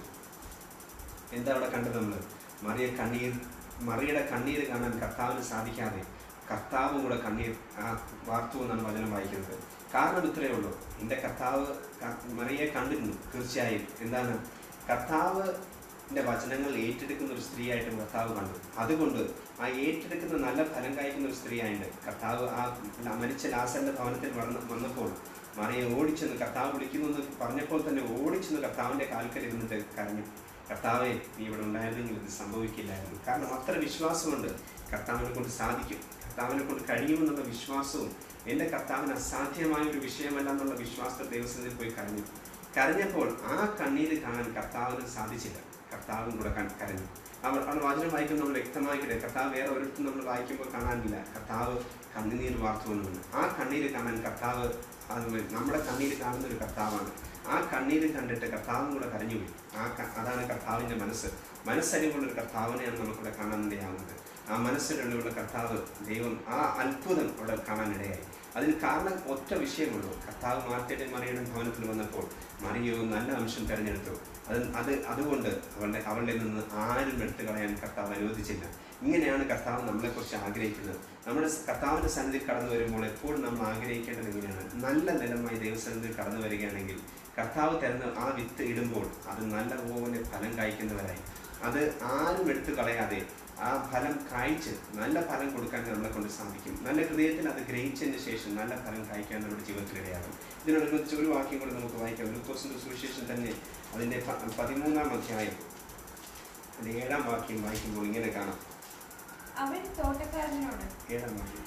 എന്താ അവിടെ കണ്ടത് നമ്മൾ മറിയ കണ്ണീർ മറിയുടെ കണ്ണീര് കാണാൻ കർത്താവിന് സാധിക്കാതെ കർത്താവും കൂടെ കണ്ണീർ ആ വാർത്തു എന്നാണ് വചനം വായിക്കുന്നത് കാരണം ഇത്രയേ ഉള്ളൂ എൻ്റെ കർത്താവ് ക- മറിയെ കണ്ടിരുന്നു തീർച്ചയായും എന്താണ് കർത്താവിൻ്റെ വചനങ്ങൾ ഏറ്റെടുക്കുന്ന ഒരു സ്ത്രീയായിട്ട് കർത്താവ് കണ്ടു അതുകൊണ്ട് ആ ഏറ്റെടുക്കുന്ന നല്ല ഫലം കായ്ക്കുന്ന ഒരു സ്ത്രീയായിട്ട് കർത്താവ് ആ ല- മരിച്ച ലാസറിന്റെ ഭവനത്തിൽ വന്ന വന്നപ്പോൾ മറിയെ ഓടിച്ചെന്ന് കർത്താവ് വിളിക്കുന്നു എന്ന് പറഞ്ഞപ്പോൾ തന്നെ ഓടിച്ചെന്ന് കർത്താവിന്റെ കാൽക്കൽ ഇരുന്നിട്ട് കരഞ്ഞു കർത്താവെ നീ ഇവിടെ ഉണ്ടായിരുന്നെങ്കിൽ ഇത് സംഭവിക്കില്ലായിരുന്നു കാരണം അത്ര വിശ്വാസമുണ്ട് കർത്താവിനെ കൊണ്ട് സാധിക്കും കർത്താവിനെ കൊണ്ട് കഴിയുമെന്നുള്ള വിശ്വാസവും എൻ്റെ കർത്താവിന് അസാധ്യമായ ഒരു വിഷയമല്ല എന്നുള്ള വിശ്വാസത്തെ ദൈവസത്തിൽ പോയി കരഞ്ഞു കരഞ്ഞപ്പോൾ ആ കണ്ണീര് കാണാൻ കർത്താവിന് സാധിച്ചില്ല കർത്താവും കൂടെ കൺ- കരഞ്ഞു അവർ അവർ വചനം വായിക്കുമ്പോൾ നമ്മൾ വ്യക്തമാക്കിയിട്ട് കർത്താവ് വേറെ ഒരിടത്തും നമ്മൾ വായിക്കുമ്പോൾ കാണാനില്ല കർത്താവ് കണ്ണുനീർ വാർത്തു വന്നു ആ കണ്ണീര് കാണാൻ കർത്താവ് അത് നമ്മുടെ കണ്ണീര് കാണുന്ന ഒരു കർത്താവാണ് ആ കണ്ണീര് കണ്ടിട്ട് കർത്താവും കൂടെ കരഞ്ഞുപോയി ആ ക- അതാണ് കർത്താവിൻ്റെ മനസ്സ് മനസ്സരിവുള്ള ഒരു കർത്താവിനെയാണ് നമുക്കിവിടെ കാണാനിടയാവുന്നത് ആ മനസ്സിലുള്ള കർത്താവ് ദൈവം ആ അത്ഭുതം അവിടെ കാണാനിടയായി അതിന് കാരണം ഒറ്റ വിഷയമുള്ളൂ കർത്താവ് മാർക്കറ്റിൽ മറിയുടെ ഭവനത്തിൽ വന്നപ്പോൾ മറിയോ നല്ല അംശം തിരഞ്ഞെടുത്തു അത് അത് അതുകൊണ്ട് അവളുടെ അവളുടെ നിന്ന് ആരും എടുത്തു കളയാൻ കർത്താവ് അനുവദിച്ചില്ല ഇങ്ങനെയാണ് കർത്താവ് നമ്മളെക്കുറിച്ച് ആഗ്രഹിക്കുന്നത് നമ്മുടെ കർത്താവിൻ്റെ സന്നിധിയിൽ കടന്നു വരുമ്പോൾ എപ്പോഴും നമ്മൾ ആഗ്രഹിക്കേണ്ടത് എങ്ങനെയാണ് നല്ല നിലമായി ദൈവസന്നിധിയിൽ കടന്നു വരികയാണെങ്കിൽ കർത്താവ് തരുന്ന ആ വിത്ത് ഇടുമ്പോൾ അത് നല്ല പോലെ ഫലം കായ്ക്കുന്നവരായി അത് ആരും എടുത്തു കളയാതെ ആ ഫലം കായ്ച്ച് നല്ല ഫലം കൊടുക്കാൻ നമ്മളെ കൊണ്ട് സാധിക്കും നല്ല ഹൃദയത്തിൽ അത് ഗ്രഹിച്ചതിന് ശേഷം നല്ല ഫലം കായ്ക്കാൻ നമ്മുടെ ജീവിതത്തിൽ ഇടയാകും ഇതിനോടനുബന്ധിച്ച് ഒരു വാക്യം കൂടെ നമുക്ക് വായിക്കാം ലൂക്കോസിന്റെ സുവിശേഷം തന്നെ അതിന്റെ പ- പതിമൂന്നാം അധ്യായം അതിന്റെ ഏഴാം വാക്യം വായിക്കുമ്പോൾ ഇങ്ങനെ കാണാം അവൻ തോട്ടക്കാരനോട് ഏഴാം വാക്യം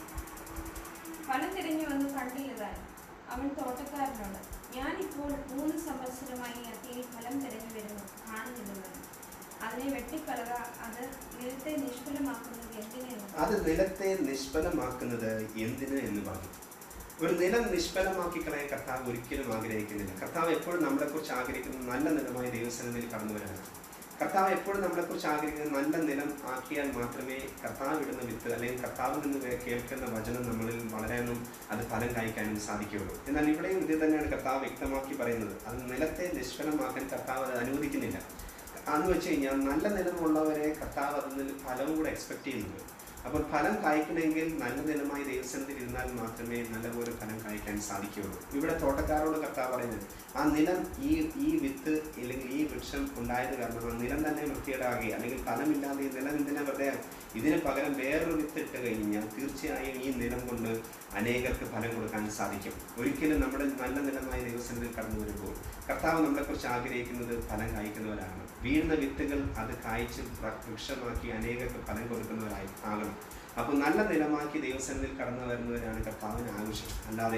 ഫലം തിരിഞ്ഞു വന്ന് കണ്ടില്ലതാൻ അവൻ തോട്ടക്കാരനോട് ഞാൻ ഇപ്പോൾ മൂന്ന് സംവത്സരമായി അത്തിയിൽ ഫലം തിരഞ്ഞു വരുന്നു കാണുന്നില്ലെന്ന് അതിനെ വെട്ടിക്കളക അത് നിലത്തെ നിഷ്ഫലമാക്കുന്നത് എന്തിനെന്ന് അത് നിലത്തെ നിഷ്ഫലമാക്കുന്നത് എന്തിന് എന്ന് പറഞ്ഞു ഒരു നിലം നിഷ്ഫലമാക്കി കളയാൻ കർത്താവ് ഒരിക്കലും ആഗ്രഹിക്കുന്നില്ല കർത്താവ് എപ്പോഴും നമ്മളെക്കുറിച്ച് ആഗ്രഹിക്കുന്നത് നല്ല നിലമായ ദൈവസന്നിധിയിൽ കടന്നു വരാനാണ് കർത്താവ് എപ്പോഴും നമ്മളെക്കുറിച്ച് ആഗ്രഹിക്കുന്നത് നല്ല നിലം ആക്കിയാൽ മാത്രമേ കർത്താവ് ഇടുന്ന വിത്ത് അല്ലെങ്കിൽ കർത്താവിൽ നിന്ന് വേ- കേൾക്കുന്ന വചനം നമ്മളിൽ വളരാനും അത് ഫലം കായ്ക്കാനും സാധിക്കുകയുള്ളൂ എന്നാൽ ഇവിടെയും ഇത് തന്നെയാണ് കർത്താവ് വ്യക്തമാക്കി പറയുന്നത് അത് നിലത്തെ നിഷ്ഫലമാക്കാൻ കർത്താവ് അത് അനുവദിക്കുന്നില്ല അന്ന് വെച്ച് കഴിഞ്ഞാൽ നല്ല നിലമുള്ളവരെ കർത്താവ് അതിൽ നിന്ന് ഫലവും കൂടെ എക്സ്പെക്ട് ചെയ്യുന്നുണ്ട് അപ്പോൾ ഫലം കായ്ക്കണമെങ്കിൽ നല്ല നിലമായി ദൈവസനത്തിൽ ഇരുന്നാൽ മാത്രമേ നല്ലപോലെ ഫലം കായ്ക്കാൻ സാധിക്കുകയുള്ളൂ ഇവിടെ തോട്ടക്കാരോട് കർത്താവ് പറയുന്നത് ആ നിലം ഈ ഈ വിത്ത് അല്ലെങ്കിൽ ഈ വൃക്ഷം ഉണ്ടായത് കാരണം ആ നിലം തന്നെ വൃത്തികേടാകെ അല്ലെങ്കിൽ ഫലമില്ലാതെ ഈ നിലം എന്തിനാ വെറുതെ ഇതിന് പകരം വേറൊരു വിത്ത് ഇട്ട് കഴിഞ്ഞാൽ തീർച്ചയായും ഈ നിലം കൊണ്ട് അനേകർക്ക് ഫലം കൊടുക്കാൻ സാധിക്കും ഒരിക്കലും നമ്മുടെ നല്ല നിലമായ ദൈവസനത്തിൽ കടന്നു വരുമ്പോൾ കർത്താവ് നമ്മളെക്കുറിച്ച് ആഗ്രഹിക്കുന്നത് ഫലം കായ്ക്കുന്നവരാണ് വീഴുന്ന വിത്തുകൾ അത് കായ്ച്ച് വൃ- വൃക്ഷമാക്കി അനേകർക്ക് ഫലം കൊടുക്കുന്നവരായി ആകണം അപ്പോൾ നല്ല നിലമാക്കി ദൈവസന്നിധിയിൽ കടന്നു വരുന്നവരാണ് കർത്താവിന് ആവശ്യം അല്ലാതെ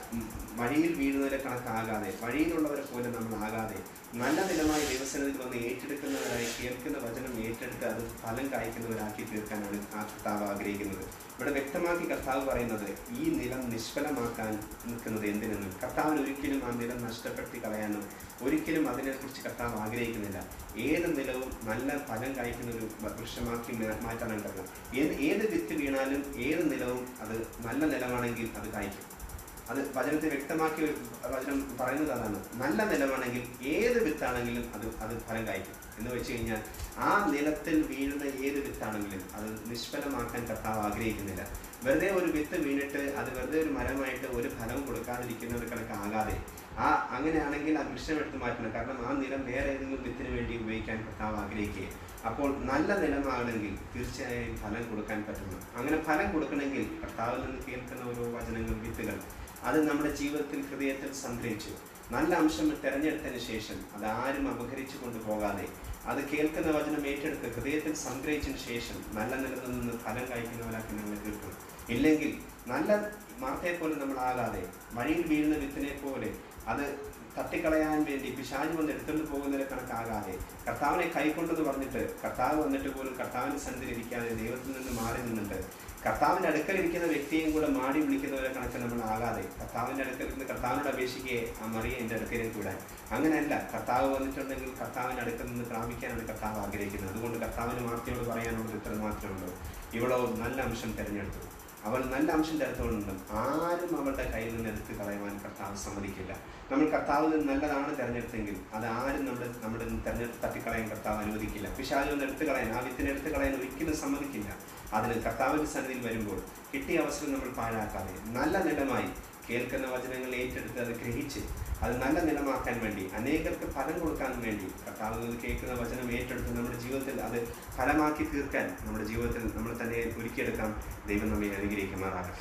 ഉം, വഴിയിൽ വീഴുന്നവരെ കണക്കാകാതെ വഴിയിലുള്ളവരെ പോലെ നമ്മൾ ആകാതെ നല്ല നിലമായി ദൈവസനത്തിൽ വന്ന് ഏറ്റെടുക്കുന്നവരായി കേൾക്കുന്ന വചനം ഏറ്റെടുത്ത് അത് ഫലം കായ്ക്കുന്നവരാക്കി തീർക്കാനാണ് ആ കർത്താവ് ആഗ്രഹിക്കുന്നത് ഇവിടെ വ്യക്തമാക്കി കർത്താവ് പറയുന്നത് ഈ നിലം നിഷ്ഫലമാക്കാൻ നിൽക്കുന്നത് എന്തിനെന്നും കർത്താവിന് ഒരിക്കലും ആ നിലം നഷ്ടപ്പെടുത്തി കളയാനോ ഒരിക്കലും അതിനെക്കുറിച്ച് കർത്താവ് ആഗ്രഹിക്കുന്നില്ല ഏത് നിലവും നല്ല ഫലം കായ്ക്കുന്ന ഒരു വൃക്ഷമാക്കി മാ- മാറ്റാനാണ് കഴിയും ഏത് ഏത് വിത്ത് വീണാലും ഏത് നിലവും അത് നല്ല നിലമാണെങ്കിൽ അത് കായ്ക്കും അത് വചനത്തെ വ്യക്തമാക്കി വചനം പറയുന്നത് അതാണ് നല്ല നിലമാണെങ്കിൽ ഏത് വിത്താണെങ്കിലും അത് അത് ഫലം കായ്ക്കും എന്ന് വെച്ച് കഴിഞ്ഞാൽ ആ നിലത്തിൽ വീഴുന്ന ഏത് വിത്താണെങ്കിലും അത് നിഷ്ഫലമാക്കാൻ കർത്താവ് ആഗ്രഹിക്കുന്നില്ല വെറുതെ ഒരു വിത്ത് വീണിട്ട് അത് വെറുതെ ഒരു മരമായിട്ട് ഒരു ഫലം കൊടുക്കാതിരിക്കുന്ന ഒരു കണക്കാകാതെ ആ അങ്ങനെയാണെങ്കിൽ ആ വൃക്ഷം എടുത്ത് മാറ്റണം കാരണം ആ നിലം വേറെ ഏതെങ്കിലും വിത്തിന് വേണ്ടി ഉപയോഗിക്കാൻ കർത്താവ് ആഗ്രഹിക്കുക അപ്പോൾ നല്ല നിലമാണെങ്കിൽ തീർച്ചയായും ഫലം കൊടുക്കാൻ പറ്റുന്നു അങ്ങനെ ഫലം കൊടുക്കണമെങ്കിൽ കർത്താവിൽ നിന്ന് കേൾക്കുന്ന ഓരോ വചനങ്ങൾ വിത്തുകൾ അത് നമ്മുടെ ജീവിതത്തിൽ ഹൃദയത്തിൽ സംഗ്രഹിച്ചു നല്ല അംശം തിരഞ്ഞെടുത്തതിന് ശേഷം അത് ആരും അപഹരിച്ചു കൊണ്ടുപോകാതെ അത് കേൾക്കുന്ന വചനം ഏറ്റെടുത്ത് ഹൃദയത്തിൽ സംഗ്രഹിച്ചതിന് ശേഷം നല്ല നിലയിൽ നിന്ന് ഫലം കഴിക്കുന്നവരാക്കി നമ്മൾ തീർക്കണം ഇല്ലെങ്കിൽ നല്ല മാർത്തയെ പോലെ നമ്മളാകാതെ വഴിയിൽ വീഴുന്ന വിത്തിനെ പോലെ അത് തട്ടിക്കളയാൻ വേണ്ടി പിശാജ് വന്ന് എടുത്തുകൊണ്ട് പോകുന്നതിനെ കണക്കാകാതെ കർത്താവിനെ കൈക്കൊണ്ടെന്ന് പറഞ്ഞിട്ട് കർത്താവ് വന്നിട്ട് പോലും കർത്താവിന്റെ സന്നിധിയിൽ ഇരിക്കാതെ ദൈവത്തിൽ നിന്ന് മാറി നിന്നിട്ട് കർത്താവിന്റെ അടുക്കൽ ഇരിക്കുന്ന വ്യക്തിയും കൂടെ മാടി വിളിക്കുന്നവരെ കണക്ക് നമ്മൾ ആകാതെ കർത്താവിന്റെ അടുക്കൽ നിന്ന് കർത്താവിനോട് അപേക്ഷിക്കുകയെ ആ മറിയ എൻ്റെ അടുക്കലേക്ക് വിടാൻ അങ്ങനെയല്ല കർത്താവ് വന്നിട്ടുണ്ടെങ്കിൽ കർത്താവിന്റെ അടുക്കൽ നിന്ന് പ്രാപിക്കാനാണ് കർത്താവ് ആഗ്രഹിക്കുന്നത് അതുകൊണ്ട് കർത്താവിന് മാർത്തിയോട് പറയാനുള്ളത് ഇത്ര മാത്രമേ ഉള്ളൂ ഇവളോ നല്ല അംശം തിരഞ്ഞെടുത്തു അവൾ നല്ല അംശം ചേർത്തുകൊണ്ട് ആരും അവളുടെ കയ്യിൽ നിന്ന് എടുത്ത് കളയുവാൻ കർത്താവ് സമ്മതിക്കില്ല നമ്മൾ കർത്താവിൽ നിന്ന് നല്ലതാണ് തിരഞ്ഞെടുത്തെങ്കിൽ അത് ആരും നമ്മുടെ നമ്മുടെ നിന്ന് തിരഞ്ഞെടുത്ത് തട്ടിക്കളയാൻ കർത്താവ് അനുവദിക്കില്ല പിശാചു ഒന്ന് എടുത്ത് കളയാൻ ആ വിത്തിനെ എടുത്ത് കളയാൻ ഒരിക്കലും സമ്മതിക്കില്ല അതിന് കർത്താവിന്റെ സന്നിധിയിൽ വരുമ്പോൾ കിട്ടിയ അവസരം നമ്മൾ പാഴാക്കാതെ നല്ല നിലമായി കേൾക്കുന്ന വചനങ്ങൾ ഏറ്റെടുത്ത് അത് ഗ്രഹിച്ച് അത് നല്ല നിലമാക്കാൻ വേണ്ടി അനേകർക്ക് ഫലം കൊടുക്കാൻ വേണ്ടി കർത്താവിൽ നിന്ന് കേൾക്കുന്ന വചനം ഏറ്റെടുത്ത് നമ്മുടെ ജീവിതത്തിൽ അത് ഫലമാക്കി തീർക്കാൻ നമ്മുടെ ജീവിതത്തിൽ നമ്മൾ തന്നെ ഒരുക്കിയെടുക്കാം ദൈവം നമ്മെ അനുഗ്രഹിക്കുമാറാകട്ടെ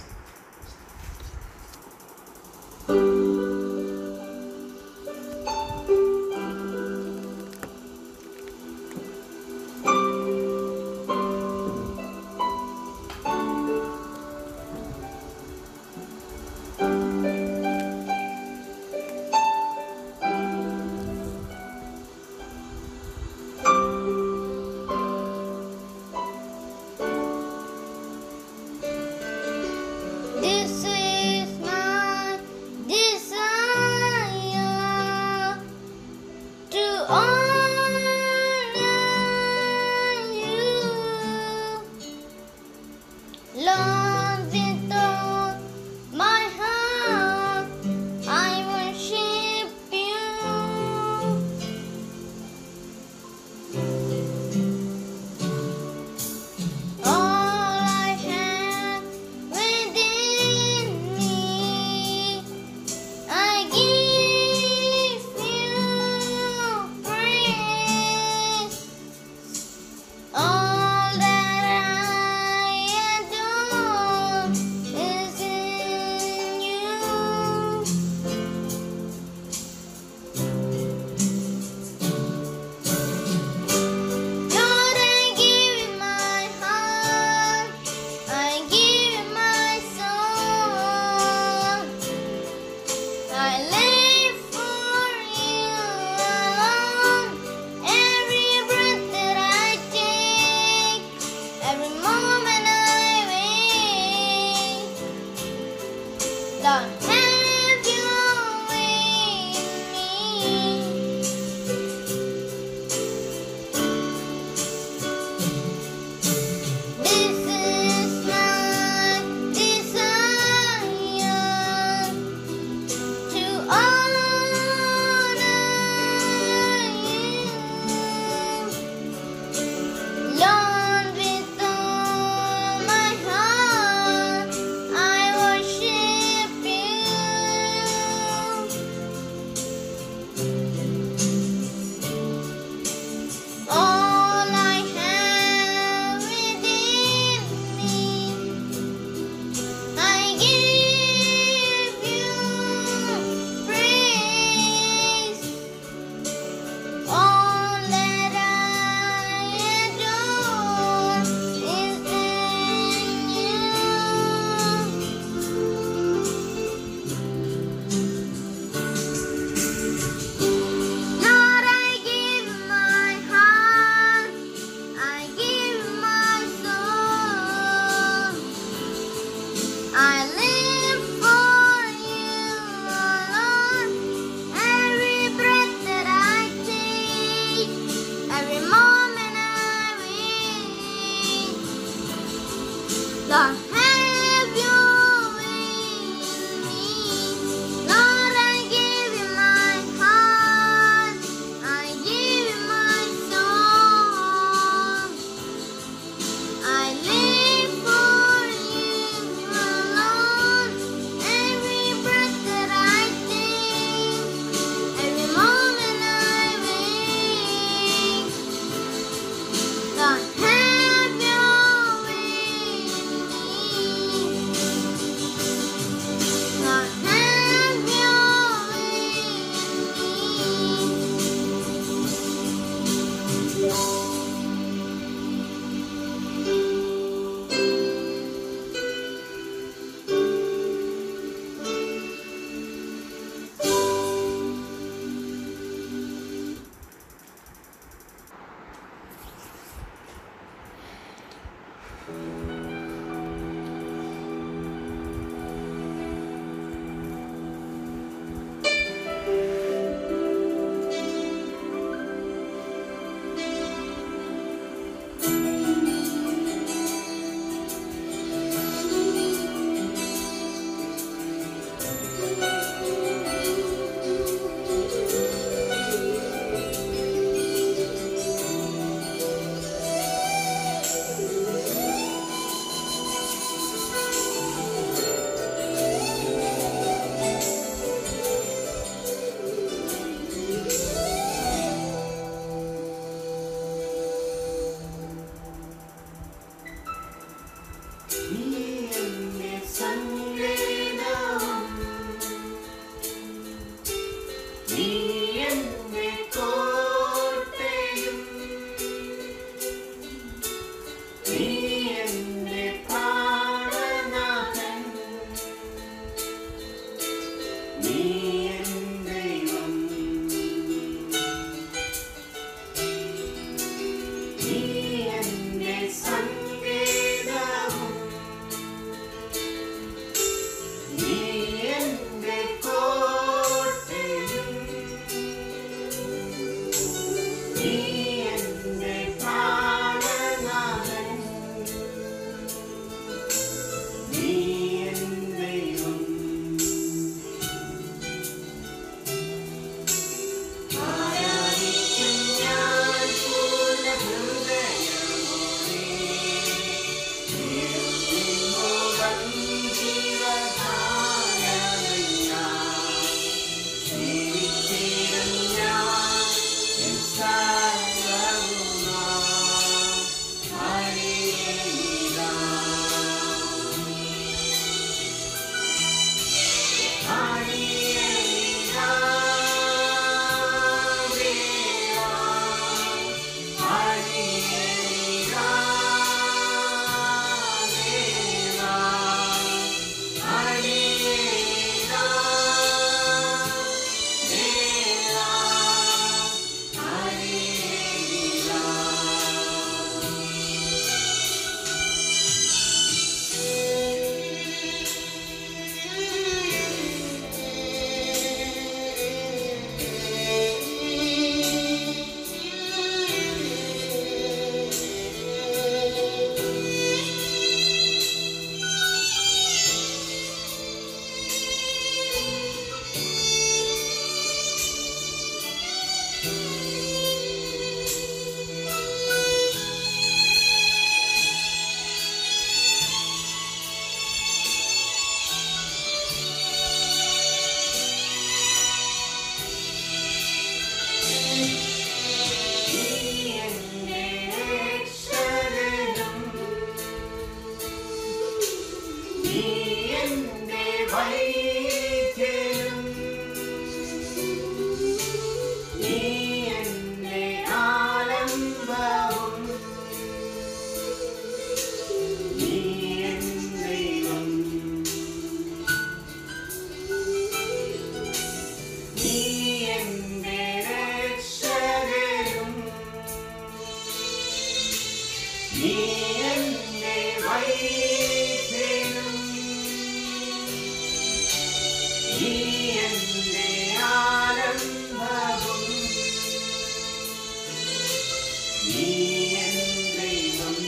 ും നീ എന്റെ ആനന്ദവും നീ എൻ ദൈവം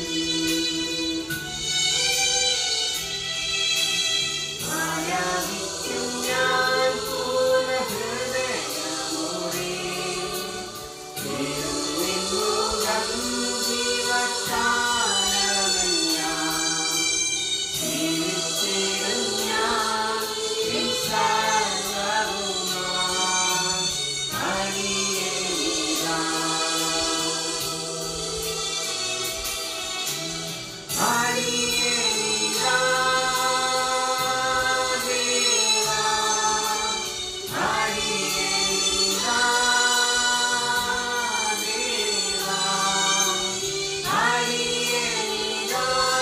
ആരാധിക്കും ഞാൻ പൂർണ്ണഹൃദയമോടെ തിരുനിൻമുഖം ജീവകാലമെല്ലാം ജീവിച്ചിടും ഞാൻ നിൻ സർവ്വവുമായി അടിയേനിതാ. അടിയേനിതാ ദേവാ. അടിയേനിതാ ദേവാ. അടിയേനിതാ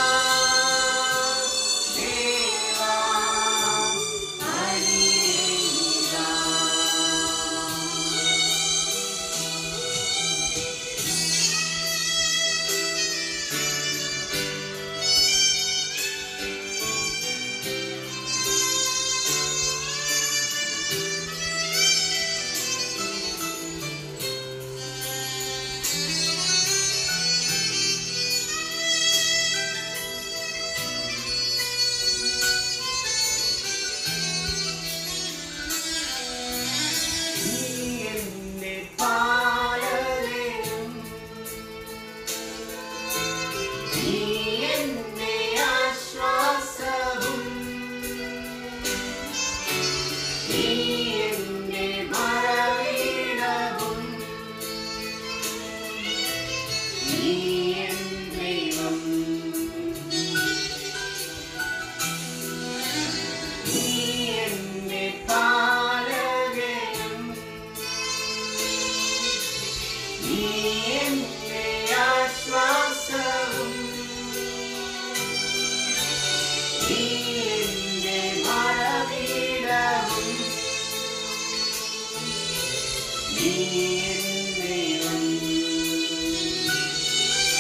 ദേവാ. അടിയേനിതാ. നീ എന്റെ പാലകനും നീ എന്റെ ആശ്വാസവും നീ എന്റെ മറവിടവും നീ എൻ ദൈവം നീ എന്റെ പാലകനും നീ എന്റെ ആശ്വാസവും നീ എന്റെ മറവിടവും നീ എൻ ദൈവം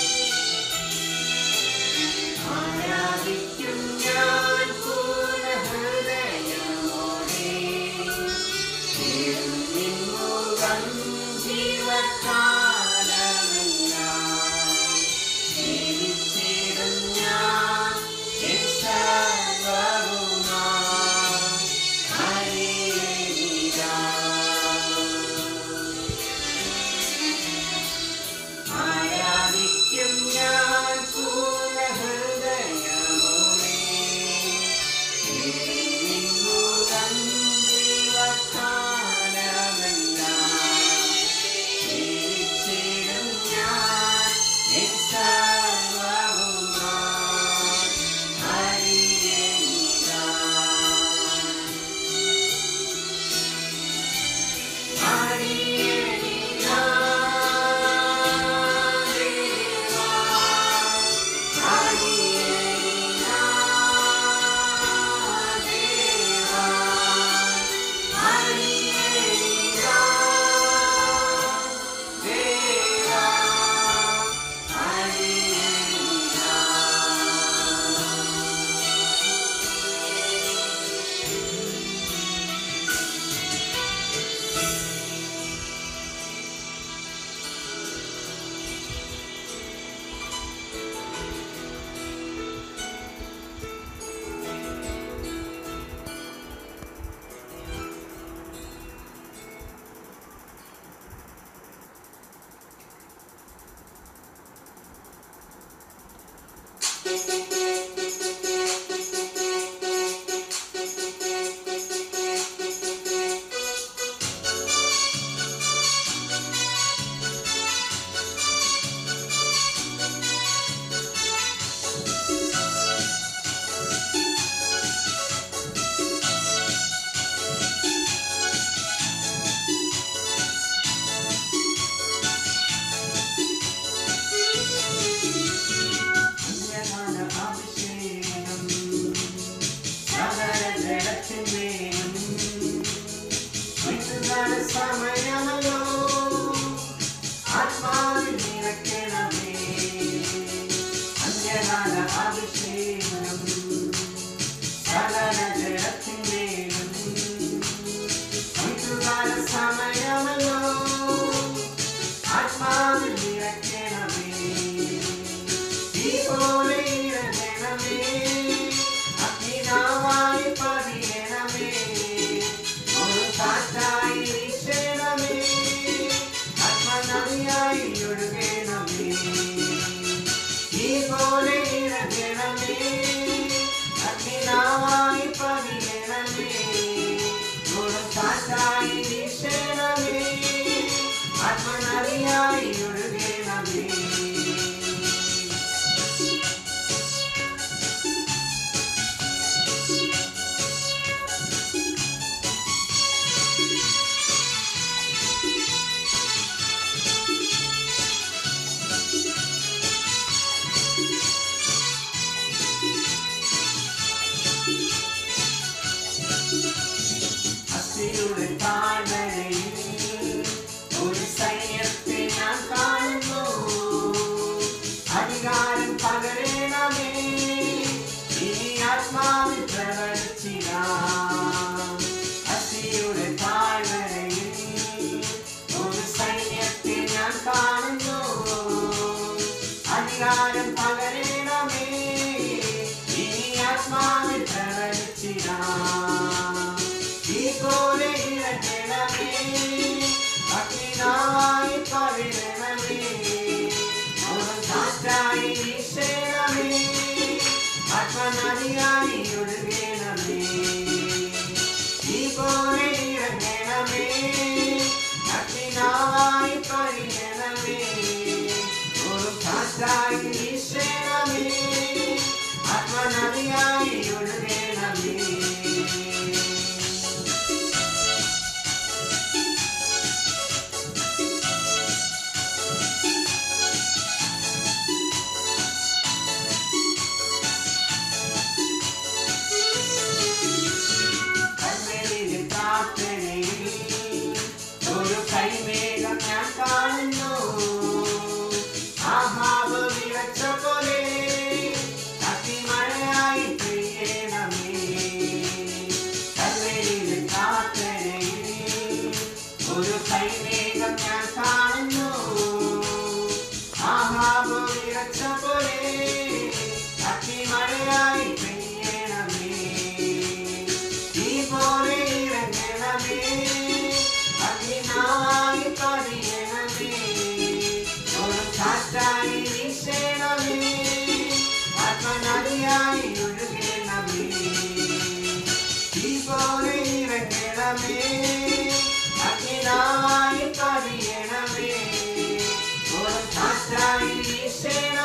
ഈശോ